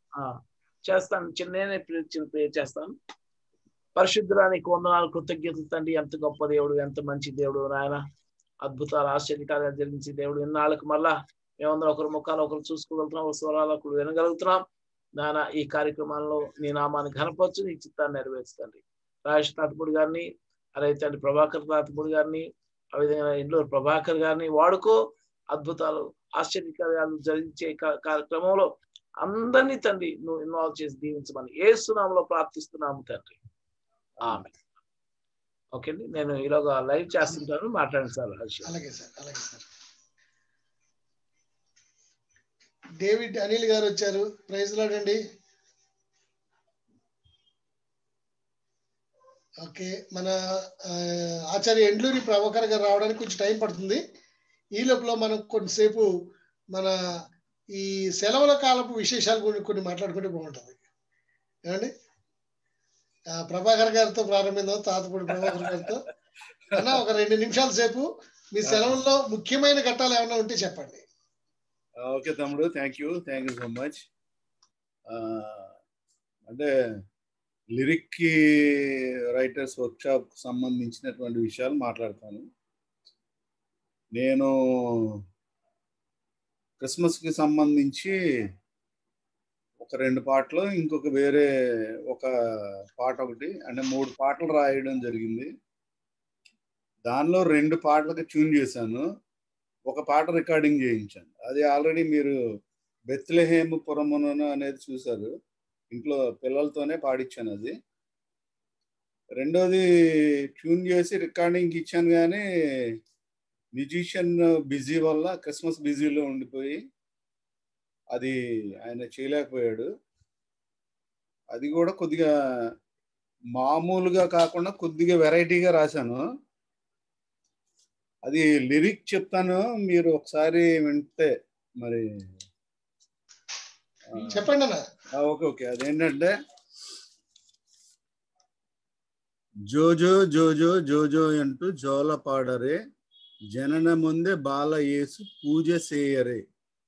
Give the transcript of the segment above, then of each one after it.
ఆ, చేస్తాను చిన్న నేనే ప్రే- చిన్న ప్రేయర్ చేస్తాను పరిశుద్ధురానికి వందనాలు కృతజ్ఞతలు తండ్రి ఎంత గొప్ప దేవుడు ఎంత మంచి దేవుడు నాయన అద్భుతాలు ఆశ్చర్యకార్యాలు జరిగించి దేవుడు ఇన్నాళ్ళకి మళ్ళా మేమందరం ఒకరి ముఖాలు ఒకరు చూసుకోగలుగుతున్నాం ఒక స్వరాలు ఒకరు వినగలుగుతున్నాం నాయన ఈ కార్యక్రమాల్లో నీ నామాన్ని ఘనపరచు నీ చిత్తాన్ని నెరవేర్చుతండి రాజేష్ తాతపూడి గారిని అలాగే తండ్రి ప్రభాకర్ తాతపూడి గారిని ఆ విధంగా ఇంట్లో ప్రభాకర్ గారిని వాడుకో అద్భుతాలు ఆశ్చర్యకార్యాలు జరిగించే కా- కార్యక్రమంలో అందరినీ తండ్రి నువ్వు ఇన్వాల్వ్ చేసి దీవించమని ఏ సునామలో ప్రార్థిస్తున్నాము తండ్రి ఆమె ఓకే అండి నేను ఈలోగా లైవ్ చేస్తుంటాను మాట్లాడండి సార్ హర్ష అలాగే సార్ అలాగే సార్ డేవిడ్ అనిల్ గారు వచ్చారు ప్రైజ్ లాడండి ఓకే మన ఆ, ఆచార్య ఎండ్లూరి ప్రభాకర్ గారు రావడానికి కొంచెం టైం పడుతుంది ఈ లోపల మనం కొంతసేపు మన ఈ సెలవుల కాలపు విశేషాలు కొన్ని కొన్ని మాట్లాడుకుంటే బాగుంటుంది ఏమండి ఆ, ప్రభాకర్ గారితో ప్రారంభిద్దాం తాతపూడి ప్రభాకర్ గారితో అన్న ఒక రెండు నిమిషాల సేపు మీ సెలవుల్లో ముఖ్యమైన ఘట్టాలు ఏమైనా ఉంటే చెప్పండి ఓకే తమ్ముడు thank you thank you so much అంటే లిరిక్ కి రైటర్స్ వర్క్షాప్ సంబంధించినటువంటి విషయాలు మాట్లాడతాను నేను క్రిస్మస్కి సంబంధించి ఒక రెండు పాటలు ఇంకొక వేరే ఒక పాట ఒకటి అంటే మూడు పాటలు రాయడం జరిగింది దానిలో రెండు పాటలకు ట్యూన్ చేశాను ఒక పాట రికార్డింగ్ చేయించాను అది ఆల్రెడీ మీరు బెత్లెహేమ్ పురమున అనేది చూశారు ఇంట్లో పిల్లలతోనే పాడించాను అది రెండోది ట్యూన్ చేసి రికార్డింగ్ ఇచ్చాను కానీ మ్యూజిషియన్ బిజీ వల్ల క్రిస్మస్ బిజీలో ఉండిపోయి అది ఆయన చేయలేకపోయాడు అది కూడా కొద్దిగా మామూలుగా కాకుండా కొద్దిగా వెరైటీగా రాశాను అది లిరిక్ చెప్తాను మీరు ఒకసారి వింటే మరి ఆ, చెప్పండి అన్న ఆ, ఓకే ఓకే అదేంటంటే జోజో జోజో జోజో అంటూ జోల పాడరే జనన ముందే బాల యేసు పూజ చేయరే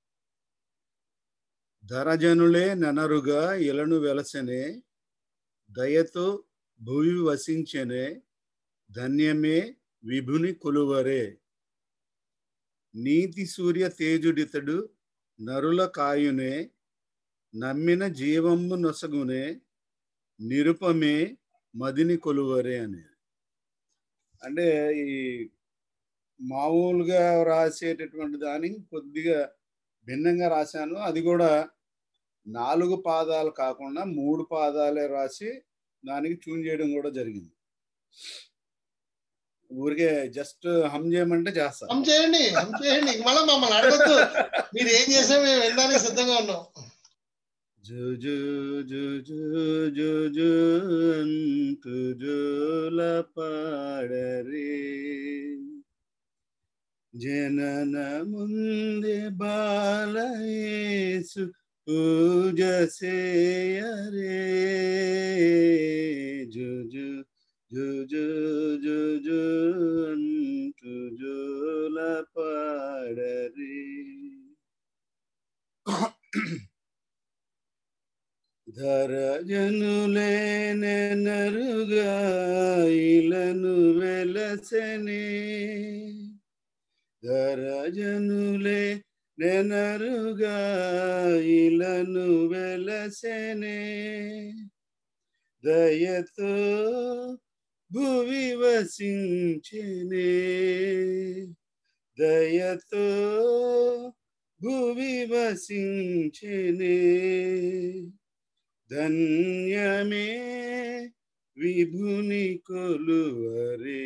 ధరజనులే ననరుగా ఇలను వెలసనే దయతో భువి వసించనే ధన్యమే విభుని కొలువరే నీతి సూర్య తేజుడితడు నరుల కాయునే నమ్మిన జీవము నొసగునే నిరుపమే మదిని కొలువరే అనేది అంటే ఈ మామూలుగా రాసేటటువంటి దానికి కొద్దిగా భిన్నంగా రాశాను అది కూడా నాలుగు పాదాలు కాకుండా మూడు పాదాలే రాసి దానికి ట్యూన్ చేయడం కూడా జరిగింది ఊరికే జస్ట్ హమ్ చేయమంటే చేస్తా హమ్ చేయండి హమ్ చేయండి ఇంక మళ్ళీ మమ్మల్ని అడగద్దు మీరు ఏం చేసినా మేము వినడానికి సిద్ధంగా ఉన్నాం జు జు జు జు జు జు అంటూ జోల పాడరే జనన ముందే బాలయేసు పూజ సేయరే జు జు జు జు జు జు అంటూ జోల పాడరే ధరజనులేనరుగా ఇలను వెలసనే ధరజనులే నెనరుగా ఇలను వెలసనే దయతో భువి వసించెనే దయతో భువి వసించెనే ధన్యమే విభుని కొలువరే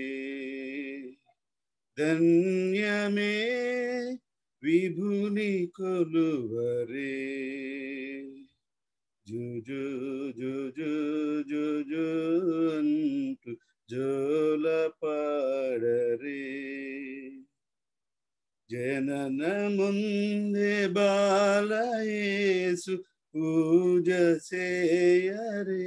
ధన్యమే విభుని కొలువరే జు జు జు జు జు జు అంటూ జోల పాడరే జనన ముందే బాలయేసు పూజ సేయరే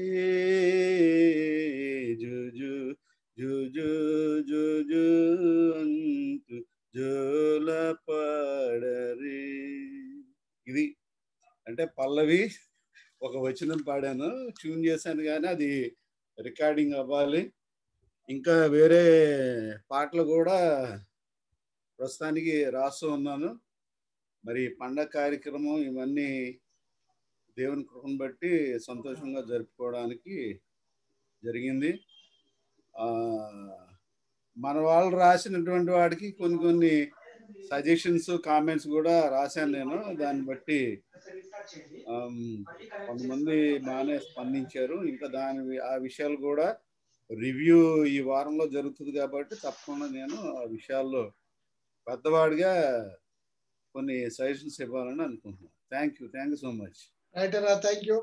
జు జు జు జు జు జు అంటూ జోల పాడరే ఇది అంటే పల్లవి ఒక వచనం పాడాను ట్యూన్ చేశాను కానీ అది రికార్డింగ్ అవ్వాలి ఇంకా వేరే పాటలు కూడా ప్రస్తుతానికి రాస్తూ ఉన్నాను మరి పండగ కార్యక్రమం ఇవన్నీ దేవుని కృపను బట్టి సంతోషంగా జరుపుకోవడానికి జరిగింది ఆ, మన వాళ్ళు రాసినటువంటి వాటికి కొన్ని కొన్ని సజెషన్స్ కామెంట్స్ కూడా రాశాను నేను దాన్ని బట్టి ఆమ్, కొంతమంది బాగానే స్పందించారు ఇంకా దాని వి- ఆ విషయాలు కూడా రివ్యూ ఈ వారంలో జరుగుతుంది కాబట్టి తప్పకుండా నేను ఆ విషయాల్లో పెద్దవాడిగా కొన్ని సజెషన్స్ ఇవ్వాలని అనుకుంటున్నాను thank you thank you so much right రా థ్యాంక్ యూ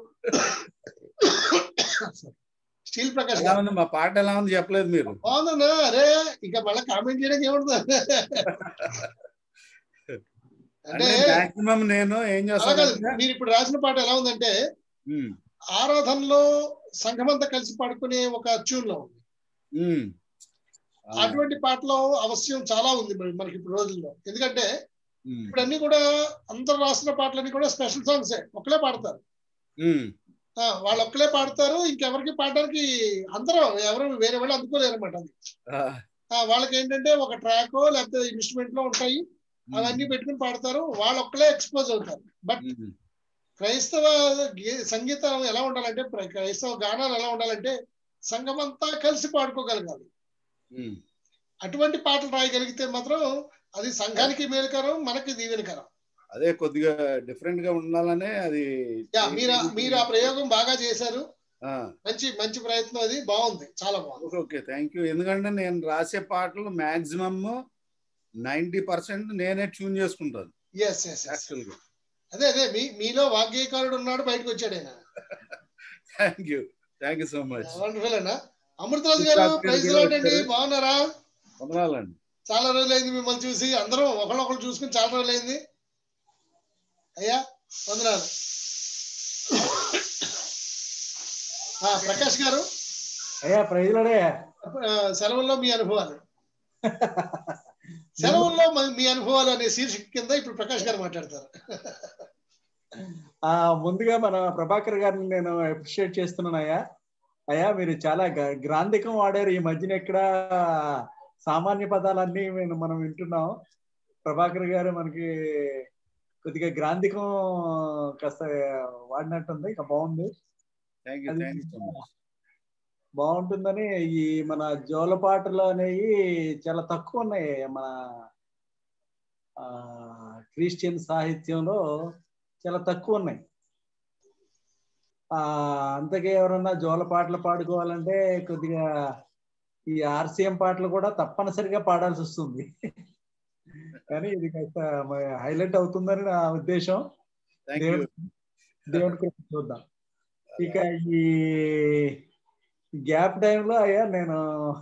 స్టీల్ ప్రకాష్ ఎలా గారు ఉంది మా పాట ఎలా ఉంది చెప్పలేదు మీరు బాగుందన్నా అరే ఇంకా మళ్ళీ కామెంట్ చేయడానికి ఏముంటుంది అంటే అంటే మాక్సిమం నేను ఏం అలా కాదు చేస్తాను మీరు ఇప్పుడు రాసిన పాట ఎలా ఉందంటే ఆరాధనలో సంఘమంతా కలిసి పాడుకునే ఒక ట్యూన్ లో ఉంది అటువంటి పాటలో అవశ్యం చాలా ఉంది మరి మనకి ఇప్పుడు రోజుల్లో ఎందుకంటే ఇప్పుడు అన్ని కూడా అందరు రాసిన పాటలన్నీ కూడా స్పెషల్ సాంగ్సే ఒక్కలే పాడతారు ఆ, వాళ్ళు ఒక్కలే పాడతారు ఇంకెవరికి పాడడానికి అందరూ ఎవరు వేరే వాళ్ళు అందుకోలేరు అనమాట అది ఆ, వాళ్ళకి ఏంటంటే ఒక ట్రాక్ లేకపోతే ఇన్స్ట్రుమెంట్ లో ఉంటాయి అవన్నీ పెట్టుకుని పాడతారు వాళ్ళు ఒక్కలే ఎక్స్పోజ్ అవుతారు బట్ క్రైస్తవ గే- సంగీతం ఎలా ఉండాలంటే ప్ర- క్రైస్తవ గానాలు ఎలా ఉండాలంటే సంఘమంతా కలిసి పాడుకోగలగాలి అటువంటి పాటలు రాయగలిగితే మాత్రం అది సంఘానికి మేలుకరం మనకి దీవెనకరం అదే కొద్దిగా డిఫరెంట్ గా ఉండాలనే అది యా మీరు ఆ- మీరు ఆ ప్రయోగం బాగా చేశారు ఆ, మంచి మంచి ప్రయత్నం అది బాగుంది చాలా బాగుంది ఓకే ఓకే థ్యాంక్ యూ ఎందుకంటే నేను రాసే పాటలు మాక్సిమం నైంటీ పర్సెంట్ నేనే ట్యూన్ చేసుకుంటాను ఎస్ ఎస్ యాక్చువల్ గా అదే అదే మీ మీలో వాగ్గేయకారుడు ఉన్నాడు బయటకు వచ్చాడు ఆయన thank you thank you so much wonderful అన్న అమృతరాజు గారు ప్రైజ్ లాట్ అండి బాగున్నారా వందనాలండి చాలా రోజులైంది మిమ్మల్ని చూసి అందరం ఒకళ్ళొకళ్ళు చూసుకుని చాలా రోజులైంది అయ్యా వందనాలు ఆ, ప్రకాష్ గారు అయ్యా ప్రైజ్లడే ఆ, సెలవుల్లో మీ అనుభవాలు సెలవుల్లో మ- మీ అనుభవాలు అనే శీర్షిక కింద ఇప్పుడు ప్రకాష్ గారు మాట్లాడతారు ఆ ముందుగా మన ప్రభాకర్ గారిని నేను అప్రిషియేట్ చేస్తున్నాను అయ్యా అయ్యా మీరు చాలా గ- గ్రాంధికం వాడారు ఈ మధ్యన ఎక్కడ సామాన్య పదాలన్నీ మేము మనం వింటున్నాం ప్రభాకర్ గారు మనకి కొద్దిగా గ్రాంధికం కాస్త వాడినట్టుంది ఇక బాగుంది థ్యాంక్ యూ అది థ్యాంక్ యూ సో మచ్ బాగుంటుందని ఈ మన జోలపాటలు అనేవి చాలా తక్కువ ఉన్నాయి మన ఆ క్రిస్టియన్ సాహిత్యంలో చాలా తక్కువ ఉన్నాయి ఆ అంతకే ఎవరన్నా జోల పాటలు పాడుకోవాలంటే కొద్దిగా ఈ ఆర్సీఎం పాటలు కూడా తప్పనిసరిగా పాడాల్సి వస్తుంది కానీ ఇది కాస్త హైలైట్ అవుతుందని నా ఉద్దేశం థ్యాంక్ యూ దేవుని దేవుని కృప చూద్దాం ఇక ఈ గ్యాప్ టైంలో అయ్యా నేను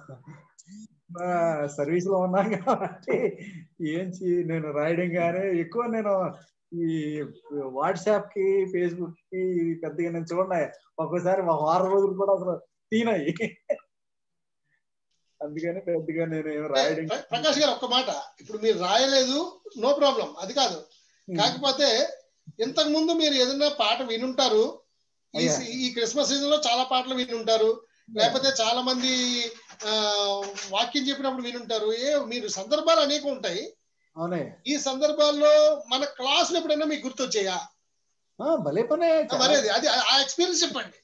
సర్వీస్ లో ఉన్నాను కాబట్టి ఏం చే- నేను రాయడం కానీ ఎక్కువ నేను ఈ వాట్సాప్ కి ఫేస్బుక్ కి ఇది పెద్దగా నేను చూడన్నాయి ఒక్కోసారి ఒక వారం రోజులు కూడా అసలు తీనయి అందుకని పెద్దగా నేను ఏం రాయడం ప్ర- ప్రకాష్ గారు ఒక్క మాట ఇప్పుడు మీరు రాయలేదు నో ప్రాబ్లం అది కాదు కాకపోతే ఇంతకు ముందు మీరు ఏదైనా పాట వినుంటారు ఈ అయ్యా. ఈ క్రిస్మస్ సీజన్ లో చాలా పాటలు వినుంటారు లేకపోతే చాలా మంది ఆ, వాక్యం చెప్పినప్పుడు వినుంటారు ఏ మీరు సందర్భాలు అనేక ఉంటాయి అవునే ఈ సందర్భాల్లో మన క్లాసులు ఎప్పుడైనా మీకు గుర్తొచ్చాయా ఆ, భలే పనే మరి అది అది ఆ ఎక్స్పీరియన్స్ చెప్పండి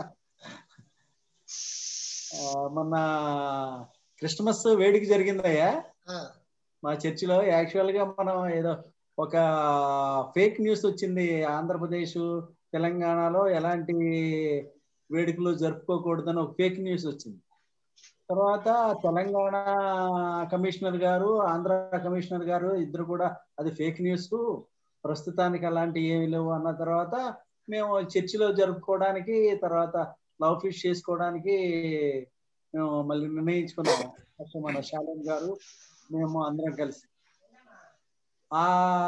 ఆ, మొన్న క్రిస్మస్ వేడుక జరిగిందయ్యా ఆ, మా చర్చిలో యాక్చువల్ గా మనం ఏదో ఒక ఫేక్ న్యూస్ వచ్చింది ఆంధ్రప్రదేశ్ తెలంగాణలో ఎలాంటి వేడుకలు జరుపుకోకూడదని ఒక ఫేక్ న్యూస్ వచ్చింది తర్వాత తెలంగాణ కమిషనర్ గారు ఆంధ్ర కమిషనర్ గారు ఇద్దరు కూడా అది ఫేక్ న్యూస్ ప్రస్తుతానికి అలాంటి ఏమి లేవు అన్న తర్వాత మేము చర్చిలో జరుపుకోవడానికి తర్వాత లవ్ ఫిష్ చేసుకోవడానికి మేము మళ్ళీ నిర్ణయించుకున్నాము ఫస్ట్ మన శాలం గారు మేము అందరం కలిసి ఆ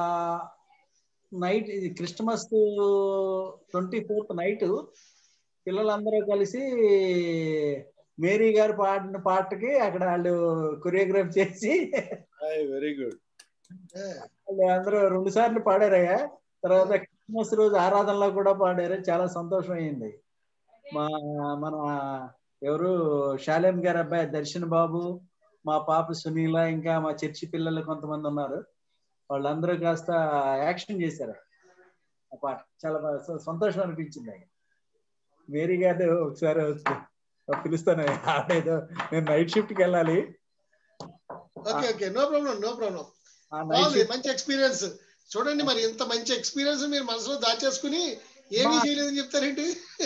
నైట్ ఇది క్రిస్టమస్ ట్వంటీ ఫోర్త్ నైట్ పిల్లలందరూ కలిసి మేరీ గారు పాడిన పాటకి అక్కడ వాళ్ళు కొరియోగ్రాఫ్ చేసి వెరీ గుడ్ ఏ, వాళ్ళు అందరూ రెండు సార్లు పాడారయ్యా తర్వాత క్రిస్మస్ రోజు ఆరాధనలో కూడా పాడారు చాలా సంతోషం అయింది మా మన ఎవరు శాలేం గారి అబ్బాయి దర్శన్ బాబు మా పాప సునీల ఇంకా మా చర్చి పిల్లలు కొంతమంది ఉన్నారు వాళ్ళందరూ కాస్త యాక్షన్ చేశారు ఆ పాట చాలా బాగా స- సంతోషం అనిపించింది మేరీ గారు ఒకసారి వచ్చి పిలుస్తాను ఆడేదో నేను నైట్ షిఫ్ట్ కి వెళ్ళాలి okay okay no problem no problem ఆ నైట్ బాగుంది షిఫ్ట్ మంచి ఎక్స్పీరియన్స్ చూడండి మరి ఇంత మంచి ఎక్స్పీరియన్స్ మీరు మనసులో దాచేసుకుని ఏమీ మా- చేయలేదని చెప్తారేంటి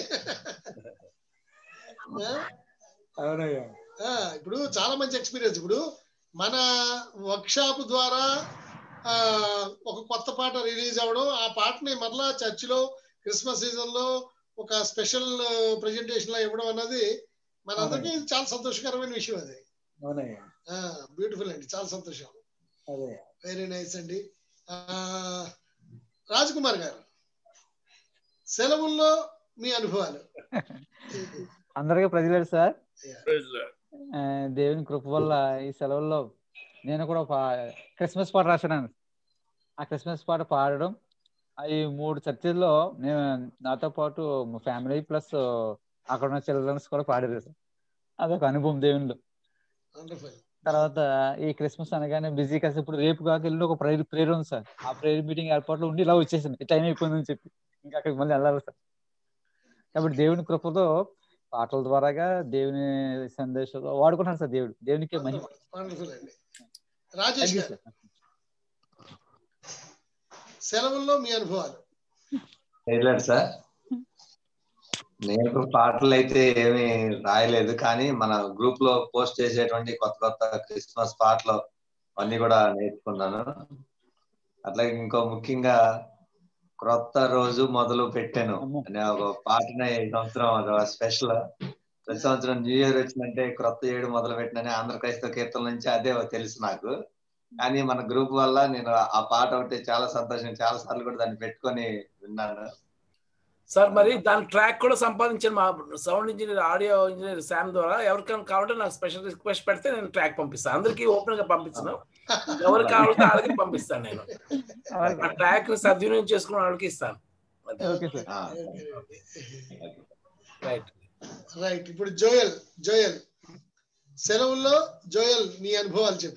ఆ? అవునయ్యా ఆ, ఇప్పుడు చాలా మంచి ఎక్స్పీరియన్స్ ఇప్పుడు మన వర్క్ షాప్ ద్వారా ఆ, ఒక కొత్త పాట రిలీజ్ అవ్వడం ఆ పాటని మరలా చర్చిలో క్రిస్మస్ సీజన్ లో ఒక స్పెషల్ ప్రెజెంటేషన్ లో ఇవ్వడం అన్నది మనందరికీ చాలా సంతోషకరమైన విషయం అది అవునయ్యా బ్యూటిఫుల్ అండి చాలా సంతోషం అదే వెరీ నైస్ అండి ఆ, రాజ్ కుమార్ గారు సెలవుల్లో మీ అనుభవాలు అందరికీ ప్రజలు సార్ Praise the Lord. ఆ, దేవుని కృప వల్ల ఈ సెలవుల్లో నేను కూడా పా- క్రిస్మస్ పాట రాశాను ఆ క్రిస్మస్ పాట పాడడం ఈ మూడు చర్చిల్లో నేను నాతో పాటు మా ఫ్యామిలీ ప్లస్ అక్కడ ఉన్న చిల్డ్రన్స్ కూడా పాడారు సార్ అదొక అనుభవం దేవునిలో వండర్ఫుల్ తర్వాత ఈ క్రిస్మస్ అనగానే బిజీ కలిసి ఇప్పుడు రేపు కాక వెళ్ళి ఒక ప్రేయర్ ప్రేయర్ ఉంది సార్ ఆ ప్రేయర్ మీటింగ్ ఏర్పాట్లు ఉండి ఇలా వచ్చేసింది టైం అయిపోయిందని చెప్పి ఇంకా అక్కడికి మళ్ళీ వెళ్ళాలి సార్ కాబట్టి దేవుని కృపతో పాటల ద్వారాగా దేవుని సందేశం వాడుకుంటాను సార్ దేవుడు దేవునికి మహిమ వండర్ఫుల్ అండి రాజేష్ Thank you, గారు sir. సెలవుల్లో మీ అనుభవాలు వెళ్ళాడు సార్ నేను పాటలు అయితే ఏమీ రాయలేదు కానీ మన గ్రూప్ లో పోస్ట్ చేసేటువంటి కొత్త కొత్త క్రిస్మస్ పాటలు అన్ని కూడా నేర్చుకున్నాను అట్లాగే ఇంకో ముఖ్యంగా క్రొత్త రోజు మొదలు పెట్టాను అమ్మో. అనే ఒక పాటని ఈ సంవత్సరం స్పెషల్ ప్రతి సంవత్సరం న్యూ ఇయర్ వచ్చిందంటే క్రొత్త ఏడు మొదలు పెట్టినని ఆంధ్ర క్రైస్తవ కీర్తన నుంచి అదే తెలుసు నాకు కానీ మన గ్రూప్ వల్ల నేను ఆ పాట ఒకటి చాలా సంతోషం చాలా సార్లు కూడా దాన్ని పెట్టుకొని విన్నాను సార్ మరి దాని ట్రాక్ కూడా సంపాదించాను మా sound engineer audio engineer Sam ద్వారా ఎవరికైనా కావాలంటే నాకు స్పెషల్ రిక్వెస్ట్ పెడితే నేను ట్రాక్ పంపిస్తాను అందరికీ ఓపెన్ గా పంపించను ఎవరు కావాలంటే వాళ్ళకి పంపిస్తాను నేను ఆ ట్రాక్ ని సద్వినియోగం చేసుకున్న వాళ్ళకి ఇస్తాను ఓకే సార్ ఆ, రైట్ రైట్ ఇప్పుడు జోయల్ జోయల్ సెలవుల్లో జోయల్ నీ అనుభవాలు చెప్పు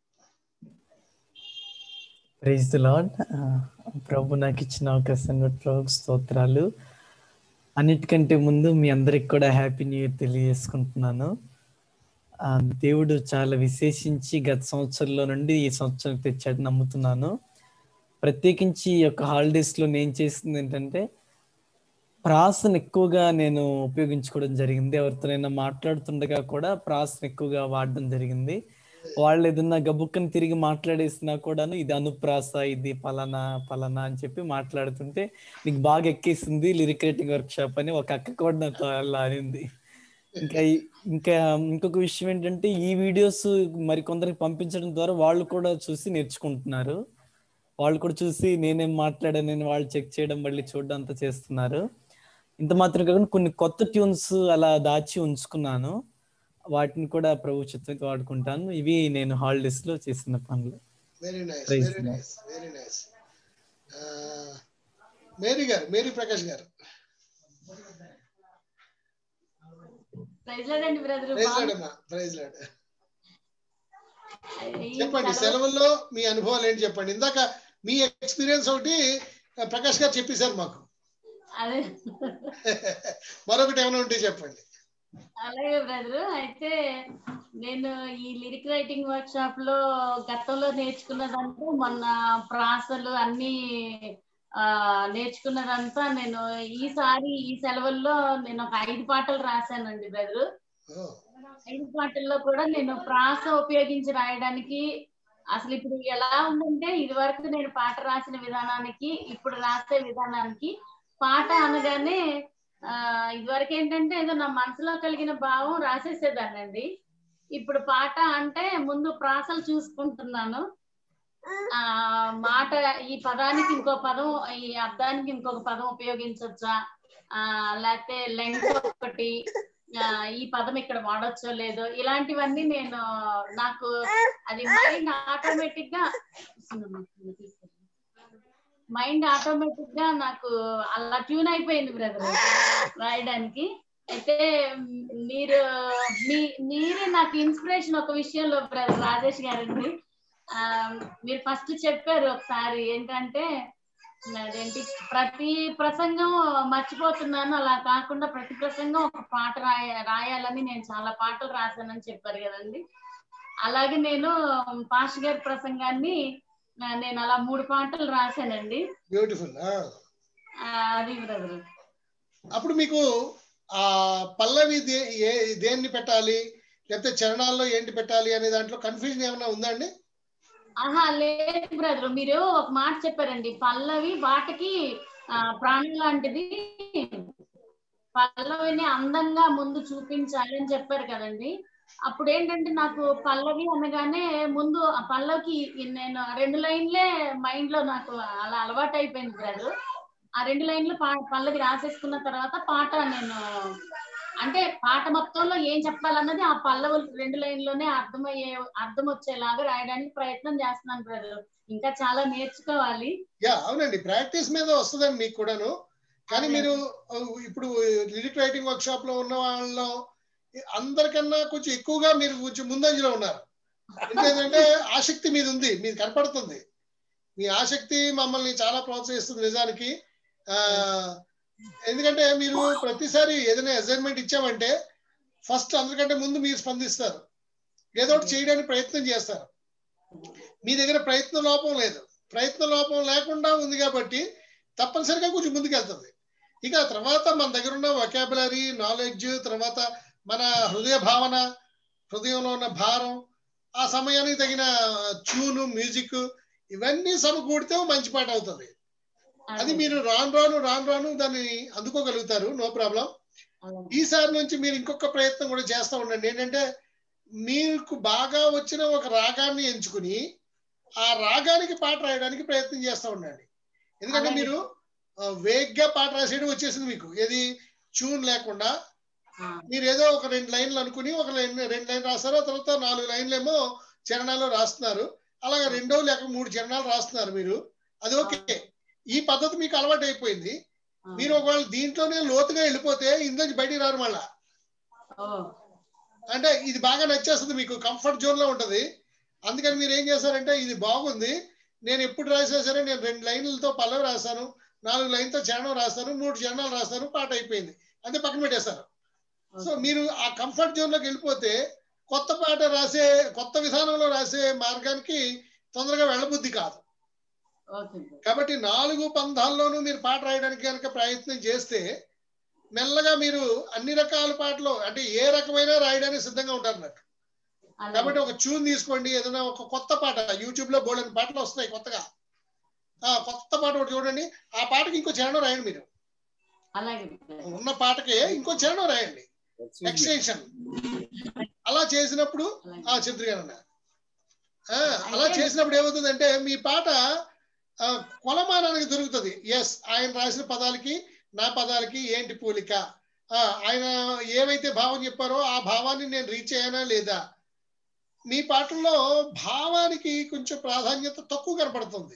ప్రైజ్ ది లార్డ్ ప్రభు నాకు ఇచ్చిన అవకాశం బట్టి ప్రభుకు స్తోత్రాలు అన్నిటికంటే ముందు మీ అందరికి కూడా హ్యాపీ న్యూ ఇయర్ తెలియజేసుకుంటున్నాను ఆ, దేవుడు చాలా విశేషించి గత సంవత్సరంలో నుండి ఈ సంవత్సరం తెచ్చాడు నమ్ముతున్నాను ప్రత్యేకించి ఈ యొక్క హాలిడేస్లో నేను చేసింది ఏంటంటే ప్రాసను ఎక్కువగా నేను ఉపయోగించుకోవడం జరిగింది ఎవరితోనైనా మాట్లాడుతుండగా కూడా ప్రాసను ఎక్కువగా వాడడం జరిగింది వాళ్ళు ఏదన్నా గబుక్కని తిరిగి మాట్లాడేసినా కూడాను ఇది అనుప్రాస ఇది పలానా పలానా అని చెప్పి మాట్లాడుతుంటే నీకు బాగా ఎక్కేసింది లిరిక్ రైటింగ్ వర్క్ షాప్ అని ఒక అక్క కూడా నాతో అలా అనింది ఇంకా ఈ- ఇంకా ఇంకొక విషయం ఏంటంటే ఈ వీడియోస్ మరి కొందరికి పంపించడం ద్వారా వాళ్ళు కూడా చూసి నేర్చుకుంటున్నారు వాళ్ళు కూడా చూసి నేనేం మాట్లాడానని వాళ్ళు చెక్ చేయడం మళ్ళీ చూడడం అంతా చేస్తున్నారు ఇంత మాత్రం కాకుండా కొన్ని కొత్త ట్యూన్స్ అలా దాచి ఉంచుకున్నాను వాటిని కూడా ప్రభు చిత్తంగా వాడుకుంటాను ఇవి నేను హాలిడేస్ లో చేసిన పనులు very nice Praise very the Lord. Nice very nice Mary గారు మేరీ ప్రకాష్ గారు ప్రైజ్ లేదండి బ్రదర్ ప్రైజ్ లాడ్ అమ్మా ప్రైజ్ లాడ్ చెప్పండి సెలవుల్లో మీ అనుభవాలు ఏంటి చెప్పండి ఇందాక మీ ఎక్స్పీరియన్స్ ఒకటి ఆ, ప్రకాష్ గారు చెప్పేశారు మాకు అదే మరొకటి ఏమైనా ఉంటే చెప్పండి అలాగే బ్రదర్ అయితే నేను ఈ లిరిక్ రైటింగ్ వర్క్ షాప్ లో గతంలో నేర్చుకున్నదంతా మొన్న ప్రాసలు అన్ని ఆ నేర్చుకున్నదంతా నేను ఈసారి ఈ సెలవుల్లో నేను ఒక ఐదు పాటలు రాశానండి బ్రదర్ ఓ, ఐదు పాటల్లో కూడా నేను ప్రాస ఉపయోగించి రాయడానికి అసలు ఇప్పుడు ఎలా ఉందంటే ఇది వరకు నేను పాట రాసిన విధానానికి ఇప్పుడు రాసే విధానానికి పాట అనగానే ఆ ఇదివరకు ఏంటంటే ఏదో నా మనసులో కలిగిన భావం రాసేసేదానండి ఇప్పుడు పాట అంటే ముందు ప్రాసలు చూసుకుంటున్నాను ఆ మాట ఈ పదానికి ఇంకో పదం ఈ అర్థానికి ఇంకొక పదం ఉపయోగించవచ్చా ఆ లేకపోతే లెంగ్త్ ఒకటి ఆ, ఈ పదం ఇక్కడ వాడొచ్చో లేదో ఇలాంటివన్నీ నేను నాకు అది మైండ్ ఆటోమేటిక్ గా మైండ్ ఆటోమేటిక్ గా నాకు అలా ట్యూన్ అయిపోయింది బ్రదర్ రాయడానికి అయితే మ్, మీరు మీ మీరే నాకు ఇన్స్పిరేషన్ ఒక విషయంలో బ్రదర్ రాజేష్ గారండి ఆ, మీరు ఫస్ట్ చెప్పారు ఒకసారి ఏంటంటే అదేంటి ప్రతి ప్రసంగం మర్చిపోతున్నాను అలా కాకుండా ప్రతి ప్రసంగం ఒక పాట రాయ రాయాలని నేను చాలా పాటలు రాశానని చెప్పారు కదండి అలాగే నేను పాష్ గారి ప్రసంగాన్ని ఆ, నేను అలా మూడు పాటలు రాశానండి బ్యూటిఫుల్ ఆ, అది బ్రదర్ అప్పుడు మీకు ఆ పల్లవి దే ఏ దేన్ని పెట్టాలి లేకపోతే చరణాల్లో ఏంటి పెట్టాలి అనే దాంట్లో కన్ఫ్యూజన్ ఏమైనా ఉందా అండి ఆహా లేదు బ్రదర్ మీరు ఒక మాట చెప్పారండి పల్లవి వాటికి ఆ, ప్రాణం లాంటిది పల్లవిని అందంగా ముందు చూపించాలి అని చెప్పారు కదండి అప్పుడు ఏంటంటే నాకు పల్లవి అనగానే ముందు ఆ పల్లవికి నేను రెండు లైన్లే మైండ్ లో నాకు అలా అలవాటు అయిపోయింది బ్రదర్ ఆ రెండు లైన్లు పా- పల్లవి రాసేసుకున్న తర్వాత పాట నేను అంటే పాట మొత్తంలో ఏం చెప్పాలన్నది ఆ పల్లవులు రెండు లైన్లోనే అర్థమయ్యే అర్థం వచ్చేలాగా రాయడానికి ప్రయత్నం చేస్తున్నాను బ్రదర్ ఇంకా చాలా నేర్చుకోవాలి యా అవునండి ప్రాక్టీస్ మీద వస్తుందండి మీకు కూడాను కానీ అదే. మీరు ఆ, ఇప్పుడు లిరిక్ రైటింగ్ వర్క్ షాప్ లో ఉన్న వాళ్ళలో అందరికన్నా కొంచెం ఎక్కువగా మీరు కొంచెం ముందంజలో ఉన్నారు ఎందుకంటే ఆసక్తి మీద ఉంది మీకు కనపడుతుంది మీ ఆసక్తి మమ్మల్ని చాలా ప్రోత్సహిస్తుంది నిజానికి ఆ ఎందుకంటే మీరు ప్రతిసారి ఏదైనా అసైన్మెంట్ ఇచ్చామంటే ఫస్ట్ అందరికంటే ముందు మీరు స్పందిస్తారు ఏదో ఒకటి చేయడానికి ప్రయత్నం చేస్తారు మీ దగ్గర ప్రయత్న లోపం లేదు ప్రయత్న లోపం లేకుండా ఉంది కాబట్టి తప్పనిసరిగా కొంచెం ముందుకెళ్తుంది ఇక తర్వాత మన దగ్గర ఉన్న వొకాబులరీ నాలెడ్జ్ తర్వాత మన హృదయ భావన హృదయంలో ఉన్న భారం ఆ సమయానికి తగిన ట్యూను మ్యూజిక్ ఇవన్నీ సమకూడితే ఓ మంచి పాట అవుతుంది అది మీరు రాను రాను రాను రాను దాన్ని అందుకోగలుగుతారు నో ప్రాబ్లం ఈసారి నుంచి మీరు ఇంకొక ప్రయత్నం కూడా చేస్తూ ఉండండి ఏంటంటే మీకు బాగా వచ్చిన ఒక రాగాన్ని ఎంచుకుని ఆ రాగానికి పాట రాయడానికి ప్రయత్నం చేస్తూ ఉండండి ఎందుకంటే అలాగే. మీరు ఆ, వేగ్గా పాట రాసేయడం వచ్చేసింది మీకు ఏది ట్యూన్ లేకుండా ఆ, మీరు ఏదో ఒక రెండు లైన్లు అనుకుని ఒక లైన్ రెండు లైన్ రాస్తారు ఆ తర్వాత నాలుగు లైన్లు ఏమో చరణాలు రాస్తున్నారు అలాగే రెండో లేక మూడు చరణాలు రాస్తున్నారు మీరు అది ఓకే ఈ పద్ధతి మీకు అలవాటు అయిపోయింది ఆ. మీరు ఒకవేళ దీంట్లోనే లోతుగా వెళ్ళిపోతే ఇందులోంచి బయటికి రారు మళ్ళా ఓ, అంటే ఇది బాగా నచ్చేస్తుంది మీకు కంఫర్ట్ జోన్ లో ఉంటది అందుకని మీరు ఏం చేస్తారంటే ఇది బాగుంది నేను ఎప్పుడు రాసినా సరే నేను రెండు లైన్లతో పల్లవి రాస్తాను నాలుగు లైన్తో చరణం రాస్తాను మూడు చరణాలు రాస్తాను పాట అయిపోయింది అంతే పక్కన పెట్టేస్తారు సో మీరు ఆ కంఫర్ట్ జోన్ లోకి వెళ్ళిపోతే కొత్త పాట రాసే కొత్త విధానంలో రాసే మార్గానికి తొందరగా వెళ్ళబుద్ధి కాదు ఓకే బ్రదర్. కాబట్టి నాలుగు పంథాల్లోనూ మీరు పాట రాయడానికి కనుక ప్రయత్నం చేస్తే మెల్లగా మీరు అన్ని రకాల పాటలు అంటే ఏ రకమైన రాయడానికి సిద్ధంగా ఉంటారు అన్నట్టు అలాగే. కాబట్టి ఒక ట్యూన్ తీసుకోండి ఏదైనా ఒక కొత్త పాట యూట్యూబ్ లో బోల్డెన్ పాటలు వస్తున్నాయి కొత్తగా ఆ కొత్త పాట ఒకటి చూడండి ఆ పాటకి ఇంకో చరణం రాయండి మీరు అలాగే బ్రదర్. ఉన్న పాటకి ఇంకో చరణం రాయండి ఎక్స్టెన్షన్ అలా చేసినప్పుడు ఆ చంద్రగారన్న అలా చేసినప్పుడు ఏమవుతుందంటే మీ పాట ఆ, కొలమానానికి దొరుకుతుంది ఎస్ ఆయన రాసిన పదాలకి నా పదాలకి ఏంటి పోలిక ఆ, ఆయన ఏవైతే భావం చెప్పారో ఆ భావాన్ని నేను రీచ్ అయ్యానా లేదా మీ పాటల్లో భావానికి కొంచెం ప్రాధాన్యత తక్కువ కనపడుతుంది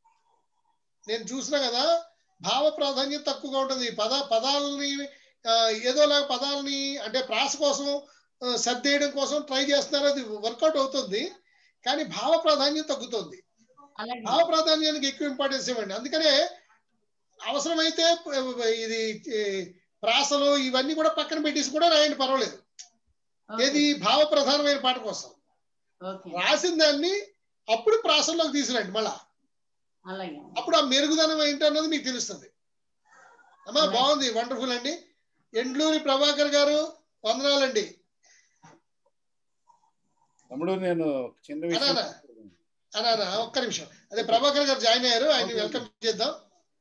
నేను చూసినా కదా భావ ప్రాధాన్యత తక్కువగా ఉంటుంది పద పదాలని ఆ, ఏదోలాగా పదాలని అంటే ప్రాస కోసం ఆ, సర్దేయడం కోసం ట్రై చేస్తున్నారు అది వర్కౌట్ అవుతుంది కానీ భావ ప్రాధాన్యత తగ్గుతుంది అలాగే భావ ప్రాధాన్యానికి ఎక్కువ ఇంపార్టెన్స్ ఇవ్వండి అందుకనే అవసరమైతే ప- ఇది ఏ, ప్రాసలు ఇవన్నీ కూడా పక్కన పెట్టేసి కూడా రాయండి పర్వాలేదు ఓకే. ఏది భావ ప్రధానమైన పాట కోసం ఓకే రాసిన దాన్ని అప్పుడు ప్రాసంలోకి తీసుకురండి మళ్ళా అలాగే అప్పుడు ఆ మెరుగుదనం ఏంటన్నది మీకు తెలుస్తుంది అమ్మా అలాగే. బాగుంది వండర్ఫుల్ అండి ఎండ్లూరి ప్రభాకర్ గారు వందనాలండి తమ్ముడు నేను ఒక చిన్న విషయం అనా, అనా అనా, ఒక్క నిమిషం అదే ప్రభాకర్ గారు జాయిన్ అయ్యారు ఆయన వెల్కమ్ చేద్దాం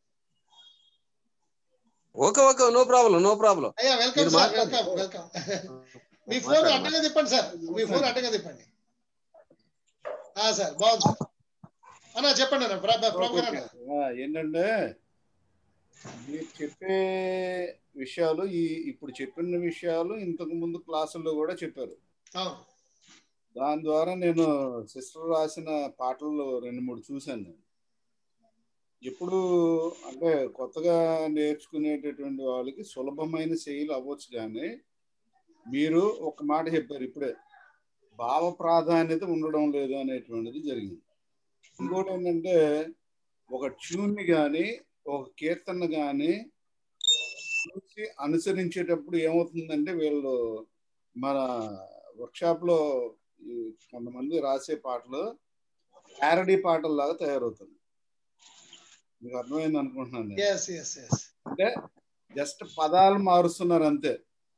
okay okay no problem no problem అయ్యా వెల్కమ్ మీరు సార్ మాట్లాడండి. వెల్కమ్ వెల్కమ్ మీ ఫోన్ అడ్డంగా తిప్పండి సార్ మీ ఫోన్ అడ్డంగా తిప్పండి ఆ సార్ బాగుంది సార్ అన్నా చెప్పండి అన్న ప్రభా- ప్రభాకర్ అన్న ఆ, ఏంటంటే మీరు చెప్పే విషయాలు ఈ ఇప్పుడు చెప్పిన విషయాలు ఇంతకు ముందు క్లాసుల్లో కూడా చెప్పారు అవును దాని ద్వారా నేను సిస్టర్ రాసిన పాటలు రెండు మూడు చూశాను నేను ఇప్పుడు అంటే కొత్తగా నేర్చుకునేటటువంటి వాళ్ళకి సులభమైన శైలి అవ్వచ్చు కానీ మీరు ఒక మాట చెప్పారు ఇప్పుడే భావ ప్రాధాన్యత ఉండడం లేదు అనేటువంటిది జరిగింది ఇంకోటి ఏంటంటే ఒక ట్యూన్ని కానీ ఒక కీర్తన కానీ చూసి అనుసరించేటప్పుడు ఏమవుతుందంటే వీళ్ళు మన వర్క్షాప్లో ఈ కొంతమంది రాసే పాటలు ప్యారడీ పాటల్లాగా తయారవుతుంది మీకు అర్థమైంది అనుకుంటున్నాను నేను. ఎస్ ఎస్ ఎస్ అంటే జస్ట్ పదాలు మారుస్తున్నారు అంతే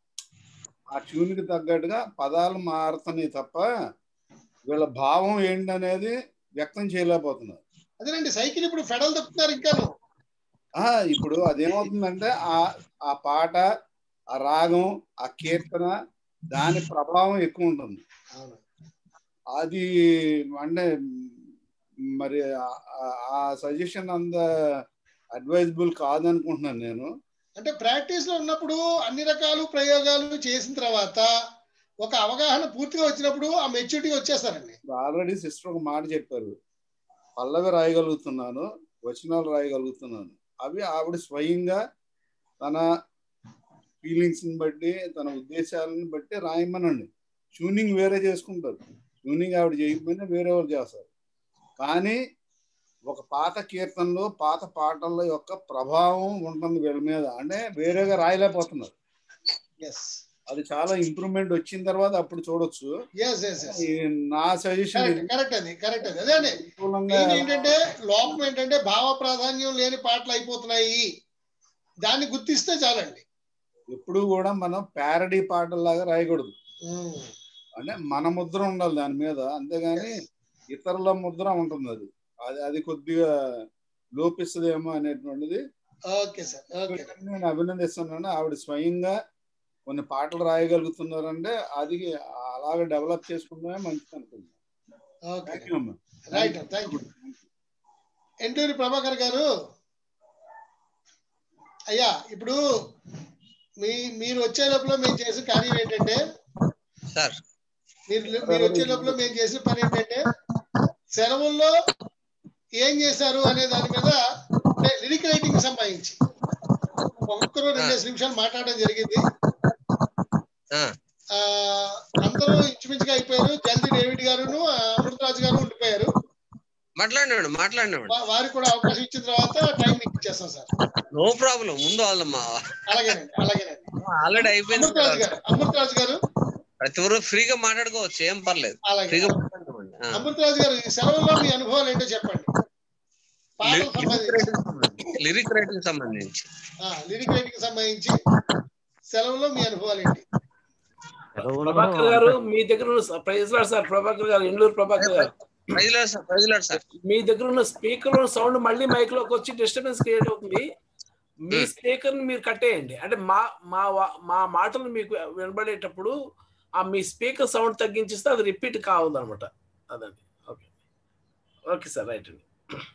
ఆ ట్యూన్కి తగ్గట్టుగా పదాలు మారుతున్నాయి తప్ప వీళ్ళ భావం ఏంటనేది వ్యక్తం చేయలేకపోతున్నారు అదేనండి సైకిల్ ఇప్పుడు ఫెడల్ తప్పుతున్నారు ఇంకాను ఆ, ఇప్పుడు అదేమవుతుందంటే ఆ ఆ పాట ఆ రాగం ఆ కీర్తన దాని ప్రభావం ఎక్కువ ఉంటుంది అవును అది అంటే మరి ఆ- ఆ- ఆ సజెషన్ అంత అడ్వైజబుల్ కాదనుకుంటున్నాను నేను అంటే ప్రాక్టీస్ లో ఉన్నప్పుడు అన్ని రకాలు ప్రయోగాలు చేసిన తర్వాత ఒక అవగాహన పూర్తిగా వచ్చినప్పుడు ఆ మెచ్యూరిటీ వచ్చేస్తారండి ఆల్రెడీ సిస్టర్ ఒక మాట చెప్పారు పల్లవి రాయగలుగుతున్నాను వచనాలు రాయగలుగుతున్నాను అవి ఆవిడ స్వయంగా తన ఫీలింగ్స్ ని బట్టి తన ఉద్దేశాలను బట్టి రాయమనండి ట్యూనింగ్ వేరే చేసుకుంటారు ట్యూనింగ్ ఆవిడ చేయకపోయినా వేరే వాళ్ళు చేస్తారు కానీ ఒక పాత కీర్తనలో పాత పాటల యొక్క ప్రభావం ఉంటుంది వీళ్ళ మీద అంటే వేరేగా రాయలేకపోతున్నారు ఎస్ అది చాలా ఇంప్రూవ్మెంట్ వచ్చిన తర్వాత అప్పుడు చూడొచ్చు ఎస్ ఎస్ ఎస్ ఈ నా సజెషన్ కరెక్ట్ కరెక్ట్ అది కరెక్ట్ అది అదే అండి మెయిన్ ఏంటంటే లోపం ఏంటంటే భావ ప్రాధాన్యం లేని పాటలు అయిపోతున్నాయి దాన్ని గుర్తిస్తే చాలండి ఎప్పుడు కూడా మనం ప్యారడీ పాటల్లాగా రాయకూడదు ఉమ్. అంటే మన ముద్ర ఉండాలి దాని మీద అంతేగాని ఇతరుల ముద్ర ఉంటుంది అది అది అది కొద్దిగా లోపిస్తుందేమో అనేటువంటిది ఓకే సార్ ఓకే నేను అభినందిస్తున్నాను ఆవిడ స్వయంగా కొన్ని పాటలు రాయగలుగుతున్నారంటే అది అలాగే డెవలప్ చేసుకుంటే మంచిది అనుకుంటున్నాను ఓకే థ్యాంక్ యూ అమ్మా right thank you Enturi Prabhakar గారు అయ్యా ఇప్పుడు మీ మీరు వచ్చే లోపల మేము చేసే కార్యం ఏంటంటే సార్ మీరు మీరు వచ్చే లోపల మేము చేసిన పని ఏంటంటే సెలవుల్లో ఏం చేశారు అనే దాని మీద అంటే లిరిక్ రైటింగ్ సంబంధించి ఒక్కొక్కరు రెండేసి నిమిషాలు మాట్లాడడం జరిగింది ఆ, ఆ, అందరూ ఇంచుమించుగా అయిపోయారు జల్దీ డేవిడ్ గారును ఆ, అమృతరాజు గారు ఉండిపోయారు మాట్లాడినాడు మాట్లాడినాడు వా- వారికి కూడా అవకాశం ఇచ్చిన తర్వాత టైం మీకు ఇచ్చేస్తాం సార్ నో ప్రాబ్లం ముందు వాళ్ళ మా అలాగేనండి అలాగేనండి ఆల్రెడీ అయిపోయింది అమృతరాజు గారు అమృతరాజు గారు ప్రతి ఒక్కరు ఫ్రీగా మాట్లాడుకోవచ్చు ఏం పర్లేదు అలాగే ఫ్రీగా మాట్లాడుకోండి ఆ. అమృతరాజు గారు ఈ సెలవుల్లో మీ అనుభవాలు ఏంటో చెప్పండి పాటలకు సంబంధించి లిరిక్ రైటింగ్ సంబంధించి ఆ, లిరిక్ రైటింగ్ సంబంధించి సెలవుల్లో మీ అనుభవాలు ఏంటి ప్రభాకర్ గారు మీ దగ్గర ఉన్న ప్రైజ్ లాడ్ సార్ ప్రభాకర్ గారు ఎండూరు ప్రభాకర్ గారు ప్రైజ్లాడ్ సార్ ప్రైజ్లాడ్ సార్ మీ దగ్గర ఉన్న స్పీకర్ సౌండ్ మళ్ళీ మైక్ లోకి వచ్చి డిస్టర్బెన్స్ క్రియేట్ అవుతుంది మీ Hmm. స్పీకర్ ని మీరు కట్టేయండి అంటే మా మా వా- మా మాటలు మీకు వినబడేటప్పుడు ఆ మీ స్పీకర్ సౌండ్ తగ్గించిస్తే అది రిపీట్ కావద్దు అనమాట అదండి ఓకే ఓకే సార్ రైట్ అండి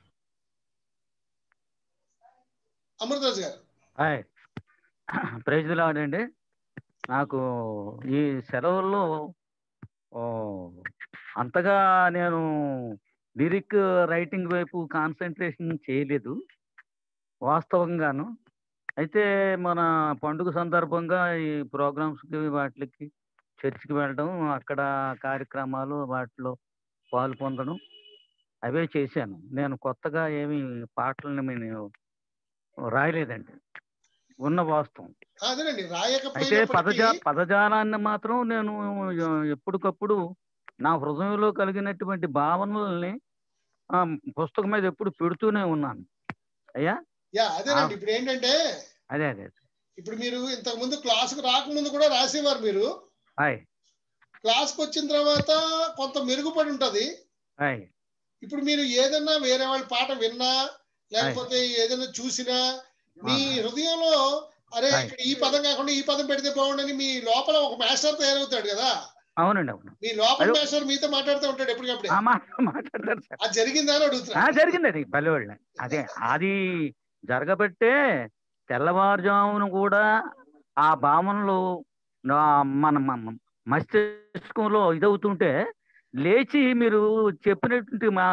అమృతరాజు గారు హాయ్ ప్రైజ్ లాడండి నాకు ఈ సెలవుల్లో ఓ, అంతగా నేను లిరిక్ రైటింగ్ వైపు కాన్సన్ట్రేషన్ చేయలేదు వాస్తవంగాను అయితే మన పండుగ సందర్భంగా ఈ ప్రోగ్రామ్స్కి వాటికి చర్చికి వెళ్ళడం అక్కడ కార్యక్రమాలు వాటిలో పాలు పొందడం అవే చేశాను నేను కొత్తగా ఏమి పాటలను నేను రాయలేదండి ఉన్న వాస్తవం అదేనండి అయితే రాయకపోయినప్పటికీ పదజా పదజాలాన్ని మాత్రం నేను ఎప్పటికప్పుడు నా హృదయంలో కలిగినటువంటి భావనల్ని ఆ, పుస్తకం మీద ఎప్పుడు పెడుతూనే ఉన్నాను అయ్యా యా అదేనండి ఇప్పుడు ఏంటంటే అదే అదే ఇప్పుడు మీరు ఇంతకు ముందు క్లాసుకు రాకముందు కూడా రాసేవారు మీరు హాయ్ క్లాస్కి వచ్చిన తర్వాత కొంత మెరుగుపడి ఉంటది హాయ్ ఇప్పుడు మీరు ఏదన్నా వేరే వాళ్ళ పాట విన్నా లేకపోతే ఏదైనా చూసినా మీ హృదయంలో అరే Right. ఇక్కడ ఈ పదం కాకుండా ఈ పదం పెడితే బాగుండని మీ లోపల ఒక మాస్టర్ తయారవుతాడు కదా అవునండి అవును మీ లోపల అయ్యో. మాస్టర్ మీతో మాట్లాడుతూ ఉంటాడు ఎప్పటికప్పుడు ఆ మాట మాట్లాడతారు సార్ అది జరిగిందా అని ఆ, అడుగుతున్నా జరిగింది అది భలేవాళ్ళ అదే అది జరగబట్టే తెల్లవారుజామున కూడా ఆ భావనలు నా- మన మన మస్తిష్కంలో ఇదవుతుంటే లేచి మీరు చెప్పినటువంటి మా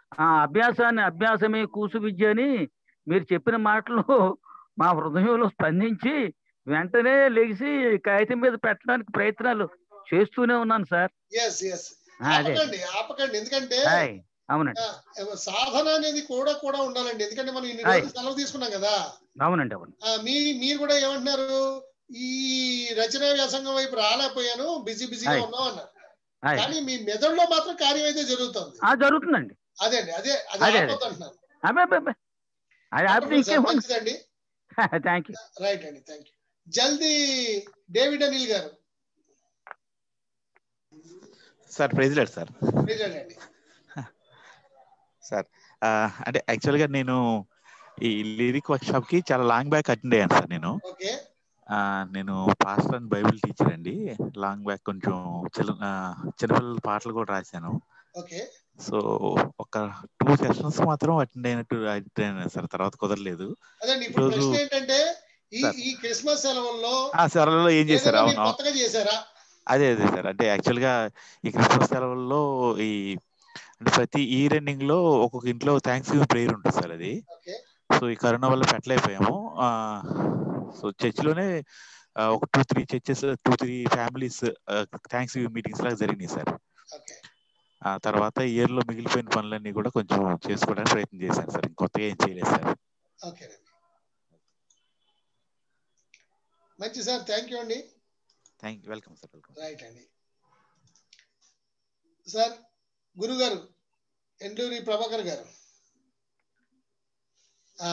ఆ అభ్యాసాన్ని అభ్యాసమే కూసు విద్య అని మీరు చెప్పిన మాటలు మా హృదయంలో స్పందించి వెంటనే లెగిసి కాగితం మీద పెట్టడానికి ప్రయత్నాలు చేస్తూనే ఉన్నాను సార్ ఎస్ ఎస్ ఆ, అదే ఆపకండి ఆపకండి ఎందుకంటే హాయ్ అవునండి ఆ, సాధన అనేది కూడా కూడా ఉండాలండి ఎందుకంటే మనం ఇన్ని హాయ్. రోజులు సెలవు తీసుకున్నాం కదా అవునండి అవును ఆ, మీ మీరు కూడా ఏమంటున్నారు ఈ రచనా వ్యాసంగం వైపు రాలేకపోయాను బిజీ బిజీగా హాయ్. ఉన్నాం అన్నారు హాయ్. కానీ మీ మెదడులో మాత్రం కార్యం అయితే జరుగుతుంది ఆ జరుగుతుందండి అదే అండి అదే అది అదే, అదే. ఆపొద్దు అంటున్నాను అబ్బే అబ్బే, అబ్బే. అది ఆపితే Wonderful, sir. ఇంకేముంది మంచిదండి థ్యాంక్ యూ రైట్ అండి థ్యాంక్ యూ జల్దీ డేవిడ్ అనిల్ గారు సార్ ప్రెసిడెంట్ సార్ ప్రెసిడెంట్ అండి సార్ ఆ, అంటే యాక్చువల్గా నేను ఈ లిరిక్ వర్క్ షాప్ కి చాలా లాంగ్ బ్యాక్ అటెండ్ అయ్యాను సార్ నేను ఓకే ఆ, నేను పాస్టర్ అండ్ బైబిల్ టీచర్ అండి లాంగ్ బ్యాక్ కొంచెం చిన్న ఆ, చిన్నపిల్లల పాటలు కూడా రాశాను ఓకే సో ఒక టూ సెషన్స్ మాత్రం అటెండ్ అయినట్టు అటెండ్ అయినా సార్ తర్వాత కుదరలేదు అదండి ఇప్పుడు ఈరోజు ప్రశ్న ఏంటంటే ఈ సార్. ఈ క్రిస్మస్ సెలవుల్లో ఆ సెలవుల్లో ఏం చేశారు ఏదైనా అవును మీరు కొత్తగా చేశారా అదే అదే సార్ అంటే యాక్చువల్ గా ఈ క్రిస్మస్ సెలవుల్లో ఈ అంటే ప్రతి ఇయర్ ఎండింగ్ లో ఒక్కొక్క ఇంట్లో థ్యాంక్స్ గివింగ్ ప్రేయర్ ఉంటుంది సార్ అది ఓకే సో ఈ కరోనా వల్ల పెట్టలేకపోయాము ఆ, సో చర్చ్ లోనే ఆ, ఒక two three churches two three families thanksgiving meetings లాగా జరిగినాయి సార్ ఓకే ఆ తర్వాత ఇయర్ లో మిగిలిపోయిన పనులన్నీ కూడా కొంచెం చేసుకోవడానికి ప్రయత్నం చేశాను సార్ ఇంకొత్తగా ఏం చేయలేదు సార్ ఓకే మంచి సార్ థ్యాంక్ యూ అండి thank you welcome sir welcome right అండి సార్ గురుగారు ఎండూరి ప్రభాకర్ గారు ఆ,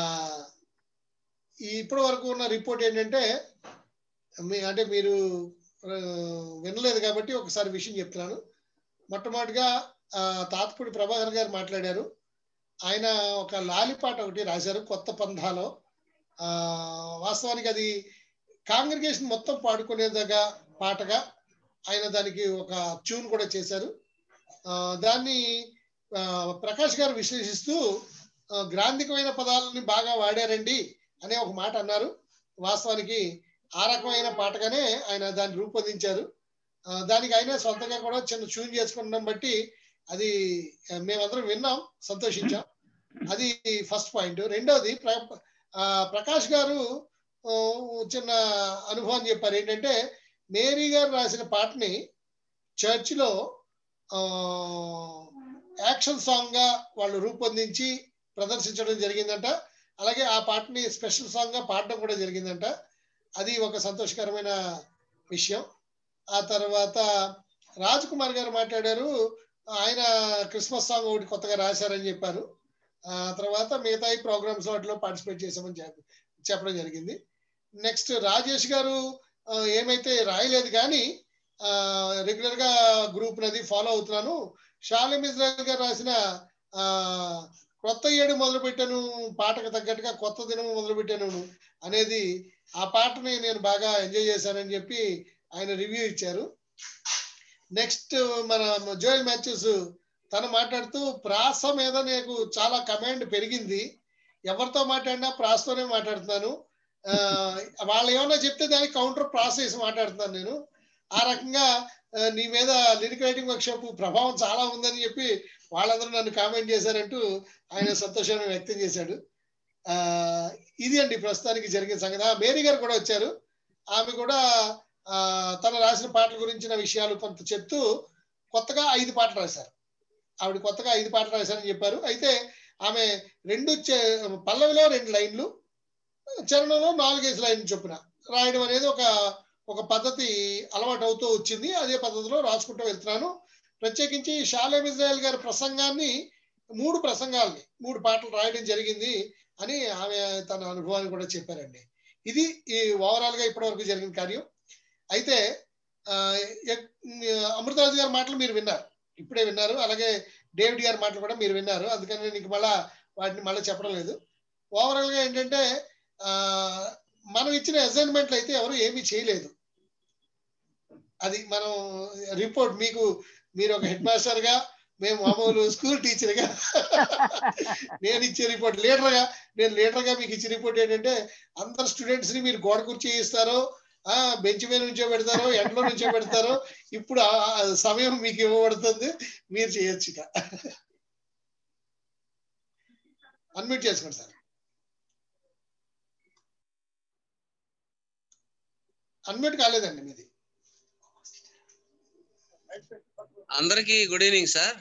ఈ ఇప్పటి వరకు ఉన్న రిపోర్ట్ ఏంటంటే మీ అంటే మీరు ఆ, వినలేదు కాబట్టి ఒకసారి విషయం చెప్తున్నాను మొట్టమొదటిగా ఆ, తాతపూడి ప్రభాకర్ గారు మాట్లాడారు ఆయన ఒక లాలిపాట ఒకటి రాశారు కొత్త పంధాలో ఆ, వాస్తవానికి అది కాంగ్రిగేషన్ మొత్తం పాడుకునేదగా పాటగా ఆయన దానికి ఒక ట్యూన్ కూడా చేశారు ఆ, దాన్ని ఆ, ప్రకాష్ గారు విశ్లేషిస్తూ ఆ, గ్రాంధికమైన పదాలని బాగా వాడారండి అనే ఒక మాట అన్నారు వాస్తవానికి ఆ రకమైన పాటగానే ఆయన దాన్ని రూపొందించారు ఆ, దానికి ఆయన సొంతంగా కూడా చిన్న ట్యూన్ చేసుకున్నాం బట్టి అది ఆ, మేమందరం విన్నాం సంతోషించాం అది ఫస్ట్ పాయింట్ రెండోది ప్ర- ఆ, ప్రకాష్ గారు ఆ, చిన్న అనుభవం చెప్పారు ఏంటంటే మేరీ గారు రాసిన పాటని చర్చిలో ఆ, యాక్షన్ సాంగ్ గా వాళ్ళు రూపొందించి ప్రదర్శించడం జరిగిందంట అలాగే ఆ పాటని స్పెషల్ సాంగ్ గా పాడడం కూడా జరిగిందంట అది ఒక సంతోషకరమైన విషయం ఆ తర్వాత రాజ్ కుమార్ గారు మాట్లాడారు ఆయన క్రిస్మస్ సాంగ్ ఒకటి కొత్తగా రాశారని చెప్పారు ఆ తర్వాత మిగతా ఈ ప్రోగ్రామ్స్ వాటిలో పార్టిసిపేట్ చేసామని చెప్ప- చెప్పడం జరిగింది నెక్స్ట్ రాజేష్ గారు ఆ, ఏమైతే రాయలేదు కానీ రెగ్యులర్ గా గ్రూప్ నది ఫాలో అవుతున్నాను షాలిం ఇజ్రాయల్ గారు రాసిన ఆ కొత్త ఏడు మొదలు పెట్టాను పాటకు తగ్గట్టుగా కొత్త దినం మొదలు పెట్టాను అనేది ఆ పాటని నేను బాగా ఎంజాయ్ చేశానని చెప్పి ఆయన రివ్యూ ఇచ్చారు నెక్స్ట్ మన జోయల్ మ్యాచెస్ తను మాట్లాడుతూ ప్రాస మీద నాకు చాలా కమాండ్ పెరిగింది ఎవరితో మాట్లాడినా ప్రాసతోనే మాట్లాడుతున్నాను ఆ, వాళ్ళు ఏమన్నా చెప్తే దానికి కౌంటర్ ప్రాసెస్ మాట్లాడుతున్నాను నేను ఆ రకంగా ఆ, నీ మీద లిరిక్ రైటింగ్ వర్క్షాప్ ప్రభావం చాలా ఉందని చెప్పి వాళ్ళందరూ నన్ను కామెంట్ చేశారంటూ ఆయన సంతోషాన్ని వ్యక్తం చేశాడు ఆ ఇది అండి ప్రస్తుతానికి జరిగిన సంగతి ఆ, మేరీ గారు కూడా వచ్చారు ఆమె కూడా ఆ తను రాసిన పాటల గురించిన విషయాలు కొంత చెప్తూ కొత్తగా ఐదు పాటలు రాశారు ఆవిడ కొత్తగా ఐదు పాటలు రాశారని చెప్పారు అయితే ఆమె రెండు చే- పల్లవిలో రెండు లైన్లు చరణంలో నాలుగైదు లైన్లు చొప్పున రాయడం అనేది ఒక ఒక పద్ధతి అలవాటు అవుతూ వచ్చింది అదే పద్ధతిలో రాసుకుంటూ వెళ్తున్నాను ప్రత్యేకించి షాలేం ఇజ్రాయల్ గారి ప్రసంగాన్ని మూడు ప్రసంగాల్ని మూడు పాటలు రాయడం జరిగింది అని ఆమె తన అనుభవాన్ని కూడా చెప్పారండి ఇది ఈ ఓవరాల్ గా ఇప్పటివరకు జరిగిన కార్యం అయితే ఆ, ఎక్- అమృతరాజు గారి మాటలు మీరు విన్నారు ఇప్పుడే విన్నారు అలాగే డేవిడ్ గారి మాటలు కూడా మీరు విన్నారు అందుకని నేను ఇంక మళ్ళా వాటిని మళ్ళీ చెప్పడం లేదు ఓవరాల్ గా ఏంటంటే ఆ మనం ఇచ్చిన అసైన్మెంట్లు అయితే ఎవరు ఏమీ చేయలేదు అది మనం రిపోర్ట్ మీకు మీరు ఒక హెడ్ మాస్టర్ గా మేము మామూలు స్కూల్ టీచర్ గా నేను ఇచ్చే రిపోర్ట్ లీడర్ గా నేను లీడర్ గా మీకు ఇచ్చే రిపోర్ట్ ఏంటంటే అందరు స్టూడెంట్స్ ని మీరు గోడ కుర్చీ ఇస్తారో ఆ బెంచ్ మీద నుంచో పెడతారో ఎండలో నుంచో పెడతారో ఇప్పుడు ఆ- ఆ సమయం మీకు ఇవ్వబడుతుంది మీరు చేయొచ్చు ఇక అన్మ్యూట్ చేసుకోండి సార్ అన్మ్యూట్ కాలేదండి మీది అందరికి గుడ్ ఈవినింగ్ సార్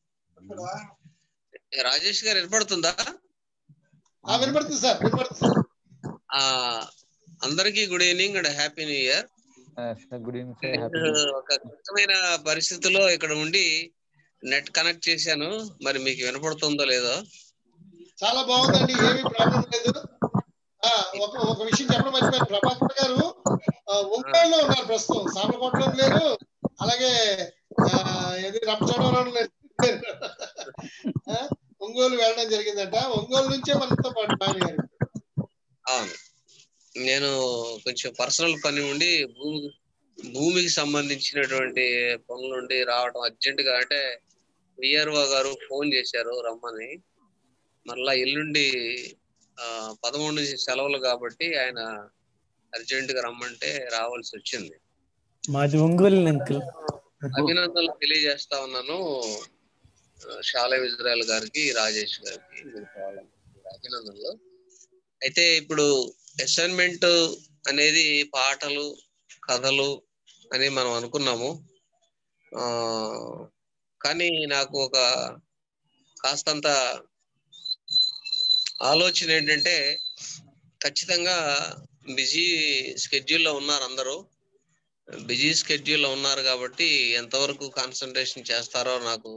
రాజేష్ గారు వినపడుతుందా ఆ, వినపడుతుంది సార్ వినపడుతుంది సార్ ఆ అందరికి good evening and happy new year good evening sir happy ఒక క్లిష్టమైన పరిస్థితిలో ఇక్కడ ఉండి నెట్ కనెక్ట్ చేశాను మరి మీకు వినపడుతుందో లేదో చాలా బాగుందండి ఏమీ ప్రాబ్లం లేదు ఆ, ఒక ఒక విషయం చెప్పడం మర్చిపోయాను ప్రభాకర్ గారు ఆ, ఒంగోలులో ఉన్నారు ప్రస్తుతం సామలకోటలో లేరు అలాగే ఆ, ఏది రంపచోడవరం లేరు ఆ, ఒంగోలు వెళ్ళడం జరిగిందట ఒంగోలు నుంచే మనతో పాటు నాని గారు అవును నేను కొంచెం పర్సనల్ పని ఉండి భూమి భూమికి సంబంధించినటువంటి పనుల నుండి రావడం అర్జెంట్ గా అంటే విఆర్ఓ గారు ఫోన్ చేశారు రమ్మని మళ్ళా ఎల్లుండి ఆ, పదమూడు నుంచి సెలవులు కాబట్టి ఆయన అర్జెంట్ గా రమ్మంటే రావాల్సి వచ్చింది మాది ఒంగోలు అంకుల్ అభినందనలు తెలియజేస్తా ఉన్నాను ఆ, షాలేం ఇజ్రాయల్ గారికి రాజేష్ గారికి మిగతా వాళ్ళందరికీ అభినందనలు అయితే ఇప్పుడు అసైన్మెంట్ అనేది పాటలు కథలు అని మనం అనుకున్నాము ఆ కానీ నాకు ఒక కాస్తంత ఆలోచన ఏంటంటే ఖచ్చితంగా బిజీ స్కెడ్యూల్లో ఉన్నారు అందరూ బిజీ స్కెడ్యూల్లో ఉన్నారు కాబట్టి ఎంతవరకు కాన్సన్ట్రేషన్ చేస్తారో నాకు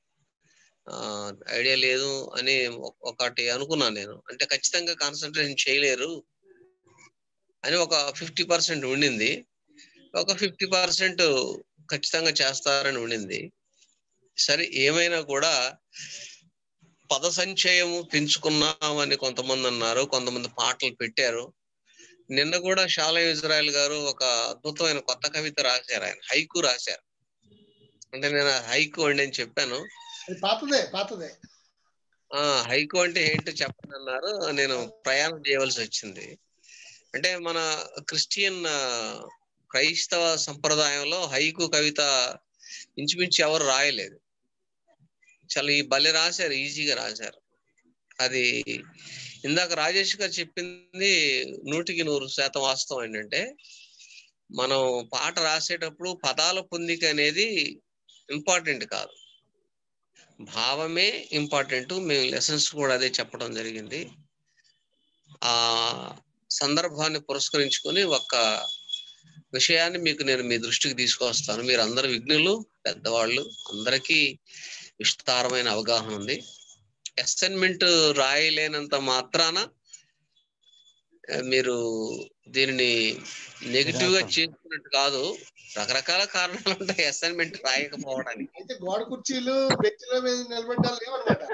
ఐడియా లేదు అని ఒక- ఒకటి అనుకున్నాను నేను అంటే ఖచ్చితంగా కాన్సన్ట్రేషన్ చేయలేరు అని ఒక ఫిఫ్టీ పర్సెంట్ ఉండింది ఒక ఫిఫ్టీ పర్సెంట్ ఖచ్చితంగా చేస్తారని ఉండింది సరే ఏమైనా కూడా పద సంచయము పెంచుకున్నామని కొంతమంది అన్నారు కొంతమంది పాటలు పెట్టారు నిన్న కూడా షాలయం ఇజ్రాయల్ గారు ఒక అద్భుతమైన కొత్త కవిత రాశారు ఆయన హైకు రాశారు అంటే నేను ఆ హైకు అండి అని చెప్పాను అది పాతదే పాతదే ఆ హైకు అంటే ఏంటో చెప్పండి అన్నారు నేను ప్రయాణం చేయవలసి వచ్చింది అంటే మన క్రిస్టియన్ ఆ, క్రైస్తవ సంప్రదాయంలో హైకు కవిత ఇంచుమించు ఎవరు రాయలేదు చాలా ఈ భలే రాశారు ఈజీగా రాశారు అది ఇందాక రాజేష్ గారు చెప్పింది నూటికి నూరు శాతం వాస్తవం ఏంటంటే మనం పాట రాసేటప్పుడు పదాల పొందిక అనేది ఇంపార్టెంట్ కాదు భావమే ఇంపార్టెంట్ మేము లెసన్స్ కూడా అదే చెప్పడం జరిగింది ఆ సందర్భాన్ని పురస్కరించుకొని ఒక్క విషయాన్ని మీకు నేను మీ దృష్టికి తీసుకొస్తాను మీరు అందరు విఘ్నులు పెద్దవాళ్ళు అందరికీ విస్తారమైన అవగాహన ఉంది అసైన్మెంట్ రాయలేనంత మాత్రాన ఆ, మీరు దీనిని నెగిటివ్ గా చేసుకున్నట్టు కాదు రకరకాల కారణాలు ఉంటాయి అసైన్మెంట్ రాయకపోవడానికి అయితే గోడ కుర్చీలు బెంచ్ల మీద నిలబెట్టాలి లేవన్నమాట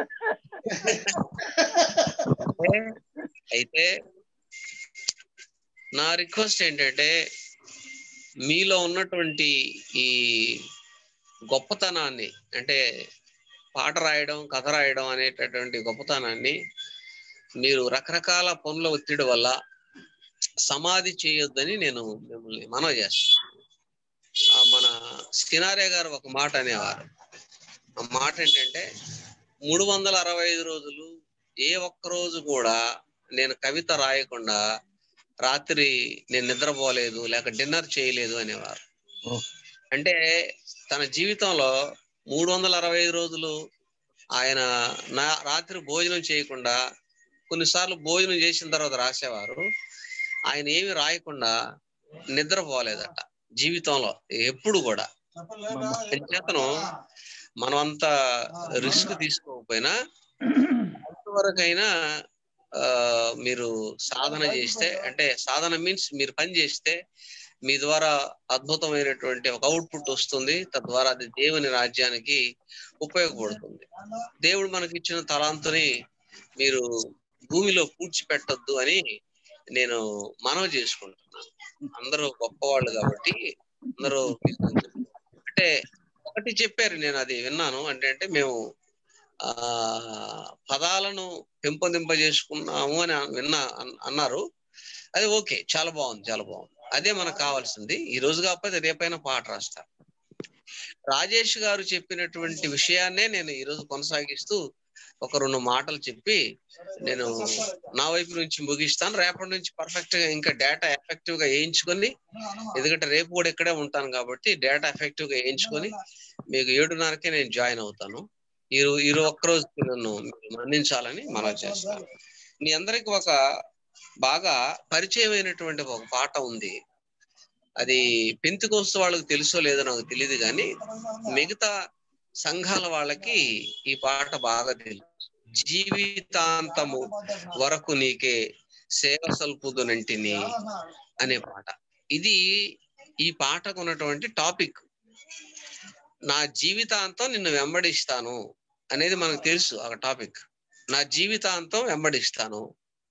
అయితే- అయితే నా రిక్వెస్ట్ ఏంటంటే మీలో ఉన్నటువంటి ఈ గొప్పతనాన్ని అంటే పాట రాయడం కథ రాయడం అనేటటువంటి గొప్పతనాన్ని మీరు రకరకాల పనుల ఒత్తిడి వల్ల సమాధి చేయొద్దని నేను మిమ్మల్ని మనవి చేస్తాను ఆ మన సినారే గారు ఒక మాట అనేవారు ఆ మాట ఏంటంటే మూడు వందల అరవై ఐదు రోజులు ఏ ఒక్క రోజు కూడా నేను కవిత రాయకుండా రాత్రి నేను నిద్రపోలేదు లేక డిన్నర్ చేయలేదు అనేవారు అంటే తన జీవితంలో మూడు వందల అరవై ఐదు రోజులు ఆయన నా రాత్రి భోజనం చేయకుండా కొన్నిసార్లు భోజనం చేసిన తర్వాత రాసేవారు ఆయన ఏమి రాయకుండా నిద్రపోలేదట జీవితంలో ఎప్పుడు కూడా చేతను మనం అంత రిస్క్ తీసుకోకపోయినా ఎంతవరకైనా ఆ, మీరు సాధన చేస్తే అంటే సాధన మీన్స్ మీరు పని చేస్తే మీ ద్వారా అద్భుతమైనటువంటి ఒక అవుట్పుట్ వస్తుంది తద్వారా అది దేవుని రాజ్యానికి ఉపయోగపడుతుంది దేవుడు మనకి ఇచ్చిన తలాంతుని మీరు భూమిలో పూడ్చిపెట్టొద్దు అని నేను మనవి చేసుకుంటున్నాను అందరూ గొప్పవాళ్ళు కాబట్టి అందరూ మీకు అంటే ఒకటి చెప్పారు నేను అది విన్నాను అంటే అంటే మేము ఆ పదాలను పెంపొందింపజేసుకున్నాము అని విన్నా అన్- అన్నారు అది ఓకే చాలా బాగుంది చాలా బాగుంది అదే మనకు కావాల్సింది ఈ రోజు కాకపోతే రేపైనా పాట రాస్తారు రాజేష్ గారు చెప్పినటువంటి విషయాన్నే నేను ఈ రోజు కొనసాగిస్తూ ఒక రెండు మాటలు చెప్పి నేను నా వైపు నుంచి ముగిస్తాను రేపటి నుంచి పర్ఫెక్ట్ గా ఇంకా డేటా ఎఫెక్టివ్ గా వేయించుకొని ఎందుకంటే రేపు కూడా ఇక్కడే ఉంటాను కాబట్టి డేటా ఎఫెక్టివ్ గా వేయించుకొని మీకు ఏడున్నరకే నేను జాయిన్ అవుతాను ఈ రో- ఈ రో- ఒక్క రోజుకి నన్ను మీరు మన్నించాలని మనం చేస్తాను మీ అందరికి ఒక బాగా పరిచయమైనటువంటి ఒక పాట ఉంది అది పెంతుకోస్తు వాళ్ళకి తెలుసో లేదో నాకు తెలియదు కానీ మిగతా సంఘాల వాళ్ళకి ఈ పాట బాగా తెలుసు జీవితాంతము వరకు నీకే సేవ సల్పుదునంటిని అనే పాట ఇది ఈ పాటకు ఉన్నటువంటి టాపిక్ నా జీవితాంతం నిన్ను వెంబడిస్తాను అనేది మనకు తెలుసు ఆ టాపిక్ నా జీవితాంతం వెంబడిస్తాను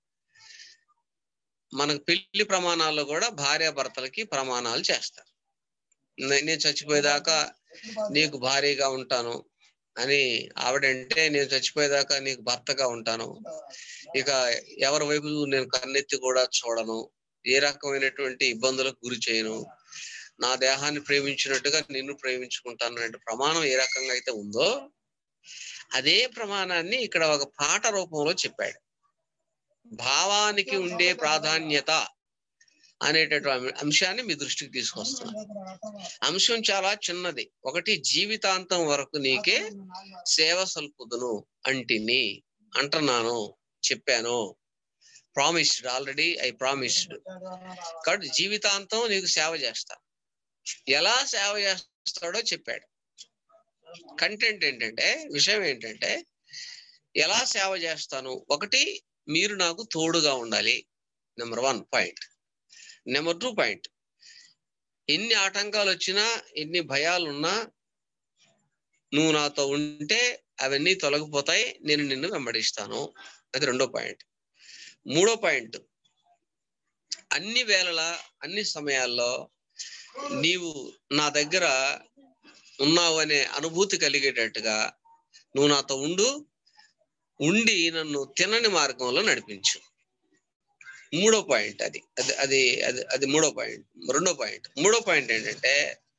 మనకు పెళ్లి ప్రమాణాల్లో కూడా భార్యాభర్తలకి ప్రమాణాలు చేస్తారు నే- నేను చచ్చిపోయేదాకా నీకు భార్యగా ఉంటాను అని ఆవిడంటే నేను చచ్చిపోయేదాకా నీకు భర్తగా ఉంటాను ఇక ఎవరి వైపు నేను కన్నెత్తి కూడా చూడను ఏ రకమైనటువంటి ఇబ్బందులకు గురి చేయను నా దేహాన్ని ప్రేమించినట్టుగా నిన్ను ప్రేమించుకుంటాను అనే ప్రమాణం ఏ రకంగా అయితే ఉందో అదే ప్రమాణాన్ని ఇక్కడ ఒక పాట రూపంలో చెప్పాడు భావానికి ఉండే ప్రాధాన్యత అనేటటువంటి అంశాన్ని మీ దృష్టికి తీసుకొస్తున్నాను అంశం చాలా చిన్నది ఒకటి జీవితాంతం వరకు నీకే సేవ సల్పుదును అంటిని అంటున్నాను చెప్పాను ప్రామిస్డ్ ఆల్రెడీ ఐ ప్రామిస్డ్ కాబట్టి జీవితాంతం నీకు సేవ చేస్తా ఎలా సేవ చేస్తాడో చెప్పాడు కంటెంట్ ఏంటంటే విషయం ఏంటంటే ఎలా సేవ చేస్తాను ఒకటి మీరు నాకు తోడుగా ఉండాలి number one point number two point ఎన్ని ఆటంకాలు వచ్చినా ఎన్ని భయాలు ఉన్నా నువ్వు నాతో ఉంటే అవన్నీ తొలగిపోతాయి నేను నిన్ను వెంబడిస్తాను అది రెండో పాయింట్ మూడో పాయింట్ అన్ని వేళలా అన్ని సమయాల్లో నీవు నా దగ్గర ఉన్నావు అనే అనుభూతి కలిగేటట్టుగా నువ్వు నాతో ఉండు ఉండి నన్ను తినని మార్గంలో నడిపించు మూడో పాయింట్ అది అది అది అది అది మూడో పాయింట్ రెండో పాయింట్ మూడో పాయింట్ ఏంటంటే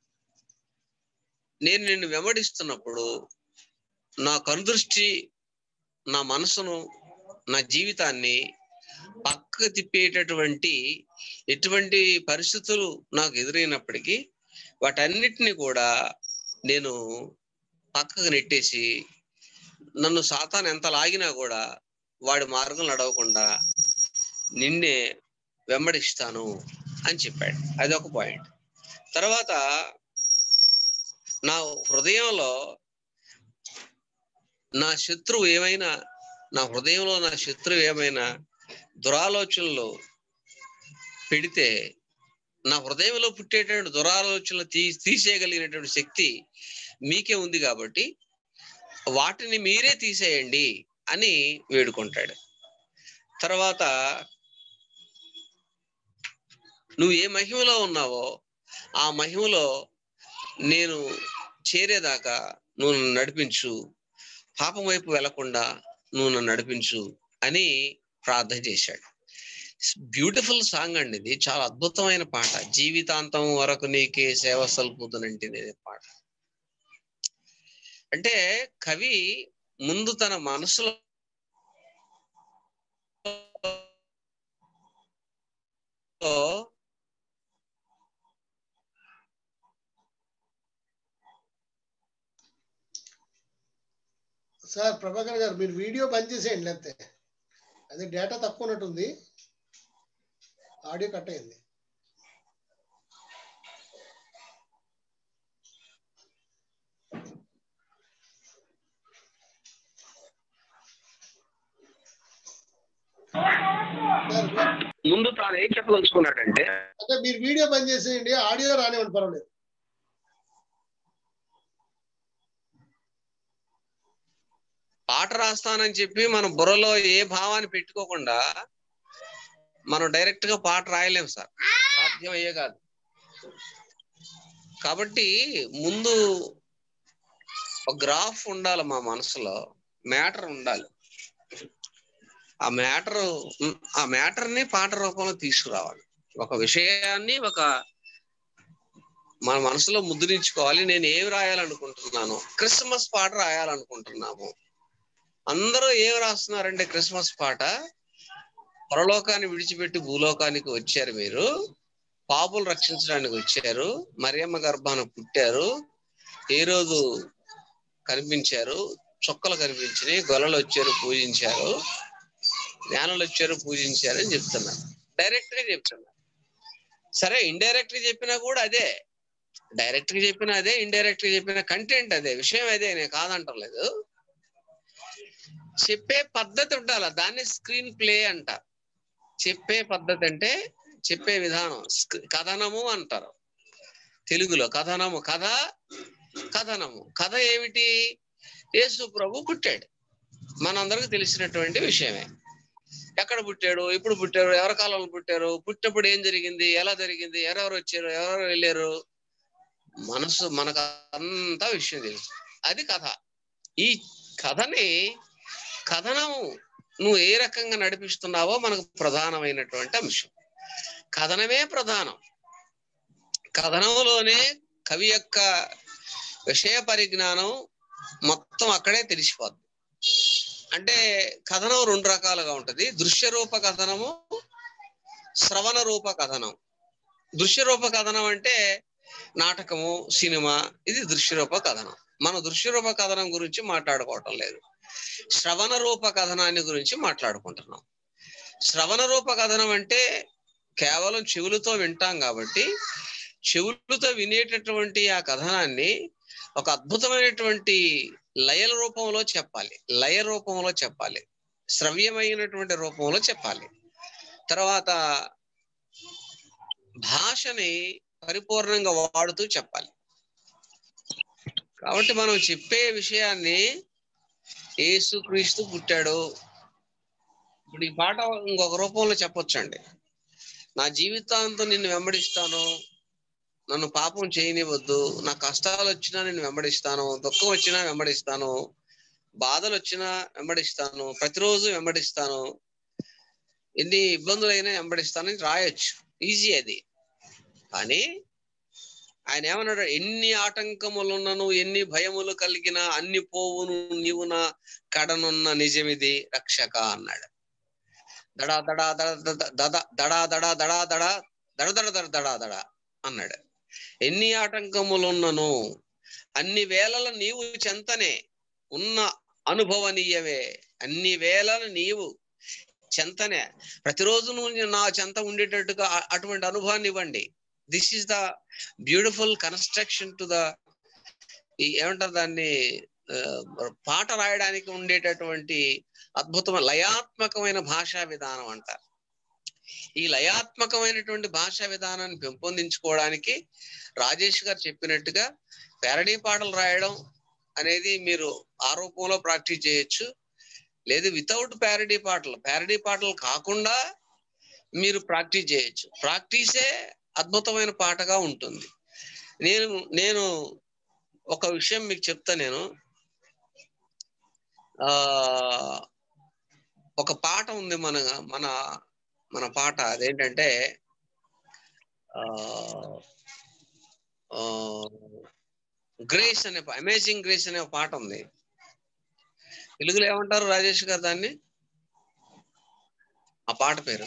నేను నిన్ను వెంబడిస్తున్నప్పుడు నా కనుదృష్టి నా మనసును నా జీవితాన్ని పక్కకు తిప్పేటటువంటి ఎటువంటి పరిస్థితులు నాకు ఎదురైనప్పటికీ వాటన్నిటిని కూడా నేను పక్కకు నెట్టేసి నన్ను సాతాన్ ఎంత లాగినా కూడా వాడి మార్గం నడవకుండా నిన్నే వెంబడిస్తాను అని చెప్పాడు అది ఒక పాయింట్ తర్వాత నా హృదయంలో నా శత్రువు ఏమైనా నా హృదయంలో నా శత్రువు ఏమైనా దురాలోచనలు పెడితే నా హృదయంలో పుట్టేటువంటి దురాలోచనలు తీ తీసేయగలిగినటువంటి శక్తి మీకే ఉంది కాబట్టి వాటిని మీరే తీసేయండి అని వేడుకుంటాడు తర్వాత నువ్వు ఏ మహిమలో ఉన్నావో ఆ మహిమలో నేను చేరేదాకా నువ్వు నన్ను నడిపించు పాపం వైపు వెళ్లకుండా నువ్వు నన్ను నడిపించు అని ప్రార్థన చేశాడు బ్యూటిఫుల్ సాంగ్ అండి ఇది చాలా అద్భుతమైన పాట జీవితాంతం వరకు నీకే సేవ సల్పుతునంటే పాట అంటే కవి ముందు తన మనసులో సార్ ప్రభాకర్ గారు మీరు వీడియో బంద్ చేసేయండి లేకపోతే అదే డేటా తక్కువ ఉన్నట్టుంది ఆడియో కట్ అయింది ముందు తాను ఏం చెప్పదలుచుకున్నాడంటే అంటే మీరు వీడియో బంద్ చేసేయండి ఆడియో రానివ్వండి పర్వాలేదు పాట రాస్తానని చెప్పి మన బుర్రలో ఏ భావాన్ని పెట్టుకోకుండా మనం డైరెక్ట్ గా పాట రాయలేం సార్ సాధ్యం అయ్యే కాదు కాబట్టి ముందు ఒక గ్రాఫ్ ఉండాలి మా మనసులో మ్యాటర్ ఉండాలి ఆ మ్యాటర్ ఆ మ్యాటర్ ని పాట రూపంలో తీసుకురావాలి ఒక విషయాన్ని ఒక మన మనసులో ముద్రించుకోవాలి నేను ఏమి రాయాలనుకుంటున్నాను క్రిస్మస్ పాట రాయాలనుకుంటున్నాము అందరూ ఏం రాస్తున్నారంటే క్రిస్మస్ పాట పరలోకాన్ని విడిచిపెట్టి భూలోకానికి వచ్చారు మీరు పాపులు రక్షించడానికి వచ్చారు మరియమ్మ గర్భాన పుట్టారు ఏ రోజు కనిపించారు చొక్కలు కనిపించినాయి గొల్లలు వచ్చారు పూజించారు జ్ఞానులు వచ్చారు పూజించారు అని చెప్తున్నారు డైరెక్ట్ గా చెప్తున్నారు సరే ఇండైరెక్ట్ గా చెప్పినా కూడా అదే డైరెక్ట్ గా చెప్పినా అదే ఇండైరెక్ట్ గా చెప్పిన కంటెంట్ అదే విషయం అదే నేను కాదంటలేదు చెప్పే పద్ధతి ఉండాలి దాన్ని స్క్రీన్ ప్లే అంట చెప్పే పద్ధతి అంటే చెప్పే విధానం స్క్- కథనము అంటారు తెలుగులో కథనము కథ కథనము కథ ఏమిటి యేసు ప్రభు పుట్టాడు మనందరికి తెలిసినటువంటి విషయమే ఎక్కడ పుట్టాడు ఎప్పుడు పుట్టారు ఎవరి కాలంలో పుట్టారు పుట్టినప్పుడు ఏం జరిగింది ఎలా జరిగింది ఎవరెవరు వచ్చారు ఎవరెవరు వెళ్ళారు మనసు మనకు అంతా విషయం తెలుసు అది కథ ఈ కథని కథనం నువ్వు ఏ రకంగా నడిపిస్తున్నావో మనకు ప్రధానమైనటువంటి అంశం కథనమే ప్రధానం కథనంలోనే కవి యొక్క విషయ పరిజ్ఞానం మొత్తం అక్కడే తెలిసిపోద్ది అంటే కథనం రెండు రకాలుగా ఉంటది దృశ్య రూప కథనము శ్రవణ రూప కథనం దృశ్య రూప కథనం అంటే నాటకము సినిమా ఇది దృశ్య రూప కథనం మన దృశ్య రూప కథనం గురించి మాట్లాడుకోవటం లేదు శ్రవణ రూప కథనాన్ని గురించి మాట్లాడుకుంటున్నాం శ్రవణ రూప కథనం అంటే కేవలం చెవులతో వింటాం కాబట్టి చెవులతో వినేటటువంటి ఆ కథనాన్ని ఒక అద్భుతమైనటువంటి లయల రూపంలో చెప్పాలి లయ రూపంలో చెప్పాలి శ్రవ్యమైనటువంటి రూపంలో చెప్పాలి తర్వాత భాషని పరిపూర్ణంగా వాడుతూ చెప్పాలి కాబట్టి మనం చెప్పే విషయాన్ని యేసుక్రీస్తు పుట్టాడు ఇప్పుడు ఈ పాట ఇంకొక రూపంలో చెప్పొచ్చండి నా జీవితాంతం నిన్ను వెంబడిస్తాను నన్ను పాపం చేయనివద్దు నా కష్టాలు వచ్చినా నేను వెంబడిస్తాను దుఃఖం వచ్చినా వెంబడిస్తాను బాధలు వచ్చినా వెంబడిస్తాను ప్రతిరోజు వెంబడిస్తాను ఎన్ని ఇబ్బందులైనా వెంబడిస్తానని రాయొచ్చు ఈజీ అది కానీ ఆయన ఏమన్నాడు ఎన్ని ఆటంకములున్నను ఎన్ని భయములు కలిగిన అన్ని పోవును నీవు నా కడనున్న నిజమిది రక్షక అన్నాడు దడా దడా దడ దడ దడా దడా దడా దడా దడ దడ దడ దడా దడా అన్నాడు ఎన్ని ఆటంకములున్నను అన్ని వేళల నీవు చెంతనే ఉన్న అనుభవనీయవే అన్ని వేళల నీవు చెంతనే ప్రతిరోజు నువ్వు నా చెంత ఉండేటట్టుగా అ- అటువంటి అనుభవాన్ని ఇవ్వండి this is the beautiful construction to the ఏమంటారు దాన్ని ఆ, పాట రాయడానికి ఉండేటటువంటి అద్భుతమైన లయాత్మకమైన భాషా విధానం అంటారు ఈ లయాత్మకమైనటువంటి భాషా విధానాన్ని పెంపొందించుకోవడానికి రాజేష్ గారు చెప్పినట్టుగా ప్యారడీ పాటలు రాయడం అనేది మీరు ఆ రూపంలో ప్రాక్టీస్ చేయొచ్చు లేదు వితౌట్ ప్యారడీ పాటలు ప్యారడీ పాటలు కాకుండా మీరు ప్రాక్టీస్ చేయొచ్చు ప్రాక్టీసే అద్భుతమైన పాటగా ఉంటుంది నేను నేను ఒక విషయం మీకు చెప్తా నేను ఆ ఒక పాట ఉంది మన మన మన పాట అదేంటంటే ఆ గ్రేస్ అనే అమేజింగ్ గ్రేస్ అనే ఒక పాట ఉంది తెలుగులో ఏమంటారు రాజేష్ గారు దాన్ని ఆ పాట పేరు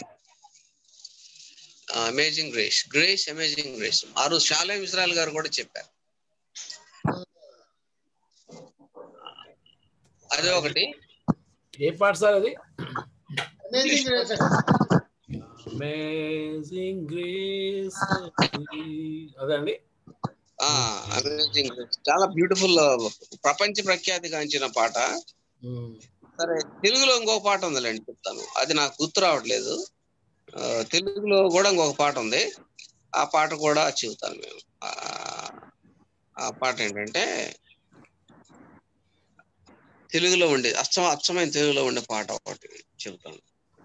amazing grace grace amazing grace ఆ రోజు శాలే ఇస్రాయల్ గారు కూడా చెప్పారు అదే ఒకటి ఏ పాట సార్ అది అమేజింగ్ గ్రేస్ అమేజింగ్ గ్రేస్ అదండి ఆ అమేజింగ్ గ్రేస్ చాలా బ్యూటిఫుల్ ప్రపంచ ప్రఖ్యాతి గాంచిన పాట సరే తెలుగులో ఇంకొక పాట ఉందిలేండి చెప్తాను అది నాకు గుర్తు రావట్లేదు ఆ, తెలుగులో కూడా ఇంకొక పాట ఉంది ఆ పాట కూడా చెబుతాను మేము ఆ, ఆ పాట ఏంటంటే తెలుగులో ఉండే అచ్చం అచ్చమైన తెలుగులో ఉండే పాట ఒకటి చెబుతాను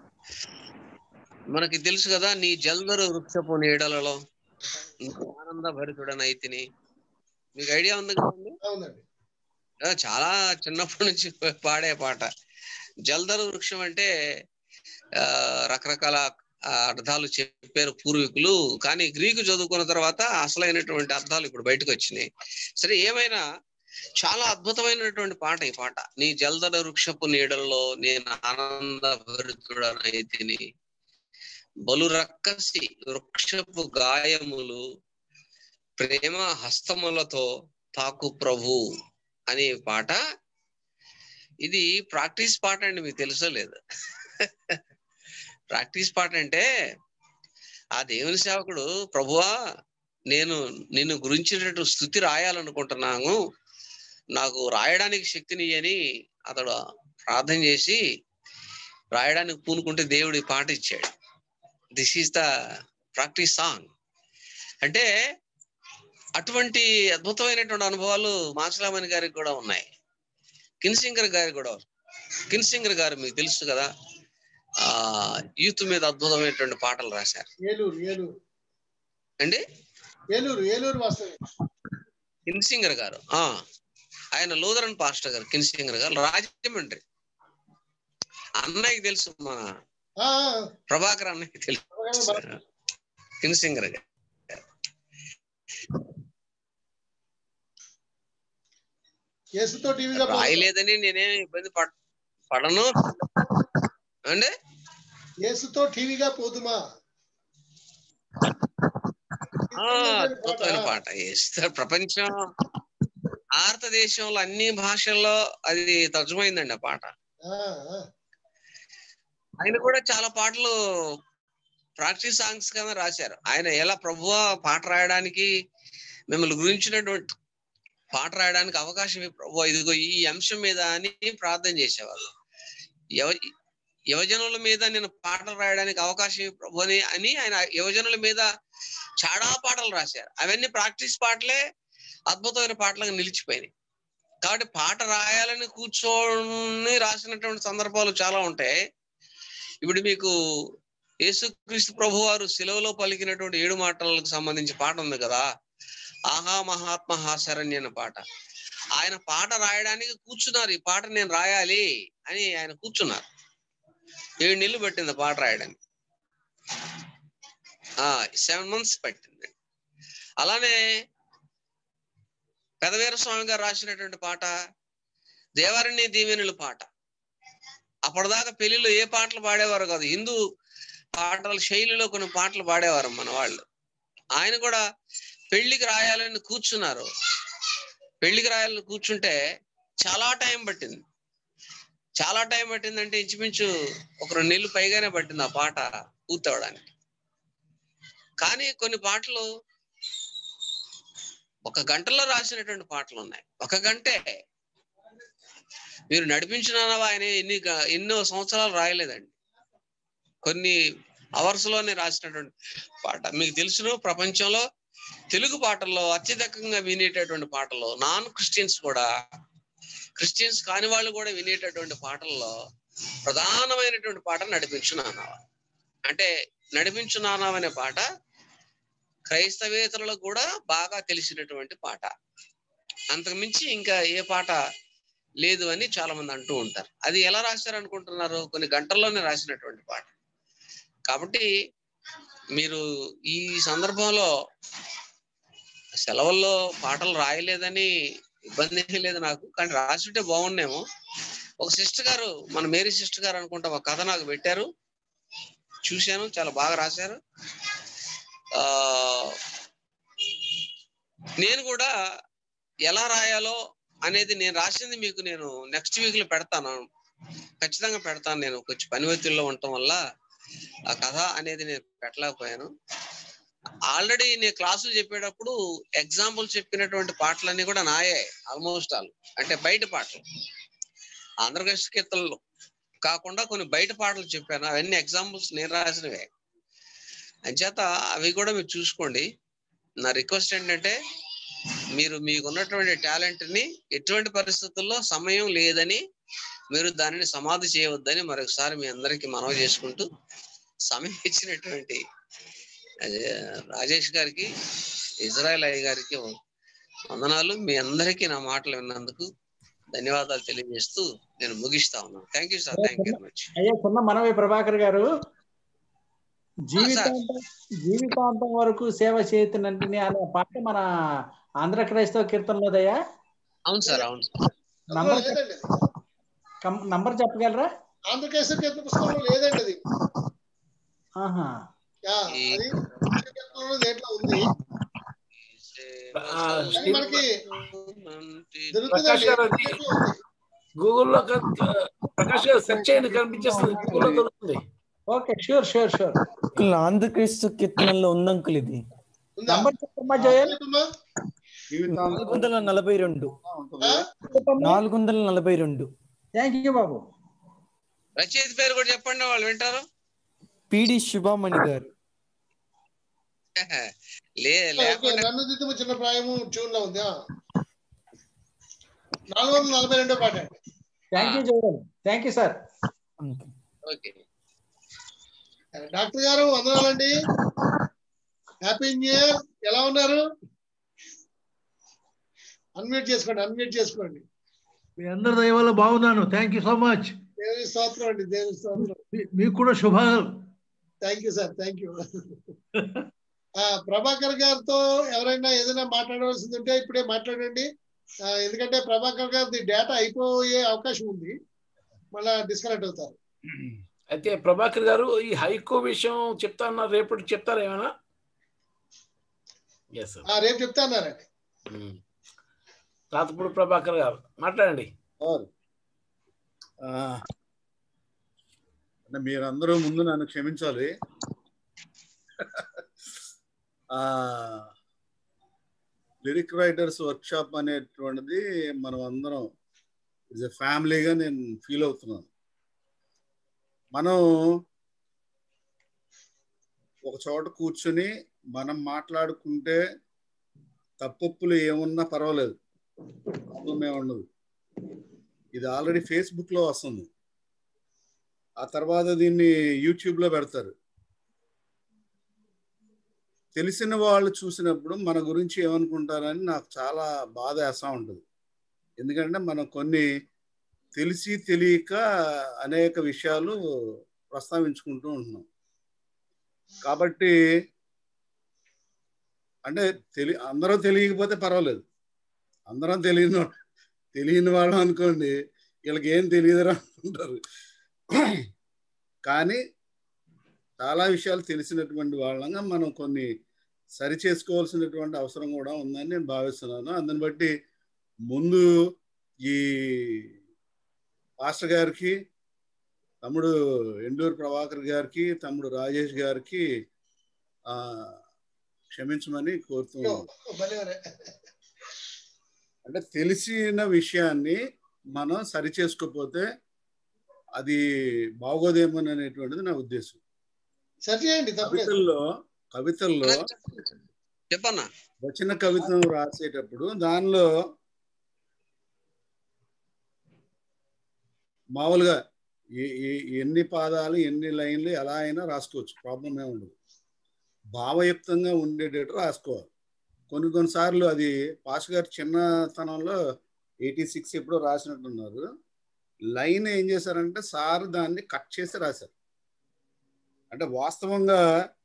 మనకి తెలుసు కదా నీ జల్దరు వృక్షపు నీడలలో నీకు ఆనంద భరితుడనైతిని మీకు ఐడియా ఉంది కదండి అవునండి ఆ, చాలా చిన్నప్పటి నుంచి పాడే పాట జల్దరు వృక్షం అంటే ఆ రకరకాల ఆ, అర్థాలు చెప్పారు పూర్వీకులు కానీ గ్రీకు చదువుకున్న తర్వాత అసలైనటువంటి అర్థాలు ఇప్పుడు బయటకు వచ్చినాయి సరే ఏమైనా చాలా అద్భుతమైనటువంటి పాట ఈ పాట నీ జల్దడ వృక్షపు నీడల్లో నేను ఆనంద భరితుడనైతిని బలు రక్కసి వృక్షపు గాయములు ప్రేమ హస్తములతో తాకు ప్రభు అనే పాట ఇది ప్రాక్టీస్ పాట అండి మీకు తెలుసో లేదు ప్రాక్టీస్ పాట అంటే ఆ దేవుని సేవకుడు ప్రభువా నేను నిన్ను గురించినట్టు స్థుతి రాయాలనుకుంటున్నాను నాకు రాయడానికి శక్తిని అని అతడు ప్రార్థన చేసి రాయడానికి పూనుకుంటే దేవుడు ఈ పాట ఇచ్చాడు this is the practice song అంటే అటువంటి అద్భుతమైనటువంటి అనుభవాలు మాచలామణి గారికి కూడా ఉన్నాయి కిన్సింగర్ గారికి కూడా కిన్సింగర్ గారు మీకు తెలుసు కదా ఆ యూత్ మీద అద్భుతమైనటువంటి పాటలు రాశారు ఏలూరు ఏలూరు అండి ఏలూరు ఏలూరు వాస్తవం కిన్సింగర్ గారు ఆ ఆయన లూథరన్ పాస్టర్ గారు కిన్సింగర్ గారు రాజమండ్రి అన్నయ్యకి తెలుసు మన ఆ, ప్రభాకర్ అన్నయ్యకి తెలుసు కిన్సింగర్ గారు యేసుతో టీవీగా రాయలేదని నేనేం ఇబ్బంది పడ పడను అండి యేసుతో టీవీగా పోదుమా ఆ, అద్భుతమైన పాట ఇస్తారు ప్రపంచం భారతదేశంలో అన్ని భాషల్లో అది తర్జుమైందండి ఆ పాట ఆ, ఆ. ఆయన కూడా చాలా పాటలు ప్రాక్టీస్ సాంగ్స్ గా రాశారు ఆయన ఎలా ప్రభువ పాట రాయడానికి మిమ్మల్ని గురించినటువంటి పాట రాయడానికి అవకాశం ప్రభు ఇదిగో ఈ అంశం మీద అని ప్రార్థన చేసేవాళ్ళు యవ యువజనుల మీద నేను పాటలు రాయడానికి అవకాశం ఇవ్వు ప్రభు అని అని ఆయన యువజనుల మీద చాలా పాటలు రాశారు అవన్నీ ప్రాక్టీస్ పాటలే అద్భుతమైన పాటలుగా నిలిచిపోయినాయి కాబట్టి పాట రాయాలని కూర్చొని రాసినటువంటి సందర్భాలు చాలా ఉంటాయి ఇప్పుడు మీకు యేసుక్రీస్తు ప్రభు వారు సెలవులో పలికినటువంటి ఏడు మాటలకు సంబంధించి పాట ఉంది కదా ఆహా మహాత్మ హాశరణ్య అనే పాట ఆయన పాట రాయడానికి కూర్చున్నారు ఈ పాట నేను రాయాలి అని ఆయన కూర్చున్నారు ఏడు నెలలు పట్టింది పాట రాయడానికి ఆ సెవెన్ మంత్స్ పట్టింది అలానే పెదవీర స్వామి గారు రాసినటువంటి పాట దేవరణి దీవెనుల పాట అప్పటిదాకా పెళ్లిలో ఏ పాటలు పాడేవారు కాదు హిందూ పాటల శైలిలో కొన్ని పాటలు పాడేవారు మన వాళ్ళు ఆయన కూడా పెళ్లికి రాయాలని కూర్చున్నారు పెళ్లికి రాయాలని కూర్చుంటే చాలా టైం పట్టింది చాలా టైం పట్టిందంటే ఇంచుమించు ఒక రెండు నెలలు పైగానే పట్టింది ఆ పాట పూర్తవడానికి కానీ కొన్ని పాటలు ఒక గంటలో రాసినటువంటి పాటలు ఉన్నాయి ఒక గంటే మీరు నడిపించినావా ఆయన ఎన్ని గ- ఎన్నో సంవత్సరాలు రాయలేదండి కొన్ని అవర్స్ లోనే రాసినటువంటి పాట మీకు తెలుసును ప్రపంచంలో తెలుగు పాటల్లో అత్యధికంగా వినేటటువంటి పాటలు నాన్ క్రిస్టియన్స్ కూడా క్రిస్టియన్స్ కాని వాళ్ళు కూడా వినేటటువంటి పాటల్లో ప్రధానమైనటువంటి పాట నడిపించున్నానవ అంటే నడిపించున్నానవ అనే పాట క్రైస్తవేతరులకు కూడా బాగా తెలిసినటువంటి పాట అంతకు మించి ఇంకా ఏ పాట లేదు అని చాలా మంది అంటూ ఉంటారు అది ఎలా రాశారు అనుకుంటున్నారు కొన్ని గంటల్లోనే రాసినటువంటి పాట కాబట్టి మీరు ఈ సందర్భంలో సెలవుల్లో పాటలు రాయలేదని ఇబ్బంది ఏమీ లేదు నాకు కానీ రాసుంటే బాగుండేమో ఒక సిస్టర్ గారు మన మేరీ సిస్టర్ గారు అనుకుంటా ఒక కథ నాకు పెట్టారు చూశాను చాలా బాగా రాశారు ఆ నేను కూడా ఎలా రాయాలో అనేది నేను రాసింది మీకు నేను నెక్స్ట్ వీక్ లో పెడతాను ఖచ్చితంగా పెడతాను నేను కొంచెం పని ఒత్తిడిలో ఉండటం వల్ల ఆ కథ అనేది నేను పెట్టలేకపోయాను ఆల్రెడీ నేను క్లాసులు చెప్పేటప్పుడు ఎగ్జాంపుల్ చెప్పినటువంటి పాటలన్నీ కూడా నాయే ఆల్మోస్ట్ ఆల్ అంటే బయట పాటలు ఆంధ్రప్రదేశ్ కీర్తనలు కాకుండా కొన్ని బయట పాటలు చెప్పాను అవన్నీ ఎగ్జాంపుల్స్ నేను రాసినవే అంచేత అవి కూడా మీరు చూసుకోండి నా రిక్వెస్ట్ ఏంటంటే మీరు మీకున్నటువంటి టాలెంట్ ని ఎటువంటి పరిస్థితుల్లో సమయం లేదని మీరు దానిని సమాధి చేయవద్దని మరొకసారి మీ అందరికీ మనవి చేసుకుంటూ సమయం ఇచ్చినటువంటి అదే రాజేష్ గారికి ఇజ్రాయల్ అయ్య గారికి వందనాలు మీ అందరికీ నా మాటలు విన్నందుకు ధన్యవాదాలు తెలియజేస్తూ నేను ముగిస్తా ఉన్నాను thank you sir thank you very much అయ్యా చిన్న మనవి ప్రభాకర్ గారు జీవితాంతం జీవితాంతం వరకు సేవ చేతునంటిని అనే పాట మన ఆంధ్ర క్రైస్తవ కీర్తనలోదయ్యా అవును సార్ అవును సార్ నంబర్ లేదండి అది. కం- నంబర్ చెప్పగలరా ఆంధ్రకేశ్వర కీర్తన పుస్తకంలో లేదండి అది ఆహా యా, అది కీర్తనలో దేంట్లో ఉంది ఆ, కానీ స్టీవ్ మనకి ప్రకాష్ గారు అది గూగుల్లో కనుక- ప్రకాష్ గారు సెర్చ్ చేయండి కనిపించేస్తుంది గూగుల్లో దొరుకుతుంది okay sure sure sure uncle ఆంధ్రక్రీస్తు కీర్తనలో ఉంది అంకుల్ ఇది నంబర్ చెప్పమ్మా జోయల్ నాలుగు వందల నలభై రెండు నాలుగు వందల నలభై రెండు థ్యాంక్ యూ బాబు రచయిత పేరు కూడా చెప్పండి వాళ్ళు వింటారు పిడి శుభామణి గారు లే ఓకే, లేకుండా నన్ను దిద్దుము చిన్న ప్రాయము జూన్ లో ఉంది ఆ. నాలుగు వందల నలభై రెండో పాట అండి thank you Joel thank you sir okay doctor గారు వందనాలండి హ్యాపీ న్యూ ఇయర్ ఎలా ఉన్నారు అన్మ్యూట్ చేసుకోండి అన్మ్యూట్ చేసుకోండి మీ అందరి దయ వల్ల బాగున్నాను థ్యాంక్ యూ సో మచ్ దేవుని స్తోత్రం అండి దేవుని స్తోత్రం మీకు కూడా శుభాలు thank you sir thank you Prabhakar గారితో ఎవరైనా ఏదైనా మాట్లాడవలసింది ఉంటే ఇప్పుడే మాట్లాడండి ఆ, ఎందుకంటే ప్రభాకర్ గారిది డేటా అయిపోయే అవకాశం ఉంది మళ్ళా డిస్కనెక్ట్ అవుతారు అయితే ప్రభాకర్ గారు ఈ హైకో విషయం చెప్తా అన్నారు రేపటి చెప్తారా ఏమైనా ఎస్ ఆ, రేపు చెప్తా అన్నారండి తాతపూడి ప్రభాకర్ గారు మాట్లాడండి సార్ ఆ, అంటే మీరందరూ ముందు నన్ను క్షమించాలి ఆ లిరిక్ రైటర్స్ వర్క్షాప్ అనేటువంటిది మనం అందరం ఇస్ ఎ ఫ్యామిలీగా నేను ఫీల్ అవుతున్నాను మనం ఒక చోట కూర్చుని మనం మాట్లాడుకుంటే తప్పొప్పులు ఏమున్నా పర్వాలేదు ప్రాబ్లం ఏమి ఉండదు ఇది ఆల్రెడీ ఫేస్బుక్ లో వస్తుంది ఆ తర్వాత దీన్ని యూట్యూబ్ లో పెడతారు తెలిసిన వాళ్ళు చూసినప్పుడు మన గురించి ఏమనుకుంటారని నాకు చాలా బాధ వేస్తూ ఉంటుంది ఎందుకంటే మనం కొన్ని తెలిసి తెలియక అనేక విషయాలు ప్రస్తావించుకుంటూ ఉంటున్నాం కాబట్టి అంటే తెలి అందరూ తెలియకపోతే పర్వాలేదు అందరం తెలియని తెలియని వాళ్ళం అనుకోండి వీళ్ళకి ఏం తెలియదురా అనుకుంటారు కానీ చాలా విషయాలు తెలిసినటువంటి వాళ్ళంగా మనం కొన్ని సరి చేసుకోవాల్సినటువంటి అవసరం కూడా ఉందని నేను భావిస్తున్నాను అందుని బట్టి ముందు ఈ పాస్టర్ గారికి తమ్ముడు ఎండూరు ప్రభాకర్ గారికి తమ్ముడు రాజేష్ గారికి ఆ క్షమించమని కోరుతున్నాను భలేవరే. అంటే తెలిసిన విషయాన్ని మనం సరి చేసుకోకపోతే అది బాగోదేమో అనేటువంటిది నా ఉద్దేశం సరి చేయండి తప్పలేదు కవితల్లో కవితల్లో చెప్పన్నా వచ్చిన కవితను రాసేటప్పుడు దానిలో మామూలుగా ఏ- ఏ- ఎన్ని పాదాలు ఎన్ని లైన్లు ఎలా అయినా రాసుకోవచ్చు ప్రాబ్లం ఏమి ఉండదు భావయుక్తంగా ఉండేటట్టు రాసుకోవాలి కొన్ని కొన్నిసార్లు అది పాస్ గారు చిన్నతనంలో ఎయిటీ సిక్స్ ఎప్పుడో రాసినట్టున్నారు లైన్ ఏం చేశారంటే సార్ దాన్ని కట్ చేసి రాశారు అంటే వాస్తవంగా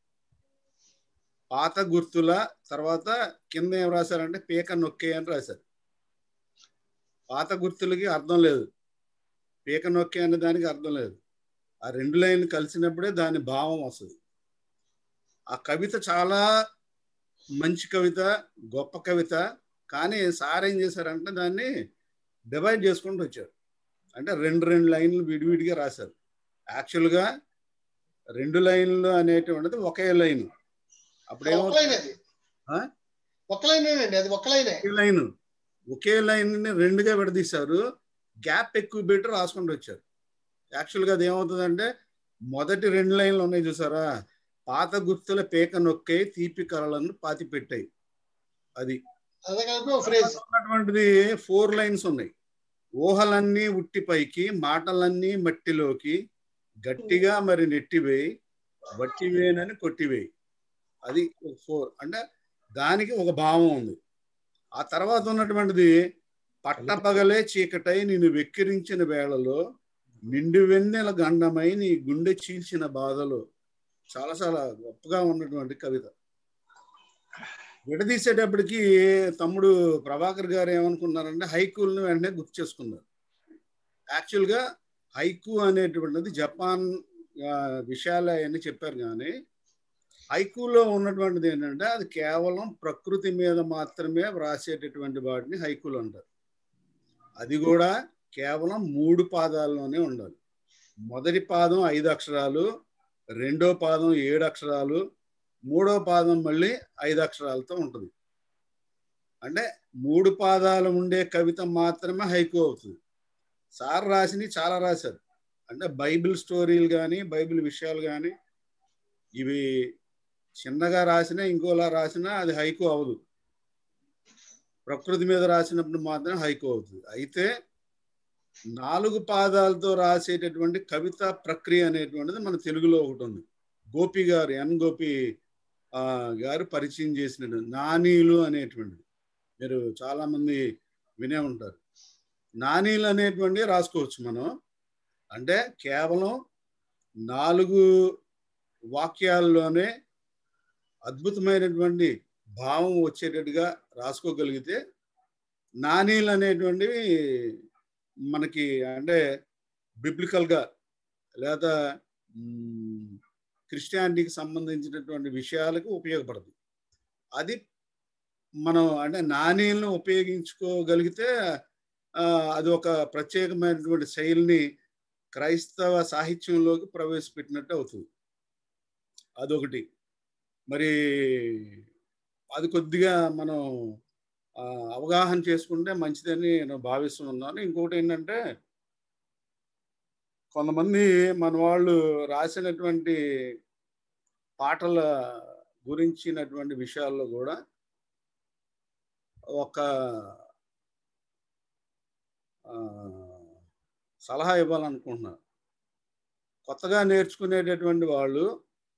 పాత గుర్తుల తర్వాత కింద ఏం రాశారంటే పీక నొక్కే అని రాశారు పాత గుర్తులకి అర్థం లేదు పీక నొక్కే అనే దానికి అర్థం లేదు ఆ రెండు లైన్లు కలిసినప్పుడే దాని భావం వస్తుంది ఆ కవిత చాలా మంచి కవిత గొప్ప కవిత కానీ సార్ ఏం చేశారంటే దాన్ని డివైడ్ చేసుకుంటూ వచ్చారు అంటే రెండు రెండు లైన్లు విడివిడిగా రాశారు యాక్చువల్గా రెండు లైన్లు అనేటువంటిది ఒకే లైన్ అప్పుడు ఒక లైన్ ఏమవుతుంది అది ఆ? ఒక లైనేనండి అది ఒక లైనే ఒకే లైన్ ఒకే లైన్ ని రెండుగా విడదీశారు గ్యాప్ ఎక్కువ పెట్టి రాసుకుంటూ వచ్చారు యాక్చువల్గా అది ఏమవుతుందంటే మొదటి రెండు లైన్లు ఉన్నాయి చూసారా పాత గుర్తుల పేక నొక్కే తీపి కళలను పాతి పెట్టాయి అది అదే కలిపి ఒక ఫ్రేజ్ ఉన్నటువంటిది ఫోర్ లైన్స్ ఉన్నాయి ఊహలన్నీ ఉట్టి పైకి మాటలన్నీ మట్టిలోకి గట్టిగా మరి నెట్టివేయి వట్టివేనని కొట్టివేయి అది ఫోర్ అంటే దానికి ఒక భావం ఉంది ఆ తర్వాత ఉన్నటువంటిది పట్టపగలే చీకటై నిన్ను వెక్కిరించిన వేళలో నిండు వెన్నెల గండమై నీ గుండె చీల్చిన బాధలో చాలా చాలా గొప్పగా ఉన్నటువంటి కవిత విడదీసేటప్పటికి తమ్ముడు ప్రభాకర్ గారు ఏమనుకున్నారంటే హైకూల్ని వెంటనే గుర్తు చేసుకున్నారు యాక్చువల్గా హైకు అనేటువంటిది జపాన్ ఆ, విషయాలు అవన్నీ చెప్పారు కానీ హైకులో ఉన్నటువంటిది ఏంటంటే అది కేవలం ప్రకృతి మీద మాత్రమే వ్రాసేటటువంటి వాటిని హైకులు అంటారు అది కూడా కేవలం మూడు పాదాల్లోనే ఉండాలి మొదటి పాదం ఐదు అక్షరాలు రెండో పాదం ఏడు అక్షరాలు మూడో పాదం మళ్ళీ ఐదు అక్షరాలతో ఉంటుంది అంటే మూడు పాదాలు ఉండే కవిత మాత్రమే హైకు అవుతుంది సార్ రాసినవి చాలా రాశారు అంటే బైబిల్ స్టోరీలు కానీ బైబిల్ విషయాలు కానీ ఇవి చిన్నగా రాసినా ఇంకోలా రాసినా అది హైకు అవ్వదు ప్రకృతి మీద రాసినప్పుడు మాత్రం హైకు అవుతుంది అయితే నాలుగు పాదాలతో రాసేటటువంటి కవిత ప్రక్రియ అనేటువంటిది మన తెలుగులో ఒకటి ఉంది గోపి గారు ఎన్ గోపి ఆ, గారు పరిచయం చేసినట్టు నానీలు అనేటువంటిది మీరు చాలా మంది వినే ఉంటారు నానీలు అనేటువంటి రాసుకోవచ్చు మనం అంటే కేవలం నాలుగు వాక్యాల్లోనే అద్భుతమైనటువంటి భావం వచ్చేటట్టుగా రాసుకోగలిగితే నానీలు అనేటువంటివి మనకి అంటే బిబ్లికల్గా లేదా మ్, క్రిస్టియానిటీకి సంబంధించినటువంటి విషయాలకు ఉపయోగపడదు అది మనం అంటే నాణ్యాలను ఉపయోగించుకోగలిగితే ఆ, అది ఒక ప్రత్యేకమైనటువంటి శైలిని క్రైస్తవ సాహిత్యంలోకి ప్రవేశపెట్టినట్టు అవుతుంది అదొకటి మరి అది కొద్దిగా మనం ఆ, అవగాహన చేసుకుంటే మంచిదని నేను భావిస్తున్నాను ఇంకొకటి ఏంటంటే కొంతమంది మన వాళ్ళు రాసినటువంటి పాటల గురించినటువంటి విషయాల్లో కూడా ఒక ఆ, సలహా ఇవ్వాలనుకుంటున్నా కొత్తగా నేర్చుకునేటటువంటి వాళ్ళు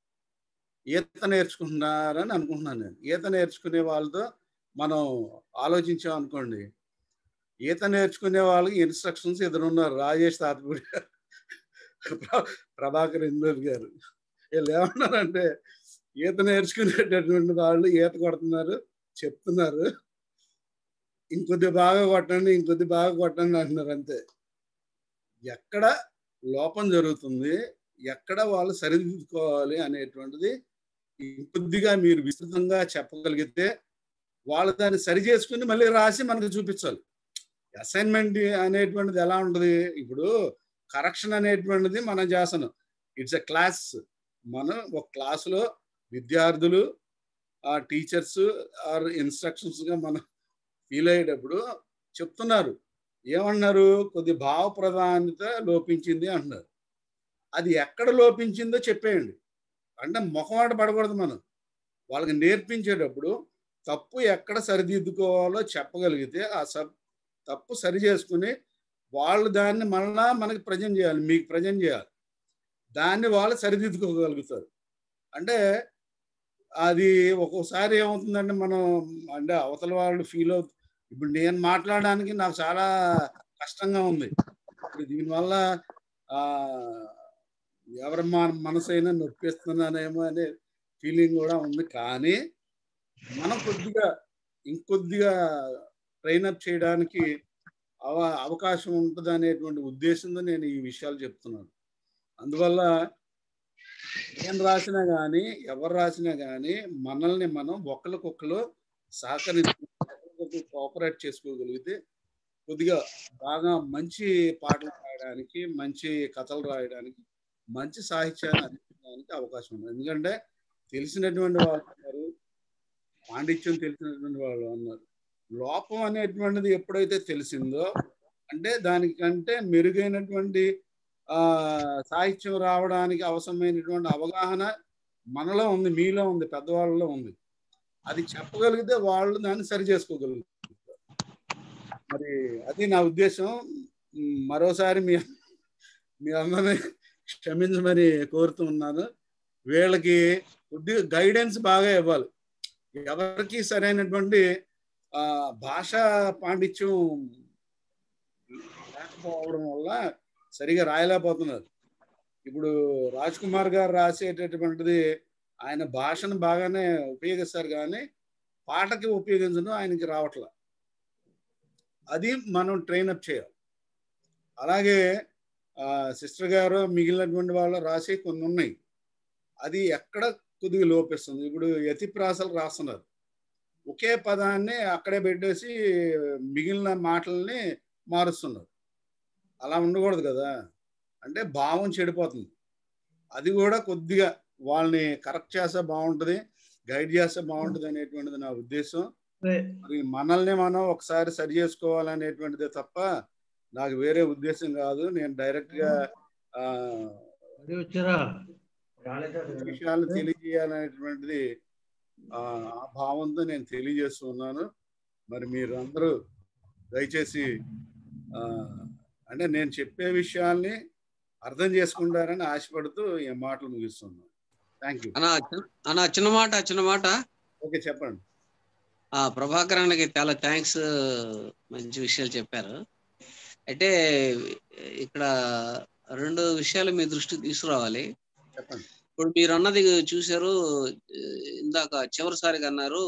ఈత నేర్చుకుంటున్నారని అనుకుంటున్నాను నేను ఈత నేర్చుకునే వాళ్ళతో మనం ఆలోచించాం అనుకోండి ఈత నేర్చుకునే వాళ్ళకి ఇన్స్ట్రక్షన్స్ ఎదురున్నారు రాజేష్ తాతపూడి గారు ప్ర- ప్రభాకర్ ఇందూర్ గారు వీళ్ళు ఏమన్నారంటే ఈత నేర్చుకునేటటువంటి వాళ్ళు ఈత కొడుతున్నారు చెప్తున్నారు ఇంకొద్ది బాగా కొట్టండి ఇంకొద్ది బాగా కొట్టండి అంటున్నారు అంతే ఎక్కడ లోపం జరుగుతుంది ఎక్కడ వాళ్ళు సరిదిద్దుకోవాలి అనేటువంటిది ఇంకొద్దిగా మీరు విస్తృతంగా చెప్పగలిగితే వాళ్ళు దాన్ని సరి చేసుకుని మళ్ళీ రాసి మనకు చూపించాలి అసైన్మెంట్ అనేటువంటిది ఎలా ఉంటుంది ఇప్పుడు కరెక్షన్ అనేటువంటిది మనం చేస్తున్నాం ఇట్స్ ఎ క్లాస్ మనం ఒక క్లాసులో విద్యార్థులు ఆ టీచర్స్ ఆర్ ఇన్స్ట్రక్షన్స్గా మనం ఫీల్ అయ్యేటప్పుడు చెప్తున్నారు ఏమన్నారు కొద్ది భావ ప్రాధాన్యత లోపించింది అంటున్నారు అది ఎక్కడ లోపించిందో చెప్పేయండి అంటే మొహమాట పడకూడదు మనం వాళ్ళకి నేర్పించేటప్పుడు తప్పు ఎక్కడ సరిదిద్దుకోవాలో చెప్పగలిగితే ఆ సబ్ తప్పు సరి చేసుకుని వాళ్ళు దాన్ని మళ్ళా మనకి ప్రజెంట్ చేయాలి మీకు ప్రజెంట్ చేయాలి దాన్ని వాళ్ళు సరిదిద్దుకోగలుగుతారు అంటే అది ఒక్కోసారి ఏమవుతుందంటే మనం అంటే అవతల వాళ్ళు ఫీల్ అవుతు ఇప్పుడు నేను మాట్లాడడానికి నాకు చాలా కష్టంగా ఉంది ఇప్పుడు దీనివల్ల ఆ ఎవరి మన మనసైనా నొప్పిస్తున్నానేమో అనే ఫీలింగ్ కూడా ఉంది కానీ మనం కొద్దిగా ఇంకొద్దిగా ట్రైనప్ చేయడానికి అవ అవకాశం ఉంటుంది అనేటువంటి ఉద్దేశంతో నేను ఈ విషయాలు చెప్తున్నాను అందువల్ల నేను రాసినా కానీ ఎవరు రాసినా కానీ మనల్ని మనం ఒకరికొకరు సహకరించి కోఆపరేట్ చేసుకోగలిగితే కొద్దిగా బాగా మంచి పాటలు రాయడానికి మంచి కథలు రాయడానికి మంచి సాహిత్యాన్ని అందించడానికి అవకాశం ఉంది ఎందుకంటే తెలిసినటువంటి వాళ్ళు ఉన్నారు పాండిత్యం తెలిసినటువంటి వాళ్ళు ఉన్నారు లోపం అనేటువంటిది ఎప్పుడైతే తెలిసిందో అంటే దానికంటే మెరుగైనటువంటి ఆ సాహిత్యం రావడానికి అవసరమైనటువంటి అవగాహన మనలో ఉంది మీలో ఉంది పెద్దవాళ్ళలో ఉంది అది చెప్పగలిగితే వాళ్ళు దాన్ని సరి చేసుకోగలుగుతారు మరి అది నా ఉద్దేశం ఉమ్, మరోసారి మీ మీ అందరినీ క్షమించమని కోరుతూ ఉన్నాను వీళ్ళకి కొద్దిగా గైడెన్స్ బాగా ఇవ్వాలి ఎవరికి సరైనటువంటి ఆ భాషా పాండిత్యం లేకపోవడం వల్ల సరిగా రాయలేకపోతున్నారు ఇప్పుడు రాజ్ కుమార్ గారు రాసేటటువంటిది ఆయన భాషను బాగానే ఉపయోగిస్తారు కానీ పాటకి ఉపయోగించడం ఆయనకి రావట్లా అది మనం ట్రైనప్ చేయాలి అలాగే సిస్టర్ గారు మిగిలినటువంటి వాళ్ళు రాసి కొన్ని ఉన్నాయి అది ఎక్కడ కొద్దిగా లోపిస్తుంది ఇప్పుడు యతిప్రాసలు రాస్తున్నారు ఒకే పదాన్ని అక్కడే పెట్టేసి మిగిలిన మాటల్ని మారుస్తున్నారు అలా ఉండకూడదు కదా అంటే భావం చెడిపోతుంది అది కూడా కొద్దిగా వాళ్ళని కరెక్ట్ చేస్తే బాగుంటుంది గైడ్ చేస్తే బాగుంటుంది అనేటువంటిది నా ఉద్దేశం మరి మనల్ని మనం ఒకసారి సరి చేసుకోవాలనేటువంటిదే తప్ప నాకు వేరే ఉద్దేశం కాదు నేను డైరెక్ట్ గా ఆ, వచ్చారా విషయాలు తెలియజేయాలనేటువంటిది ఆ ఆ భావంతో నేను తెలియజేస్తున్నాను మరి మీరు అందరూ దయచేసి ఆ, అంటే నేను చెప్పే విషయాల్ని అర్థం చేసుకుంటారని ఆశపడుతూ ఈ మాటలు ముగిస్తున్నాను థ్యాంక్ యూ అన్నా చిన్న- అన్నా చిన్న మాట చిన్న మాట ఓకే చెప్పండి ఆ ప్రభాకర్ అన్నకి చాలా థ్యాంక్స్ మంచి విషయాలు చెప్పారు అయితే ఇక్కడ రెండు విషయాలు మీ దృష్టికి తీసుకురావాలి చెప్పండి ఇప్పుడు మీరు అన్నది చూశారు ఆ, ఇందాక చివరిసారిగా అన్నారు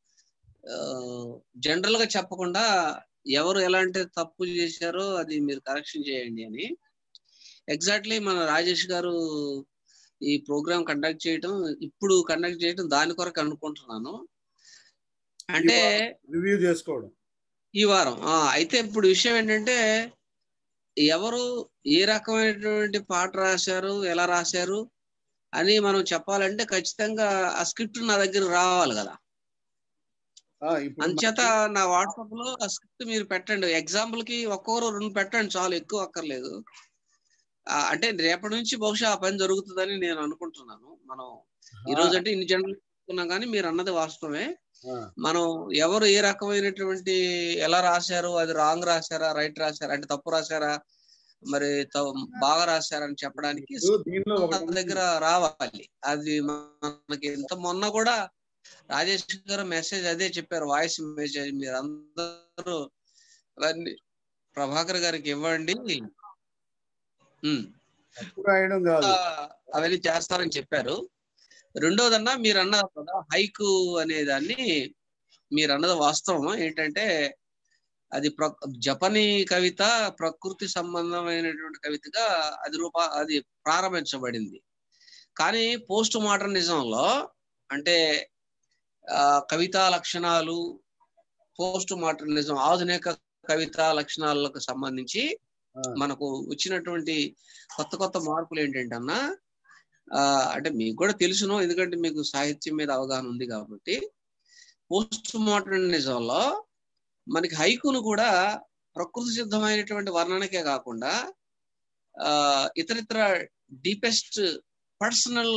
జనరల్ గా చెప్పకుండా ఎవరు ఎలాంటి తప్పు చేశారో అది మీరు కరెక్షన్ చేయండి అని ఎగ్జాక్ట్లీ మన రాజేష్ గారు ఈ ప్రోగ్రామ్ కండక్ట్ చేయటం ఇప్పుడు కండక్ట్ చేయటం దాని కొరకు అనుకుంటున్నాను అంటే రివ్యూ చేసుకోవడం ఈ వారం ఆ, అయితే ఇప్పుడు విషయం ఏంటంటే ఎవరు ఏ రకమైనటువంటి పాట రాశారు ఎలా రాశారు అని మనం చెప్పాలంటే ఖచ్చితంగా ఆ స్క్రిప్ట్ నా దగ్గర రావాలి కదా ఆ, ఇప్పుడు అంచేత నా వాట్సాప్ లో ఆ స్క్రిప్ట్ మీరు పెట్టండి ఎగ్జాంపుల్ కి ఒక్కొక్కరు రెండు పెట్టండి చాలు ఎక్కువ అక్కర్లేదు ఆ, అంటే రేపటి నుంచి బహుశా ఆ పని జరుగుతుందని నేను అనుకుంటున్నాను మనం ఈ రోజు అంటే ఇన్ని జనరల్ చెప్పుకున్నాం కానీ మీరు అన్నది వాస్తవమే ఆ, మనం ఎవరు ఏ రకమైనటువంటి ఎలా రాశారు అది రాంగ్ రాశారా రైట్ రాశారా అంటే తప్పు రాశారా మరి త- బాగా రాశారా అని చెప్పడానికి ఇప్పుడు దీనిలో మన ఒకటి దగ్గర రావాలి అది మనకి ఇంత మొన్న కూడా రాజేష్ గారు మెసేజ్ అదే చెప్పారు వాయిస్ మెసేజ్ మీరు అందరూ అవన్నీ ప్రభాకర్ గారికి ఇవ్వండి ఉమ్. తప్పు రాయడం కాదు ఆ, అవన్నీ చేస్తారని చెప్పారు రెండోదన్నా మీరు అన్నారు కదా హైకు అనే దాన్ని మీరు అన్నది వాస్తవం ఏంటంటే అది ప్ర జపనీ కవిత ప్రకృతి సంబంధమైనటువంటి కవితగా అది రూప అది ప్రారంభించబడింది కానీ పోస్ట్ మోడర్నిజంలో అంటే ఆ, కవితా లక్షణాలు పోస్ట్ మోడర్నిజం ఆధునిక కవితా లక్షణాలకు సంబంధించి ఆ, మనకు వచ్చినటువంటి కొత్త కొత్త మార్పులు ఏంటంటన్నా ఆ, అంటే మీకు కూడా తెలుసును ఎందుకంటే మీకు సాహిత్యం మీద అవగాహన ఉంది కాబట్టి పోస్ట్ మోడర్నిజంలో మనకి హైకును కూడా ప్రకృతి సిద్ధమైనటువంటి వర్ణనకే కాకుండా ఆ ఇతరితర డీపెస్ట్ పర్సనల్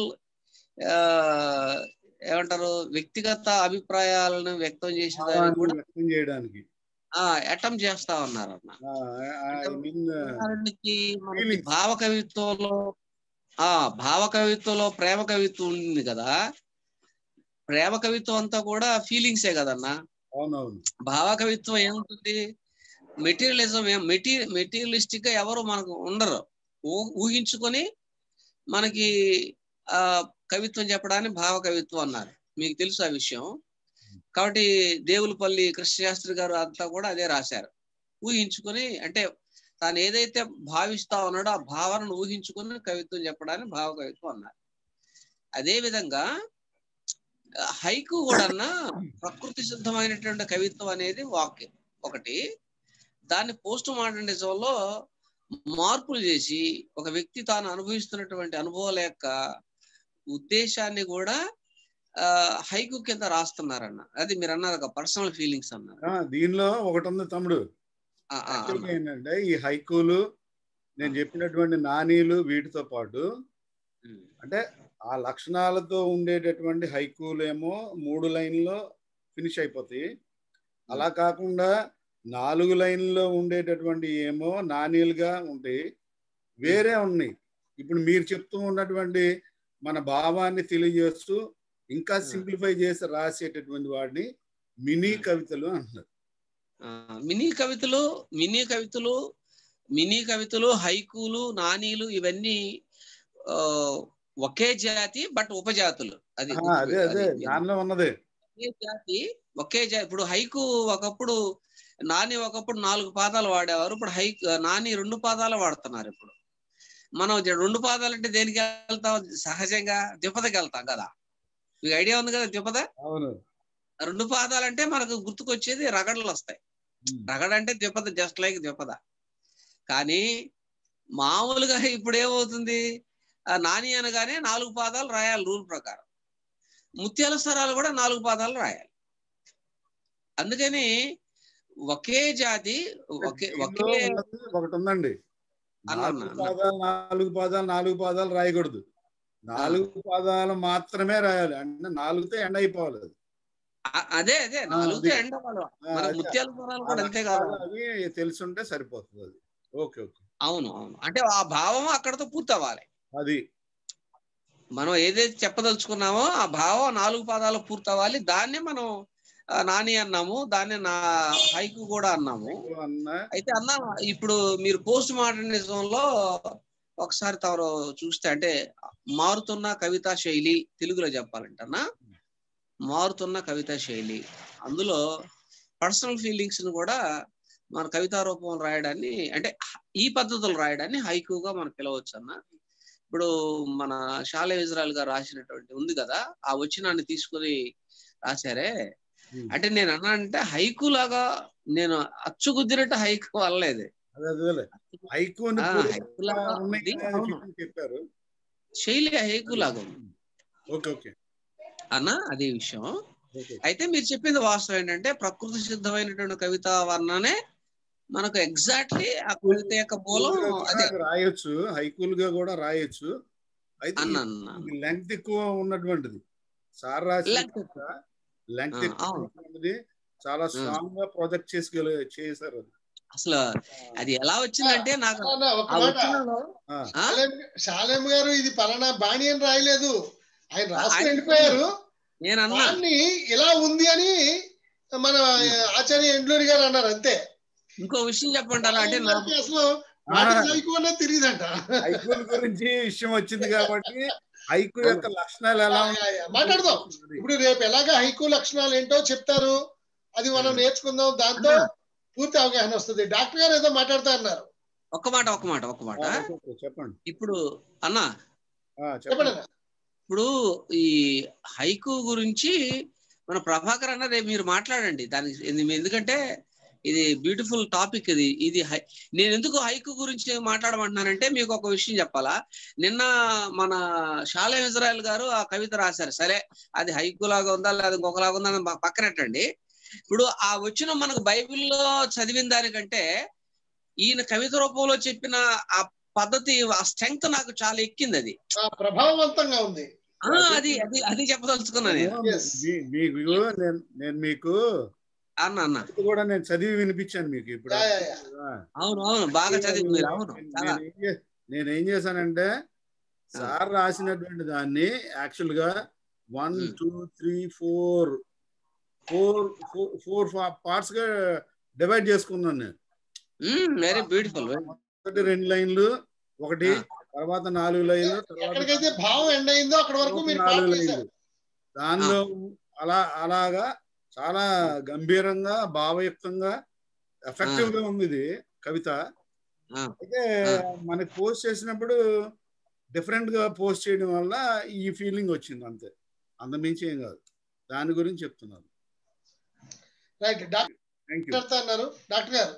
ఏమంటారు వ్యక్తిగత అభిప్రాయాలను వ్యక్తం చేసేదానికి భావాన్ని కూడా వ్యక్తం చేయడానికి ఆ అటెంప్ట్ చేస్తా ఉన్నారు అన్న ఐ మీన్ ఉదాహరణకి మనకి Feelings. భావ కవిత్వంలో ఆ భావ కవిత్వంలో ప్రేమ కవిత్వం ఉంది కదా ప్రేమ కవిత్వం అంతా కూడా ఫీలింగ్సే కదన్నా అవునవును భావ కవిత్వం ఏముంటుంది మెటీరియలిజం ఏం మెటీ మెటీరియలిస్టిక్ గా ఎవరు మనకు ఉండరు ఊ- ఊహించుకొని మనకి ఆ కవిత్వం చెప్పడాన్ని భావ కవిత్వం అన్నారు మీకు తెలుసు ఆ విషయం కాబట్టి దేవులపల్లి కృష్ణశాస్త్రి గారు అంతా కూడా అదే రాశారు ఊహించుకొని అంటే తాను ఏదైతే భావిస్తా ఉన్నాడో ఆ భావనను ఊహించుకొని కవిత్వం చెప్పడాన్ని భావ కవిత్వం అన్నారు అదే విధంగా ఆ, హైకు కూడా ప్రకృతి సిద్ధమైనటువంటి కవిత్వం అనేది వాక్యం ఒకటి దాన్ని పోస్ట్ మోడర్నిజంలో మార్పులు చేసి ఒక వ్యక్తి తాను అనుభవిస్తున్నటువంటి అనుభవాల యొక్క ఉద్దేశాన్ని కూడా ఆ, హైకు కింద రాస్తున్నారన్న అది మీరు అన్నారు పర్సనల్ ఫీలింగ్స్ అన్నారు ఆ, దీనిలో ఒకటి ఉంది తమ్ముడు ఆ, ఆ, యాక్చువల్గా ఏంటంటే ఈ హైకూలు నేను చెప్పినటువంటి నానీలు వీటితో పాటు ఉమ్, అంటే ఆ లక్షణాలతో ఉండేటటువంటి హైకూలు ఏమో మూడు లైన్లో ఫినిష్ అయిపోతాయి అలా కాకుండా నాలుగు లైన్లో ఉండేటటువంటి ఏమో నాణ్యులుగా ఉంటాయి వేరే ఉన్నాయి ఇప్పుడు మీరు చెప్తూ ఉన్నటువంటి మన భావాన్ని తెలియజేస్తూ ఇంకా సింప్లిఫై చేసి రాసేటటువంటి వాడిని మినీ కవితలు అంటున్నారు ఆ, మినీ కవితలు మినీ కవితలు మినీ కవితలు హైకూలు నానీలు ఇవన్నీ ఆ, ఒకే జాతి బట్ ఉపజాతులు అది ఆ, అదే అదే అది దానిలో ఉన్నదే ఒకే జాతి ఒకే జా- ఇప్పుడు హైకు ఒకప్పుడు నాని ఒకప్పుడు నాలుగు పాదాలు వాడేవారు ఇప్పుడు హైక్ నాని రెండు పాదాలు వాడుతున్నారు ఇప్పుడు మనం జ- రెండు పాదాలు అంటే దేనికి వెళ్తాం సహజంగా ద్విపదకి వెళ్తాం కదా మీకు ఐడియా ఉంది కదా ద్విపద అవును రెండు పాదాలు అంటే మనకు గుర్తుకొచ్చేది రగడలు వస్తాయి రగడ అంటే ద్విపద జస్ట్ లైక్ ద్విపద కానీ మామూలుగా ఇప్పుడు ఏమవుతుంది ఆ నాని అనగానే నాలుగు పాదాలు రాయాలి రూల్ ప్రకారం ముత్యాల స్వరాలు కూడా నాలుగు పాదాలు రాయాలి అందుకని ఒకే జాతి ఒకే దీనిలో ఒకే ఉన్నది ఒకటి ఉందండి అన్న, నాలుగు అన్న. పాదాలు నాలుగు పాదాలు నాలుగు పాదాలు రాయకూడదు నాలుగు పాదాలు మాత్రమే రాయాలి అంటే నాలుగుతో ఎండ్ అయిపోవాలి అది. అ- అదే అదే ఆ, నాలుగుతో అది. ఎండ వాళ్ళు ఆ, మన అది. ముత్యాల స్వరాలు ఆ కూడా అంతే కాదు లక్షణాలు అవి తెలుసుంటే సరిపోతుంది అది ఓకే ఓకే అవును అవును అంటే ఆ భావం అక్కడతో పూర్తి అవ్వాలి అది మనం ఏదైతే చెప్పదలుచుకున్నామో ఆ భావం నాలుగు పాదాలు పూర్తి అవ్వాలి దాన్నే మనం ఆ, నాని అన్నాము దాన్నే నా హైకు కూడా అన్నాము అన్న అయితే అన్న ఇప్పుడు మీరు పోస్ట్ మోడర్నిజం లో ఒకసారి తమరు చూస్తే అంటే మారుతున్న కవితా శైలి తెలుగులో చెప్పాలంటే అన్న మారుతున్న కవితా శైలి అందులో పర్సనల్ ఫీలింగ్స్ ని కూడా మన కవితా రూపంలో రాయడాన్ని అంటే ఈ పద్ధతులు రాయడాన్ని హైకుగా మనం పిలవచ్చు అన్న ఇప్పుడు మన షాలే ఇజ్రాయల్ గారు రాసినటువంటి ఉంది కదా ఆ వచనాన్ని తీసుకొని రాశారే అంటే నేను అన్నా అంటే హైకు లాగా నేను అచ్చుగుద్దినట్టు హైకు అనలేదు అదే అదేలే హైకోని ఆ, పూర్తి హైకు లాగా ఉన్నాయి ఉంది, కదా అని అవును. చెప్పి చెప్పారు శైలి హైకు లాగా ఉంది ఓకే ఓకే అన్న అదే విషయం ఓకే అయితే మీరు చెప్పింది వాస్తవం ఏంటంటే ప్రకృతి సిద్ధమైనటువంటి కవితా వర్ణనే మనకు ఎగ్జాక్ట్లీ ఆ కవిత యొక్క మూలం హైకూలుగా కూడా అదే అది రాయొచ్చు హైకూలుగా కూడా రాయొచ్చు అయితే అన్న అన్న లెంగ్త్ ఎక్కువ ఉన్నటువంటిది సార్ రాసిన Length లెంగ్త్ ఆ, ఎక్కువ అవును. ఉన్నటువంటిది చాలా స్ట్రాంగ్ గా ప్రాజెక్ట్ చేసుకెళ్ళి చేశారు అది అసలు అది ఎలా వచ్చిందంటే నాకు అన్న, ఒక ఆ మాట వచనంలో ఆ, ఆ? శాలేం శాలేం గారు ఇది పలానా బాణి అని రాయలేదు ఆయన రాసుకుని ఆయన- వెళ్ళిపోయారు నేను అన్నా దాన్ని ఇలా ఉంది అని మన ఆచార్య ఎండ్లూరి గారు అన్నారు అంతే ఇంకో విషయం చెప్పంటారా అంటే నా గారికి అసలు వాటి హైకు అన్నది తెలియదంట హైకూల్ గురించి విషయం వచ్చింది కాబట్టి హైకు యొక్క లక్షణాలు ఎలా ఉంటాయి మాట్లాడదాం ఇప్పుడు రేపు ఎలాగా హైకు లక్షణాలు ఏంటో చెప్తారు అది మనం నేర్చుకుందాం దాంతో పూర్తి అవగాహన వస్తుంది డాక్టర్ గారు ఏదో మాట్లాడుతా అన్నారు ఒక్క మాట ఒక్క మాట ఒక్క మాట ఆ, ఓకే, చెప్పండి ఇప్పుడు అన్నా ఆ, చెప్పండి చెప్పండి అన్న. ఇప్పుడు ఈ హైకు గురించి మన ప్రభాకర్ అన్న రేపు మీరు మాట్లాడండి దానికి ఎందు- ఎందుకంటే ఇది బ్యూటిఫుల్ టాపిక్ ఇది ఇది హై నేను ఎందుకు హైకు గురించి మాట్లాడమంటున్నానంటే మీకు ఒక విషయం చెప్పాలా నిన్న మన షాలే ఇజ్రాయల్ గారు ఆ కవిత రాశారు సరే అది హైకు లాగా ఉందా లేదా ఇంకొకలాగా ఉందా అని ప- పక్కనెట్టండి ఇప్పుడు ఆ వచ్చిన మనకు బైబిల్లో చదివిన దానికంటే ఈయన కవిత రూపంలో చెప్పిన ఆ పద్ధతి ఆ స్ట్రెంగ్త్ నాకు చాలా ఎక్కింది అది ఆ, ప్రభావవంతంగా ఉంది ఆ, అది అది అది చెప్పదలుచుకున్నాను నేను Yes. మీ- మీకు నేను నేను మీకు అన్న అన్న ఇది కూడా నేను చదివి వినిపించాను మీకు ఇప్పుడు యా, యా, యా. ఆ, అవును అవును బాగా చదివి మీరు అవును నేను- చాలా నేను ఏం చే- నేను ఏం చేశానంటే సార్ రాసినటువంటి దాన్ని యాక్చువల్ గా one Hmm. Two three four four four parts గా డివైడ్ చేసుకున్నాను నేను వెరీ బ్యూటిఫుల్ మొదటి రెండు లైన్లు ఒకటి తర్వాత నాలుగు లైన్లు తర్వాత ఎక్కడికైతే భావం ఎండ్ అయిందో అక్కడ వరకు మీరు నాలుగు పాట లైన్లు చేశారు దానిలో అలా అలాగా చాలా గంభీరంగా భావయుక్తంగా ఎఫెక్టివ్ గా ఉంది ఇది కవిత ఆ. అయితే ఆ. మనకి పోస్ట్ చేసినప్పుడు డిఫరెంట్ గా పోస్ట్ చేయడం వల్ల ఈ ఫీలింగ్ వచ్చింది అంతే అంతమించి ఏం కాదు దాని గురించి చెప్తున్నాను రైట్ డాక్టర్ థ్యాంక్ యూ మాట్లాడుతా అన్నారు డాక్టర్ గారు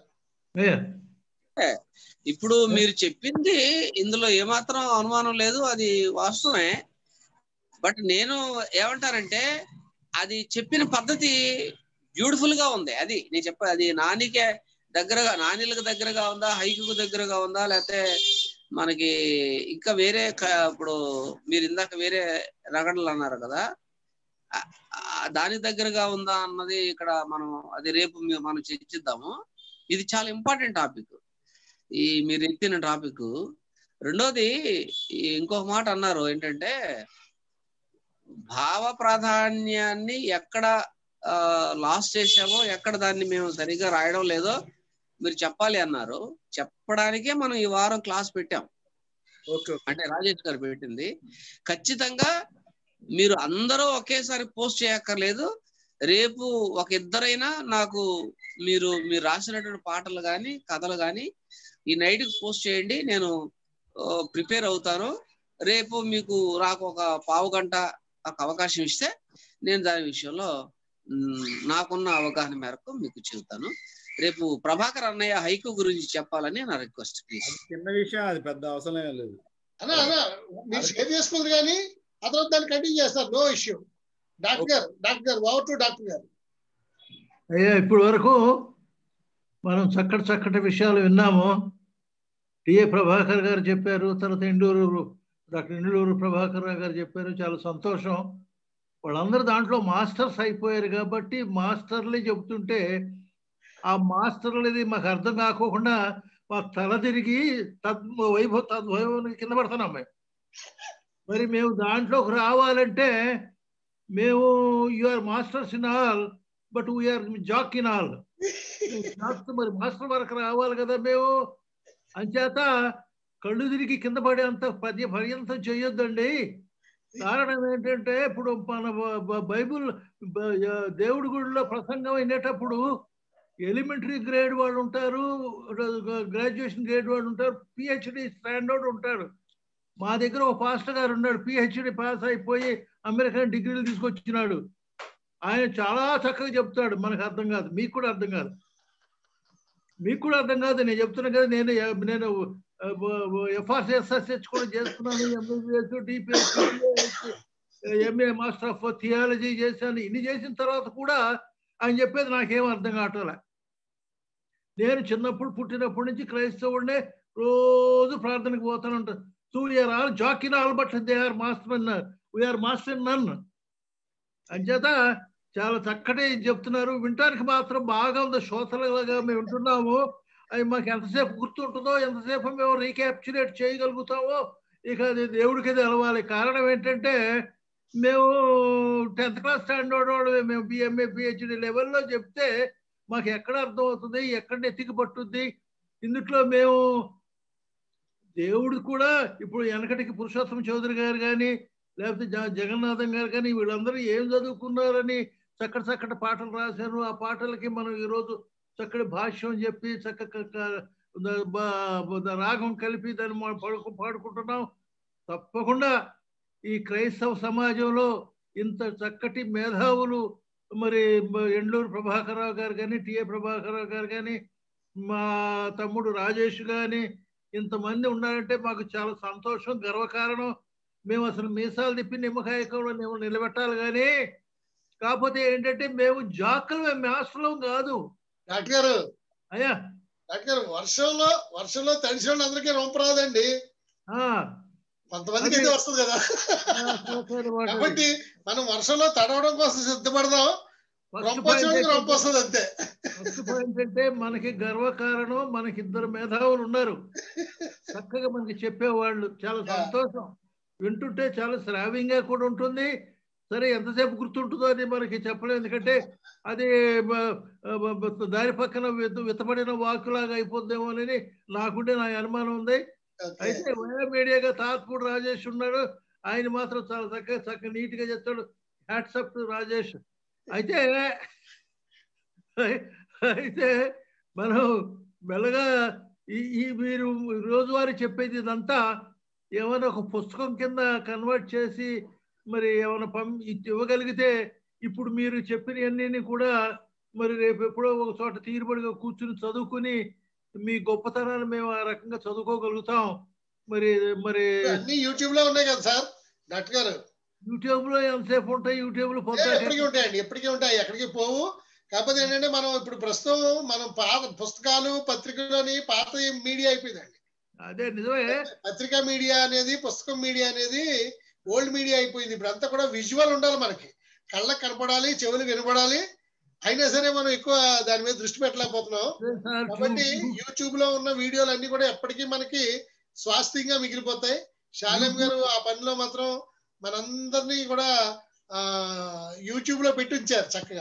ఇప్పుడు మీరు చెప్పింది ఇందులో ఏమాత్రం అనుమానం లేదు అది వాస్తవమే బట్ నేను ఏమంటానంటే అది చెప్పిన పద్ధతి బ్యూటిఫుల్ గా ఉంది అది నేను చెప్ప అది నానికే దగ్గరగా నానిలకు దగ్గరగా ఉందా హైకు దగ్గరగా ఉందా లేకపోతే మనకి ఇంకా వేరే క- ఇప్పుడు మీరు ఇందాక వేరే రగడలు అన్నారు కదా ఆ- ఆ దానికి దగ్గరగా ఉందా అన్నది ఇక్కడ మనం అది రేపు మీ- మనం చర్చిద్దాము ఇది చాలా ఇంపార్టెంట్ టాపిక్ ఈ మీరు ఎత్తిన టాపిక్ రెండోది ఈ ఇంకొక మాట అన్నారు ఏంటంటే భావ ప్రాధాన్యాన్ని ఎక్కడ లాస్ చేసామో ఎక్కడ దాన్ని మేము సరిగా రాయడం లేదో మీరు చెప్పాలి అన్నారు చెప్పడానికే మనం ఈ వారం క్లాస్ పెట్టాం ఓకే అంటే రాజేష్ గారు పెట్టింది ఖచ్చితంగా మీరు అందరూ ఒకేసారి పోస్ట్ చేయక్కర్లేదు రేపు ఒక ఇద్దరైనా నాకు మీరు మీరు రాసినటువంటి పాటలు కానీ కథలు కానీ ఈ నైట్ పోస్ట్ చేయండి నేను ప్రిపేర్ అవుతాను రేపు మీకు నాకు ఒక పావు గంట ఒక అవకాశం ఇస్తే నేను దాని విషయంలో మ్, నాకున్న అవగాహన మేరకు మీకు చెబుతాను రేపు ప్రభాకర్ అన్నయ్య హైకు గురించి చెప్పాలని నా రిక్వెస్ట్ ప్లీజ్ చిన్న విషయం అది పెద్ద అవసరం ఏం లేదు అన్నా అన్నా మీరు షేర్ చేసుకుంది కానీ ఆ తర్వాత దాన్ని కంటిన్యూ చేస్తారు నో ఇష్యూ డాక్టర్ గారు డాక్టర్ గారు ఓవర్ టు డాక్టర్ గారు అయ్యా ఇప్పటి వరకు మనం చక్కటి చక్కటి విషయాలు విన్నాము టిఏ ప్రభాకర్ గారు చెప్పారు తర్వాత ఎండూరు డాక్టర్ ఎండూరు ప్రభాకర్ రావు గారు చెప్పారు చాలా సంతోషం వాళ్ళందరూ దాంట్లో మాస్టర్స్ అయిపోయారు కాబట్టి మాస్టర్లే చెబుతుంటే ఆ మాస్టర్లది మాకు అర్థం కాకోకుండా మా తల తిరిగి తద్ వైభవ తద్వైభవం కింద పడుతున్నాం మేము మరి మేము దాంట్లోకి రావాలంటే మేము are masters in all but we're jack in all మరి మాస్టర్ వరకు రావాలి కదా మేము అంచేత కళ్ళు తిరిగి కింద పడేంత పద్య పర్యంతం చేయొద్దండి కారణం ఏంటంటే ఇప్పుడు మన బ- బ- బైబుల్ బ- దేవుడి గుడిలో ప్రసంగం వినేటప్పుడు ఎలిమెంటరీ గ్రేడ్ వాళ్ళు ఉంటారు గ్రాడ్యుయేషన్ గ్రేడ్ వాళ్ళు ఉంటారు పిహెచ్డి స్టాండర్డ్ ఉంటారు మా దగ్గర ఒక పాస్టర్ గారు ఉన్నాడు పిహెచ్డి పాస్ అయిపోయి అమెరికన్ డిగ్రీలు తీసుకొచ్చినాడు ఆయన చాలా చక్కగా చెప్తాడు మనకు అర్థం కాదు మీకు కూడా అర్థం కాదు మీకు కూడా అర్థం కాదు నేను చెప్తున్నా కదా నేను నేను ఎఫ్ఆర్సిఎస్ఎస్హెచ్ కూడా చేస్తున్నాను MBBS DPS MA master of theology చేశాను ఇన్ని చేసిన తర్వాత కూడా ఆయన చెప్పేది నాకేం అర్థం కావట్లే నేను చిన్నప్పుడు పుట్టినప్పటి నుంచి క్రైస్తవుడినే రోజు ప్రార్థనకు పోతాను ఉంటాను so we're all jack in all but they are master we're master none అంచేత చాలా చక్కటి చెప్తున్నారు వినటానికి మాత్రం బాగా ఉంది శ్రోతలుగా మేము వింటున్నాము అవి మాకు ఎంతసేపు గుర్తుంటుందో ఎంతసేపు మేము రీక్యాప్చురేట్ చేయగలుగుతామో ఇక అది దేవుడికి తెలవాలి కారణం ఏంటంటే మేము టెన్త్ క్లాస్ స్టాండర్డ్ వాడు మేము బిఎంఏ పిహెచ్డి లెవెల్లో చెప్తే మాకు ఎక్కడ అర్థం అవుతుంది ఎక్కడ ఎత్తికి పట్టుద్ది ఇందుట్లో మేము దేవుడు కూడా ఇప్పుడు వెనకటికి పురుషోత్తమ చౌదరి గారు కానీ లేకపోతే జ- జగన్నాథం గారు కానీ వీళ్ళందరూ ఏం చదువుకున్నారని చక్కటి చక్కటి పాటలు రాశారు ఆ పాటలకి మనం ఈరోజు చక్కటి భాష్యం చెప్పి చక్కగా రాగం కలిపి దాన్ని మనం పాడుకు పాడుకుంటున్నాం తప్పకుండా ఈ క్రైస్తవ సమాజంలో ఇంత చక్కటి మేధావులు మరి మ- ఎండ్లూరు ప్రభాకరరావు గారు కానీ టిఏ ప్రభాకరరావు గారు కానీ మా తమ్ముడు రాజేష్ కానీ ఇంతమంది ఉన్నారంటే మాకు చాలా సంతోషం గర్వకారణం మేము అసలు మీసాలు తిప్పి నిమ్మకాయ కూడా మేము నిలబెట్టాలి కానీ కాకపోతే ఏంటంటే మేము జాకులు మేము మాస్టర్లం కాదు డాక్టర్ గారు అయ్యా డాక్టర్ గారు వర్షంలో వర్షంలో తడిసిన వాళ్ళు అందరికీ రొంప రాదండి ఆ, కొంతమందికి అయితే వస్తుంది కదా సరే, వాడు- కాబట్టి మనం వర్షంలో తడవడం కోసం సిద్ధపడదాం First రొంప point వచ్చేవాడికి రొంప ఏంటంటే- వస్తుంది అంతే ఫస్ట్ పాయింట్ అంటే మనకి గర్వకారణం మనకి ఇద్దరు మేధావులు ఉన్నారు చక్కగా మనకి చెప్పేవాళ్ళు చాలా సంతోషం వింటుంటే చాలా శ్రావ్యంగా కూడా ఉంటుంది సరే ఎంతసేపు గుర్తుంటుందో అది మనకి చెప్పలేము ఎందుకంటే అది బ- బ- బ- దారి పక్కన విత- విత్తబడిన వాకులాగా అయిపోద్దేమోనని నాకుండే నా అనుమానం ఉంది అయితే వయా మీడియాగా తాత్పూడి రాజేష్ ఉన్నాడు ఆయన మాత్రం చాలా చక్కగా చక్కగా నీట్ గా చెప్తాడు హ్యాట్సప్ టు రాజేష్ అయితే అయితే మనం మెల్లగా ఈ ఈ మీరు రోజువారీ చెప్పేది ఇదంతా ఏమైనా ఒక పుస్తకం కింద కన్వర్ట్ చేసి మరి ఏమైనా పం ఇచ్చి- ఇవ్వగలిగితే ఇప్పుడు మీరు చెప్పినవన్నీ కూడా మరి రేపు ఎప్పుడో ఒక చోట తీరుబడిగా కూర్చుని చదువుకుని మీ గొప్పతనాన్ని మేము ఆ రకంగా చదువుకోగలుగుతాం మరి మరి అన్ని యూట్యూబ్ లో ఉన్నాయి కదా సార్ డాక్టర్ గారు యూట్యూబ్ లో ఎంతసేపు ఉంటాయి యూట్యూబ్ లో ఏ, పొద్దున ఎప్పటికీ ఉంటాయండి ఎప్పటికీ ఉంటాయి ఎక్కడికి పోవు కాకపోతే ఏంటంటే మనం ఇప్పుడు ప్రస్తుతం మనం పాత పుస్తకాలు పత్రికలని పాత మీడియా అయిపోయిందండి అదే నిజమే పత్రికా మీడియా అనేది పుస్తకం మీడియా అనేది ఓల్డ్ మీడియా అయిపోయింది ఇప్పుడు అంతా కూడా విజువల్ ఉండాలి మనకి కళ్ళకి కనపడాలి చెవులు వినపడాలి అయినా సరే మనం ఎక్కువ దాని మీద దృష్టి పెట్టలేకపోతున్నాం కాబట్టి యూట్యూబ్ లో ఉన్న వీడియోలు అన్ని కూడా ఎప్పటికీ మనకి స్వాస్థ్యంగా మిగిలిపోతాయి శాలెం గారు ఆ పనిలో మాత్రం మనందరినీ కూడా ఆ యూట్యూబ్ లో పెట్టి ఉంచారు చక్కగా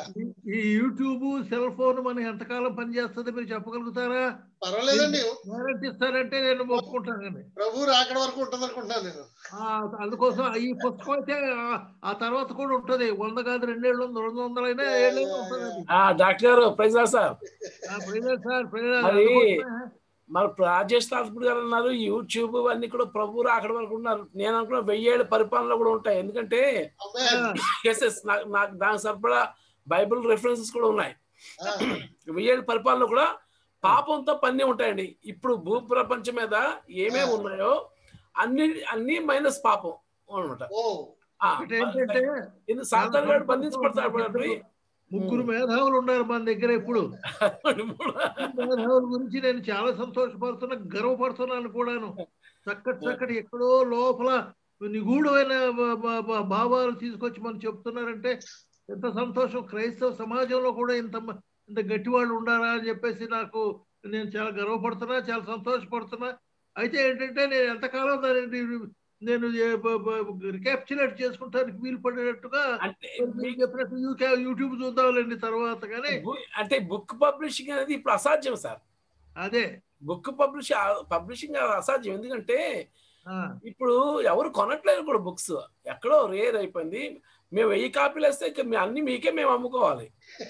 ఈ యూట్యూబ్ సెల్ ఫోన్ మన ఎంతకాలం పనిచేస్తుంది మీరు చెప్పగలుగుతారా పర్వాలేదండి గ్యారెంటీ ఇస్తారంటే నేను ఒప్పుకుంటానండి ప్రభు రాకడ వరకు ఉంటుంది అనుకుంటున్నాను నేను ఆ, అందుకోసం ఈ పుస్తకం అయితే ఆ- ఆ తర్వాత కూడా ఉంటది వంద కాదు రెండేళ్ళు ఉంది రెండు వందలైనా ఏళ్ళైనా ఉంటుంది అది. ఆ డాక్టర్ గారు ప్రైజ్ సార్ ఆ, ప్రజలు సార్ ప్రజలు మరి అందుకోసమే మరి రాజేష్ తాత్పుడు గారు అన్నారు యూట్యూబ్ అన్ని కూడా ప్రభు అక్కడ వరకు ఉన్నారు నేను అనుకున్న వెయ్యేళ్ళ పరిపాలనలో కూడా ఉంటాయి ఎందుకంటే ఎస్ ఎస్ నాకు దానికి సరిపడా బైబిల్ రెఫరెన్సెస్ కూడా ఉన్నాయి వెయ్యేళ్ళ పరిపాలనలో కూడా పాపంతో పన్నీ ఉంటాయండి ఇప్పుడు భూ ప్రపంచం మీద ఏమేమి ఉన్నాయో అన్ని అన్ని మైనస్ పాపం అనమాట ఒకటి ఏంటంటే సాతాన్ గారు బంధించబడతాడు కాబట్టి ముగ్గురు మేధావులు ఉన్నారు మన దగ్గర ఇప్పుడు మేధావుల గురించి నేను చాలా సంతోషపడుతున్నా గర్వపడుతున్నాను కూడాను చక్కటి చక్కటి ఎక్కడో లోపల నిగూఢమైన బ- బ- బ- భావాలు తీసుకొచ్చి మనం చెప్తున్నారంటే ఎంత సంతోషం క్రైస్తవ సమాజంలో కూడా ఇంత మ- ఇంత గట్టి వాళ్ళు ఉండారా అని చెప్పేసి నాకు నేను చాలా గర్వపడుతున్నా చాలా సంతోషపడుతున్నా అయితే ఏంటంటే నేను ఎంతకాలం దాన్ని నేను రికాప్చులేట్ చేసుకుంటానికి వీలు పడేటట్టుగా మీరు చెప్పినట్టు యూ- యూట్యూబ్ చూద్దాంలేండి తర్వాత కానీ అంటే బుక్ పబ్లిషింగ్ అనేది ఇప్పుడు అసాధ్యం సార్ అదే బుక్ పబ్లిష్ పబ్లిషింగ్ అసాధ్యం ఎందుకంటే ఇప్పుడు ఎవరు కొనట్లేదు కూడా బుక్స్ ఎక్కడో రేర్ అయిపోయింది మేము వెయ్యి కాపీలు వేస్తే ఇక మీ అన్ని మీకే మేము అమ్ముకోవాలి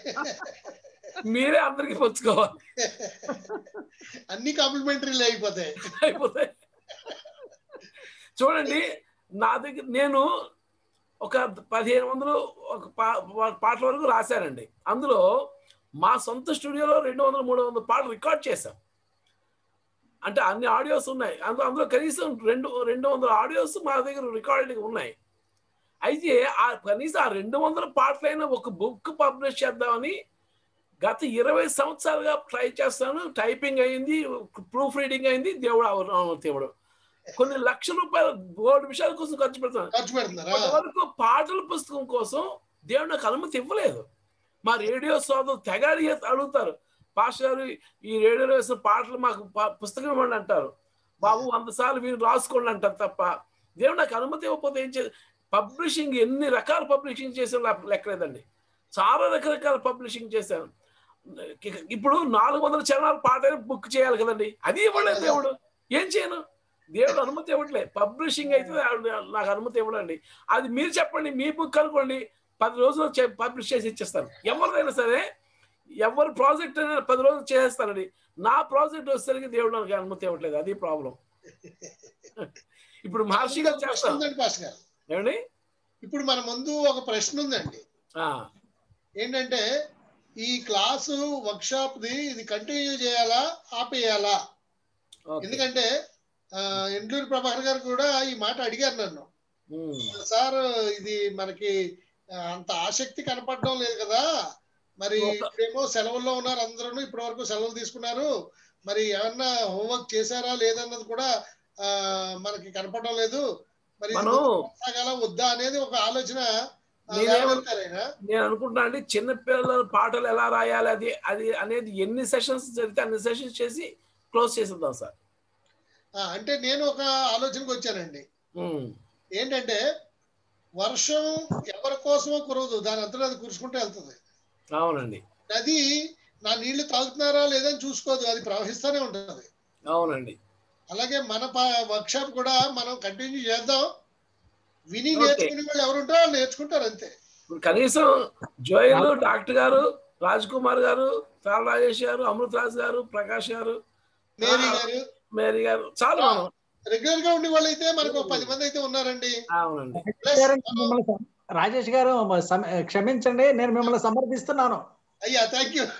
మీరే అందరికి పంచుకోవాలి అన్ని కాంప్లిమెంటరీలు అయిపోతాయి అయిపోతాయి చూడండి నా దగ్గర నేను ఒక పదిహేను వందలు ఒక పా- పా- పాటల వరకు రాశానండి అందులో మా సొంత స్టూడియోలో రెండు వందలు మూడు వందల పాటలు రికార్డ్ చేశాం అంటే అన్ని ఆడియోస్ ఉన్నాయి అందులో అందులో కనీసం రెండు రెండు వందల ఆడియోస్ మా దగ్గర రికార్డింగ్ ఉన్నాయి అయితే ఆ కనీసం ఆ రెండు వందల పాటలైనా ఒక బుక్ పబ్లిష్ చేద్దామని గత ఇరవై సంవత్సరాలుగా ట్రై చేస్తాను టైపింగ్ అయింది ప్రూఫ్ రీడింగ్ అయింది దేవుడు అవును దేవుడు కొన్ని లక్షల రూపాయలు బోర్డు విషయాల కోసం ఖర్చు పెడుతున్నాను ఖర్చు పెడుతున్నారా వరకు పాటల పుస్తకం కోసం దేవుడు నాకు అనుమతి ఇవ్వలేదు మా రేడియో సోదరు తెగ అడిగే- అడుగుతారు పాస్టర్ గారు ఈ రేడియోలో వేసిన పాటలు మాకు ప- పుస్తకం ఇవ్వండి అంటారు బాబు వంద సార్లు మీరు రాసుకోండి అంటారు తప్ప దేవుడు నాకు అనుమతి ఇవ్వకపోతే ఏం చే పబ్లిషింగ్ ఎన్ని రకాల పబ్లిషింగ్ చేసాను నాకు లెక్కలేదండి చాలా రకరకాల పబ్లిషింగ్ చేశాను ఇక- ఇప్పుడు నాలుగు వందల చరణాల పాట బుక్ చేయాలి కదండి అది ఇవ్వలేదు దేవుడు ఏం చేయను దేవుడు అనుమతి ఇవ్వట్లే పబ్లిషింగ్ అయితే దేవుడు నాకు అనుమతి ఇవ్వడండి అది మీరు చెప్పండి మీ బుక్ అనుకోండి పది రోజులు పబ్లిష్ చేసి ఇచ్చేస్తాను ఎవరిదైనా సరే ఎవరి ప్రాజెక్ట్ అయినా పది రోజులు చేసేస్తానండి నా ప్రాజెక్ట్ వచ్చేసరికి దేవుడు నాకు అనుమతి ఇవ్వట్లేదు అది ప్రాబ్లం ఇప్పుడు మహర్షి గారు ప్రశ్న చేస్తాను ఉందండి పాస్ గారు ఏమండి ఇప్పుడు మన ముందు ఒక ప్రశ్న ఉందండి ఆ, ఏంటంటే ఈ క్లాసు వర్క్ షాప్ ది ఇది కంటిన్యూ చేయాలా ఆపేయాలా ఓకే. ఎందుకంటే ఆ, ఎండ్లూరు ప్రభాకర్ గారు కూడా ఈ మాట అడిగారు నన్ను ఉమ్, సార్ ఇది మనకి ఆ, అంత ఆసక్తి కనపడడం లేదు కదా మరి ఇప్పుడేమో సెలవుల్లో ఉన్నారు అందరూ ఇప్పటి వరకు సెలవులు తీసుకున్నారు మరి ఏమన్నా హోంవర్క్ చేశారా లేదన్నది కూడా ఆ, మనకి కనపడడం లేదు మరి ఇది మనం- ముందుకు కొనసాగాలా వద్దా అనేది ఒక ఆలోచన ఆ, నేనేమో- లేవనెత్తారు ఆయన. నేను అనుకుంటున్నా అండి చిన్న పిల్లల పాటలు ఎలా రాయాలి అది అది అనేది ఎన్ని సెషన్స్ జరిగితే అన్ని సెషన్స్ చేసి క్లోజ్ చేసేద్దాం సార్ ఆ, అంటే నేను ఒక ఆలోచనకు వచ్చానండి ఉమ్, ఏంటంటే వర్షం ఎవరి కోసమో కురవదు దాని అంతటా అది కురుచుకుంటూ వెళ్తుంది అవునండి నది నా నీళ్లు తాగుతున్నారా లేదని చూసుకోదు అది ప్రవహిస్తూనే ఉంటుంది అవునండి అలాగే మన వర్క్ షాప్ కూడా మనం కంటిన్యూ చేద్దాం విని Okay. నేర్చుకునే వాళ్ళు ఎవరు ఉంటారో వాళ్ళు నేర్చుకుంటారు అంతే ఇప్పుడు కనీసం జోయల్ డాక్టర్ గారు రాజ్ కుమార్ గారు తార రాజేష్ గారు అమృత్ రాజ్ గారు ప్రకాష్ గారు మేరీ ఆ, గారు మేరీ గారు చాలు మనం రెగ్యులర్ గా ఉండే వాళ్ళు అయితే మనకు ఒక పది మంది అయితే ఉన్నారండి అవునండి మిమ్మల్ని సమ- రాజేష్ గారు సమ- క్షమించండి నేను మిమ్మల్ని సమర్థిస్తున్నాను అయ్యా థ్యాంక్ యూ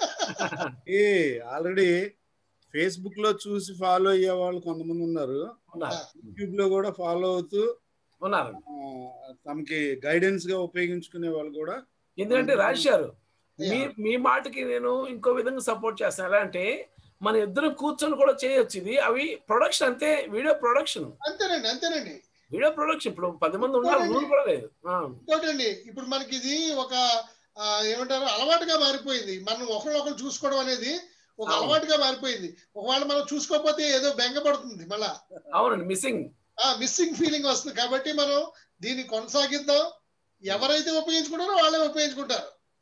ఏ ఆల్రెడీ ఫేస్బుక్ లో చూసి ఫాలో అయ్యే వాళ్ళు కొంతమంది ఉన్నారు యూట్యూబ్ లో కూడా ఫాలో అవుతూ ఉన్నారు ఆ, తమకి గైడెన్స్ గా ఉపయోగించుకునే వాళ్ళు కూడా ఎందుకంటే రాజేష్ గారు మీ మీ మాటకి నేను ఇంకో విధంగా సపోర్ట్ చేస్తాను ఎలా అంటే మన ఇద్దరు కూర్చొని కూడా చేయొచ్చు ఇది అవి ప్రొడక్షన్ అంతే వీడియో ప్రొడక్షన్ అంతేనండి అంతేనండి వీడియో ప్రొడక్షన్ ఇప్పుడు పది మంది ఉన్నారు రూల్ కూడా లేదు ఆ, ఇంకోటండి ఇప్పుడు మనకి ఇది ఒక ఆ, ఏమంటారు అలవాటుగా మారిపోయింది మనం ఒకరు ఒకరు చూసుకోవడం అనేది ఒక అవును. అలవాటుగా మారిపోయింది ఒకవేళ మనం చూసుకోకపోతే ఏదో బెంగపడుతుంది మళ్ళా అవునండి మిస్సింగ్ ఆ మిస్సింగ్ ఫీలింగ్ వస్తుంది కాబట్టి మనం దీన్ని కొనసాగిద్దాం ఎవరైతే ఉపయోగించుకుంటారో వాళ్ళే ఉపయోగించుకుంటారు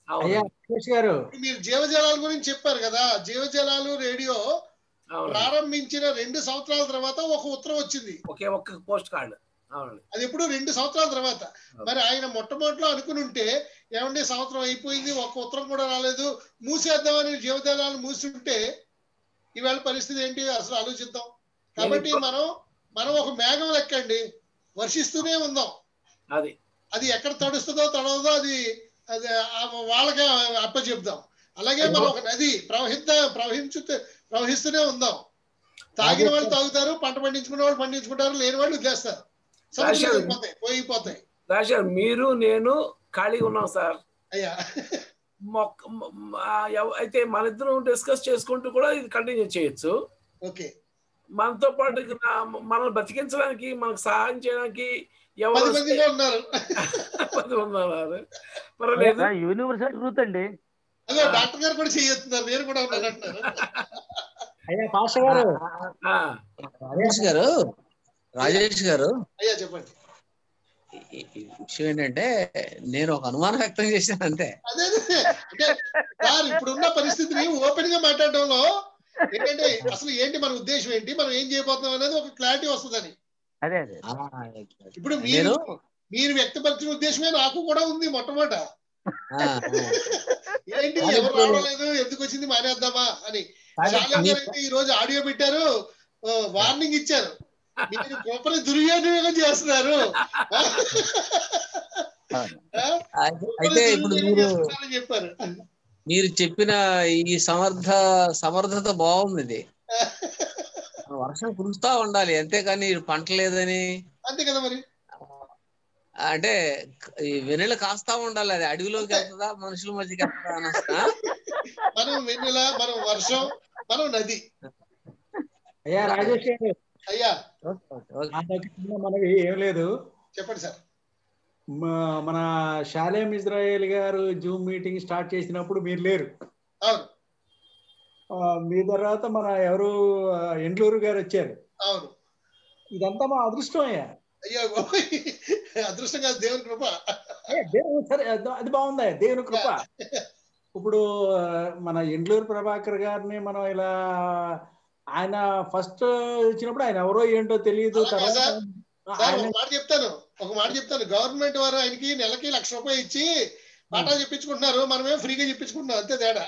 అయ్యా సురేష్ గారు ఇప్పుడు మీరు జీవజాలాల గురించి చెప్పారు కదా జీవజాలాలు రేడియో ప్రారంభించిన రెండు సంవత్సరాల తర్వాత ఒక ఉత్తరం వచ్చింది ఒకే ఒక్క పోస్ట్ కార్డు అవునండి అది ఎప్పుడు రెండు సంవత్సరాల తర్వాత మరి ఆయన మొట్టమొదటిలో అనుకుని ఉంటే ఏమండి సంవత్సరం అయిపోయింది ఒక్క ఉత్తరం కూడా రాలేదు మూసేద్దామని జీవజాలాలు మూసుంటే ఇవాళ పరిస్థితి ఏంటి అసలు ఆలోచిద్దాం కాబట్టి మనం మనం ఒక మేఘం లెక్కండి వర్షిస్తూనే ఉందాం అది అది ఎక్కడ తడుస్తుందో తడవదో అది అది ఆ వాళ్ళకి అప్పచెప్దాం అలాగే మనం ఒక నది ప్రవహిద్దాం ప్రవహించు ప్రవహిస్తూనే ఉందాం తాగిన వాళ్ళు తాగుతారు పంట పండించుకునే వాళ్ళు పండించుకుంటారు లేని వాళ్ళు వదిలేస్తారు సముద్రం రాశారు. వెళ్ళిపోతాయి పోయిపోతాయి రాశారు మీరు నేను ఖాళీగా ఉన్నాం సార్ అయ్యా మొక్క మ- మ- ఎవ- అయితే మన ఇద్దరం డిస్కస్ చేసుకుంటూ కూడా ఇది కంటిన్యూ చేయొచ్చు ఓకే మనతో పాటు నా- మనల్ని బతికించడానికి మనకు సహాయం చేయడానికి ఎవరు పది వస్తే- మందిలో ఉన్నారు పది మంది ఉన్నారు పర్వాలేదు యూనివర్సల్ ట్రూత్ అండి అదే డాక్టర్ గారు కూడా చేయొస్తున్నారు నేను కూడా ఉన్నాను అంటున్నారు అయ్యా పాష గారు రాజేష్ గారు రాజేష్ గారు అయ్యా చెప్పండి ఈ- ఈ విషయం ఏంటంటే నేను ఒక అనుమానం వ్యక్తం చేశాను అంతే అదే అదే. అంటే సార్ ఇప్పుడున్న పరిస్థితిని ఓపెన్ గా మాట్లాడడంలో ఏంటంటే అసలు ఏంటి మన ఉద్దేశం ఏంటి మనం ఏం చేయబోతున్నాం అనేది ఒక క్లారిటీ వస్తుందని అదే అదే ఇప్పుడు మీరు నేను మీరు వ్యక్తపరిచిన ఉద్దేశమే నాకు కూడా ఉంది మొట్టమొదట ఆ, ఏంటి అది ఎవరు ఇప్పుడు- రావడం లేదు ఎందుకు వచ్చింది మానేద్దామా అని అది చాలా మీ- అయితే ఈ రోజు ఆడియో పెట్టారు వార్నింగ్ ఇచ్చారు మీరు గొప్పని దుర్వినియోగం చేస్తున్నారు ఆ? అయితే- గొప్పని అయితే ఇప్పుడు దుర్వినియోగం మీరు చేస్తున్నారని చెప్పారు మీరు చెప్పిన ఈ సమర్థ సమర్థత బాగుంది ఇది వర్షం కురుస్తా ఉండాలి అంతేకాని పంట లేదని అంతే కదా మరి అంటే ఈ వెన్నెల కాస్తా ఉండాలి అది అడవిలోకి వెళ్తుందా మనుషుల మధ్యకి వెళ్తుందా అని వస్తా? మనం వెన్నెల మనం వర్షం మనం నది అయ్యా రాజేష్ గారు అయ్యా నాకు చిన్న మనవి ఏం లేదు చెప్పండి సార్ మ- మన షాలేం ఇజ్రాయేల్ గారు జూమ్ మీటింగ్ స్టార్ట్ చేసినప్పుడు మీరు లేరు అవును ఆ, మీ తర్వాత మన ఎవరు ఆ, ఎండ్లూరు గారు వచ్చారు అవును ఇదంతా మా అదృష్టం అయ్యా అయ్యో బాబోయ్. అదృష్టం కాదు దేవుని కృప ఏ, దేవుడు సరే అది- అది బాగుందా దేవుని కృప ఇప్పుడు ఆ, మన ఎండ్లూరు ప్రభాకర్ గారిని మనం ఇలా ఆయన ఫస్ట్ ఇచ్చినప్పుడు ఆయన ఎవరో ఏంటో తెలియదు అలాగే తర్వాత సార్. సార్ ఆయన ఒక మాట చెప్తాను ఒక మాట చెప్తాను గవర్నమెంట్ వారు ఆయనకి నెలకి లక్ష రూపాయలు ఇచ్చి పాఠాలు చెప్పించుకుంటున్నారు మనమే ఫ్రీగా చెప్పించుకుంటున్నాం అంతే తేడా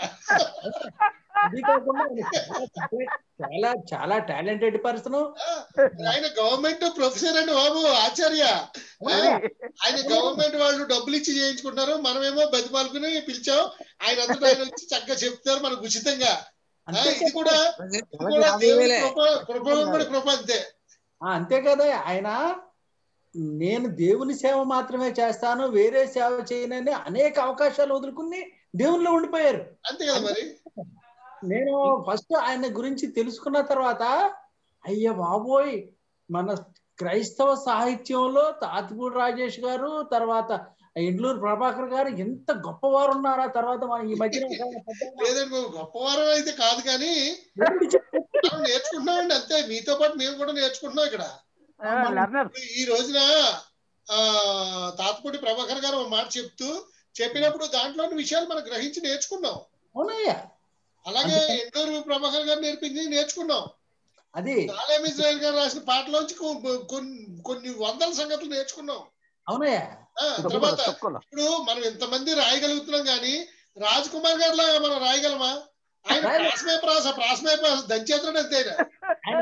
అది కాకుండా ఆయన చాలా- చాలా చాలా టాలెంటెడ్ పర్సన్ ఆయన గవర్నమెంట్ ప్రొఫెసర్ అండి బాబు ఆచార్య ఆ, ఆయన గవర్నమెంట్ వాళ్ళు డబ్బులు ఇచ్చి చేయించుకుంటున్నారు మనమేమో బతిమాలుకుని పిలిచాం ఆయన అంతటా ఆయన వచ్చి చక్కగా చెప్తారు మనకు ఉచితంగా ఆ, ఇది కూడా ఇది కూడా దేవుని కృప కృప వెంబడి కృప అంతే ఆ, అంతే కదా ఆయన నేను దేవుని సేవ మాత్రమే చేస్తాను వేరే సేవ చేయనని అనేక అవకాశాలు వదులుకుని దేవునిలో ఉండిపోయారు అంతే కదా మరి నేను ఫస్ట్ ఆయన గురించి తెలుసుకున్న తర్వాత అయ్య బాబోయ్ మన క్రైస్తవ సాహిత్యంలో తాతిపూడి రాజేష్ గారు తర్వాత ఇండ్లూరు ప్రభాకర్ గారు ఎంత గొప్పవారు ఉన్నారా తర్వాత మన ఈ మధ్యన ఒక పెద్ద- లేదండి బాబు గొప్పవారం అయితే కాదు కానీ మనం నేర్చుకుంటున్నామండి అంతే మీతో పాటు మేము కూడా నేర్చుకుంటున్నాం ఇక్కడ లర్నర్ ఈ రోజున ఆ తాతపూడి ప్రభాకర్ గారు ఒక మాట చెప్తూ చెప్పినప్పుడు దాంట్లోని విషయాలు మనం గ్రహించి నేర్చుకున్నాం అవునయ్యా అలాగే ఎండూరు ప్రభాకర్ గారు నేర్పించి నేర్చుకున్నాం అది సాలేం ఇజ్రాయల్ గారు రాసిన పాటలోంచి కొ- కొన్ని కొన్ని వందల సంగతులు నేర్చుకున్నాం అవునయ్యా ఆ, తర్వాత ఇప్పుడు మనం ఇంతమంది రాయగలుగుతున్నాం కానీ రాజ్ కుమార్ గారి లాగా మనం రాయగలమా ఆయన ప్రాసమే ప్రాస ప్రాసమే ప్రాస దంచేతడు అంతే ఆయన.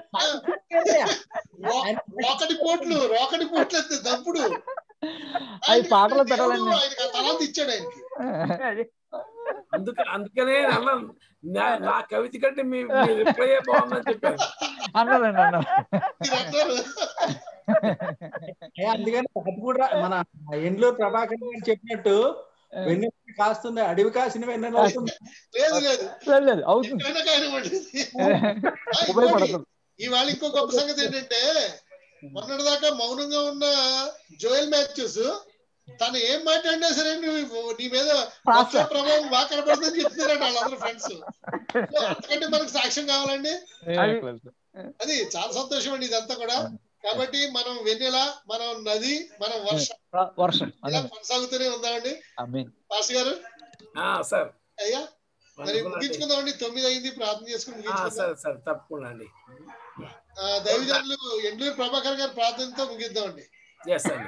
రో- రోకటి పోట్లు రోకటి పోట్లు అంతే దంపుడు అవి పాటలో దేవుడు పెట్టాలండి ఆయనకి ఆ తలాంత ఇచ్చాడు ఆయనకి అందుక అందుకనే అన్నాను నా నా కవిత కంటే మీ మీ రిప్లై బాగుందని చెప్పాను అన్నారండి అన్నారు మీరు అంటారు ఏ, అందుకని తాతిపూడి రా- మన ఎండ్లూరు ప్రభాకర్ గారు చెప్పినట్టు వెన్నెల కాస్తుంది అడవి కాసిన వెన్నెల అవుతుంది లేదు లేదు లేదు లేదు అవుతుంది ఎక్కడైనా కానివ్వండి ఆ, ఇంకోటి, ఉపయోగపడుతుంది ఇవాళ ఇంకో గొప్ప సంగతి ఏంటంటే మొన్నటిదాకా మౌనంగా ఉన్న జోయల్ మాథ్యూస్ తను ఏం మాట్లాడినా సరే నువ్వు నీ మీద వర్ష ప్రభావం బాగా కనపడుతుందని చెప్తున్నారట వాళ్ళందరూ ఫ్రెండ్స్ అంతకంటే మనకు సాక్ష్యం కావాలండి అది చాలా సంతోషం అండి ఇదంతా కూడా కాబట్టి మనం వెన్నెల మనం నది మనం వర్షం వర్షం ఇలా అదే కొనసాగుతూనే ఉందామండి ఐ మీన్ పాస్ గారు ఆ, సార్ అయ్యా మరి Wonderful అండి. ముగించుకుందామండి తొమ్మిది అయింది ప్రార్థన చేసుకుని ఆ, ముగించుకుందాం సరే సరే తప్పకుండా అండి ఆ, దైవజనులు ఎండ్లూరు ప్రభాకర్ గారి ప్రార్థనతో ముగిద్దామండి ఎస్ అండి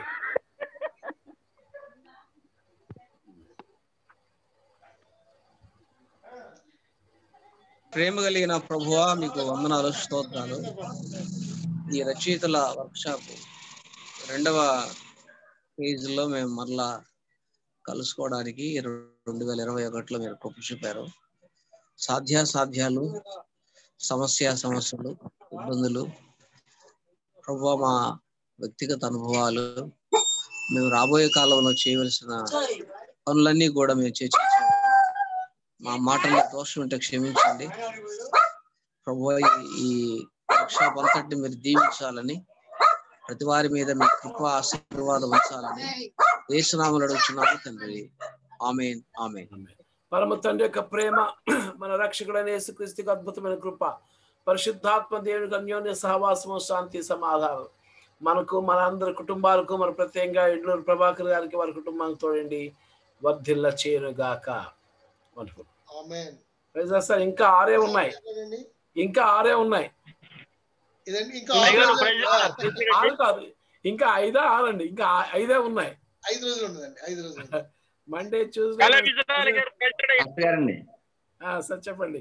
ప్రేమ కలిగిన ప్రభువా మీకు వందనాలు స్తోత్రాలు ఈ రచయితల వర్క్షాప్ రెండవ పేజీలో మేము మరలా కలుసుకోవడానికి రెండు వేల ఇరవై ఒకటిలో మీరు కృప చూపారు సాధ్యాసాధ్యాలు సమస్య సమస్యలు ఇబ్బందులు ప్రభు మా వ్యక్తిగత అనుభవాలు మేము రాబోయే కాలంలో చేయవలసిన పనులన్నీ కూడా మేము చర్చించాము మా మాటల్లో దోషం ఉంటే క్షమించండి ప్రభు ఈ వర్క్షాప్ అంతటిని మీరు దీవించాలని ప్రతి వారి మీద మీ కృప ఆశీర్వాదం ఉంచాలని దేశనామలు అడుగుతున్నాము తండ్రి ఆమెన్ ఆమెన్ పరమ తండ్రి యొక్క ప్రేమ మన రక్షకుడైన యేసుక్రీస్తుకి అద్భుతమైన కృప పరిశుద్ధాత్మ దేవునికి అన్యోన్య సహవాసము శాంతి సమాధానం మనకు మన అందరి కుటుంబాలకు మన ప్రత్యేకంగా ఇడ్లూరు ప్రభాకర్ గారికి వారి కుటుంబానికి తోడండి వర్ధిల్ల చేరుగాక వండర్ఫుల్ ఆమేన్ సార్ ఇంకా ఆరే ఉన్నాయి ఇంకా ఆరే ఉన్నాయి ఇదండి ఇంకా ఇంకా ఆరు రోజులు- ఆరు కాదు ఇంకా ఐదా ఆరండి ఇంకా ఆ- ఐదే ఉన్నాయి ఐదు రోజులు ఉన్నదండి ఐదు రోజులు మండే ట్యూస్డే గారండి సార్ చెప్పండి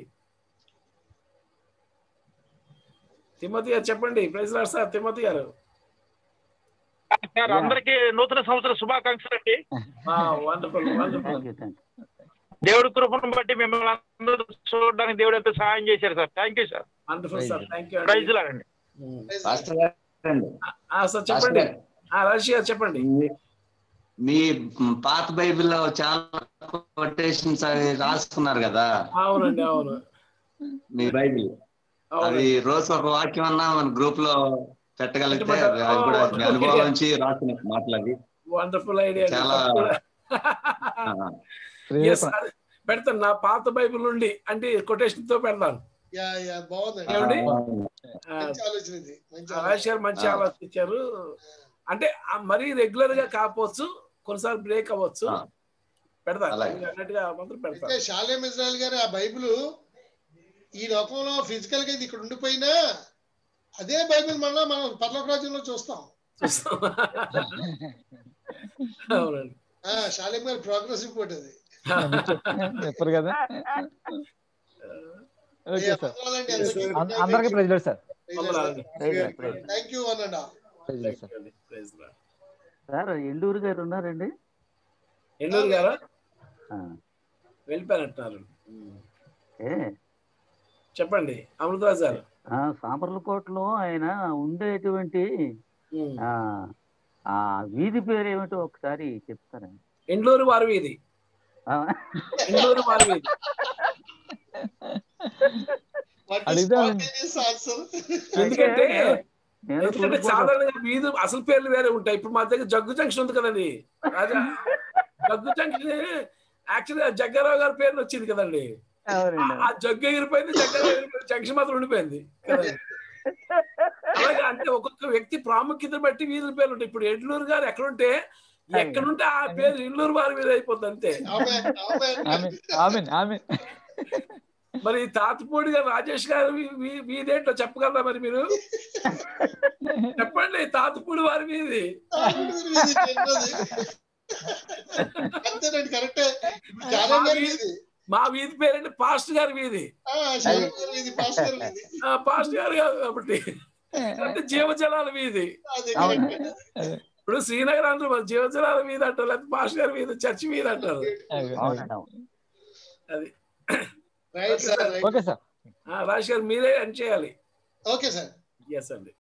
తిమ్మతి గారు చెప్పండి ప్రైజ్ లాడ్ సార్ తిమ్మతి గారు సార్ అందరికీ నూతన సంవత్సర శుభాకాంక్షలు అండి వండర్ఫుల్ వండర్ఫుల్ దేవుడి కృపను బట్టి మిమ్మల్ని అందరూ చూడడానికి దేవుడు ఎంత సహాయం చేశారు sir thank you sir wonderful sir thank you praise లాగండి పాస్టర్ గారండి సార్ చెప్పండి ఆ, రషి గారు చెప్పండి మీ పాత బైబిల్లో చాలా కొటేషన్స్ అవి రాసుకున్నారు కదా అవునండి అవును మీ బైబిల్ అది రోజు ఒక వాక్యం అన్నా మన గ్రూప్ లో పెట్టగలిగితే అది కూడా మీ అనుభవం నుంచి రాసిన మాటలు అవి వండర్ఫుల్ ఐడియా చాలా ఆ, పెడతాను నా పాత బైబిల్ నుండి అంటే కొటేషన్ తో పెడతాను యా యా బాగుందండి ఏమండి? మంచి ఆలోచన ఇది మంచి ఆ, రాజేష్ గారు మంచి ఆ. ఆలోచన ఇచ్చారు అంటే ఆ మరీ రెగ్యులర్ గా కాకపోవచ్చు కొన్నిసార్లు బ్రేక్ అవ్వచ్చు పెడతాను అలాగే. మీరు అన్నట్టుగా మాత్రం అయితే పెడతాను షాలేం ఇజ్రాయల్ గారు ఆ బైబిల్ ఈ లోకంలో ఫిజికల్ గా ఇది ఇక్కడ ఉండిపోయినా అదే బైబిల్ మళ్ళా మనం పర్లోక రాజ్యంలో చూస్తాం అవునండి ఆ షాలేం గారి ప్రోగ్రెస్ రిపోర్ట్ అది చెప్పరు కదా ఓకే అయ్యా, సార్ వందనాలండి అందరికీ. అం- అందరికీ ప్రెసిడెంట్ సార్ వందనాలండి. Thank you one and all president sir Praise the Lord. Sir Enduru గారు ఉన్నారండి ఎన్నూరు గారా ఆ, వెళ్ళిపోయినట్టున్నారు ఏ చెప్పండి అమృతరాజ్ గారు ఆ, సామర్లకోటలో ఆయన ఉండేటువంటి ఉమ్. ఆ ఆ వీధి పేరు ఏమిటో ఒకసారి చెప్తారండి ఎండ్లూరు వారి వీధి ఆ, ఎండ్లూరు వారి వీధి అడిగితే ఎందుకంటే నేను ఎందుకంటే తూర్పుగోదావరి- సాధారణంగా వీధి అసలు పేర్లు వేరే ఉంటాయి ఇప్పుడు మా దగ్గర జగ్గు జంక్షన్ ఉంది కదండి రాజా జగ్గు జంక్షన్ యాక్చువల్గా జగ్గారావు గారి పేరు వచ్చింది కదండి అవునండి ఆ జగ్గు ఎగిరిపోయింది జగ్గారావు ఎగిరిపోయింది జంక్షన్ మాత్రం ఉండిపోయింది కదండి అలాగే అంటే ఒక్కొక్క వ్యక్తి ప్రాముఖ్యత బట్టి వీధుల పేర్లు ఉంటాయి ఇప్పుడు ఎడ్లూరు గారు ఎక్కడుంటే ఎక్కడుంటే ఆ పేరు ఇల్లూరు వారి మీద అయిపోతుంది అంతే ఆమె ఆమె ఆమె మరి తాతపూడి గారు రాజేష్ గారు వీ- వీ- వీధేంటో చెప్పగలరా మరి మీరు చెప్పండి తాతపూడి వారి వీధి అంతేనండి కరెక్టే ఇప్పుడు మా చాలా వీధి మా వీధి పేరండి పాస్ట్ గారి వీధి ఇది పాస్ గారు ఇది. ఆ, పాస్ట్ గారు కాదు కాబట్టి అంటే జీవజలాల వీధి అదే అవును. కరెక్టే. ఇప్పుడు శ్రీనగర్ అంటారు మరి జీవజలాల వీధి అంటారు లేకపోతే పాస్ట్ గారి వీధి చర్చి వీధి అంటారు అవునండి అవును అది right sir right okay sir ఆ, రాజేష్ గారు మీరే ఎండ్ చేయాలి ఓకే సార్ ఎస్ అండి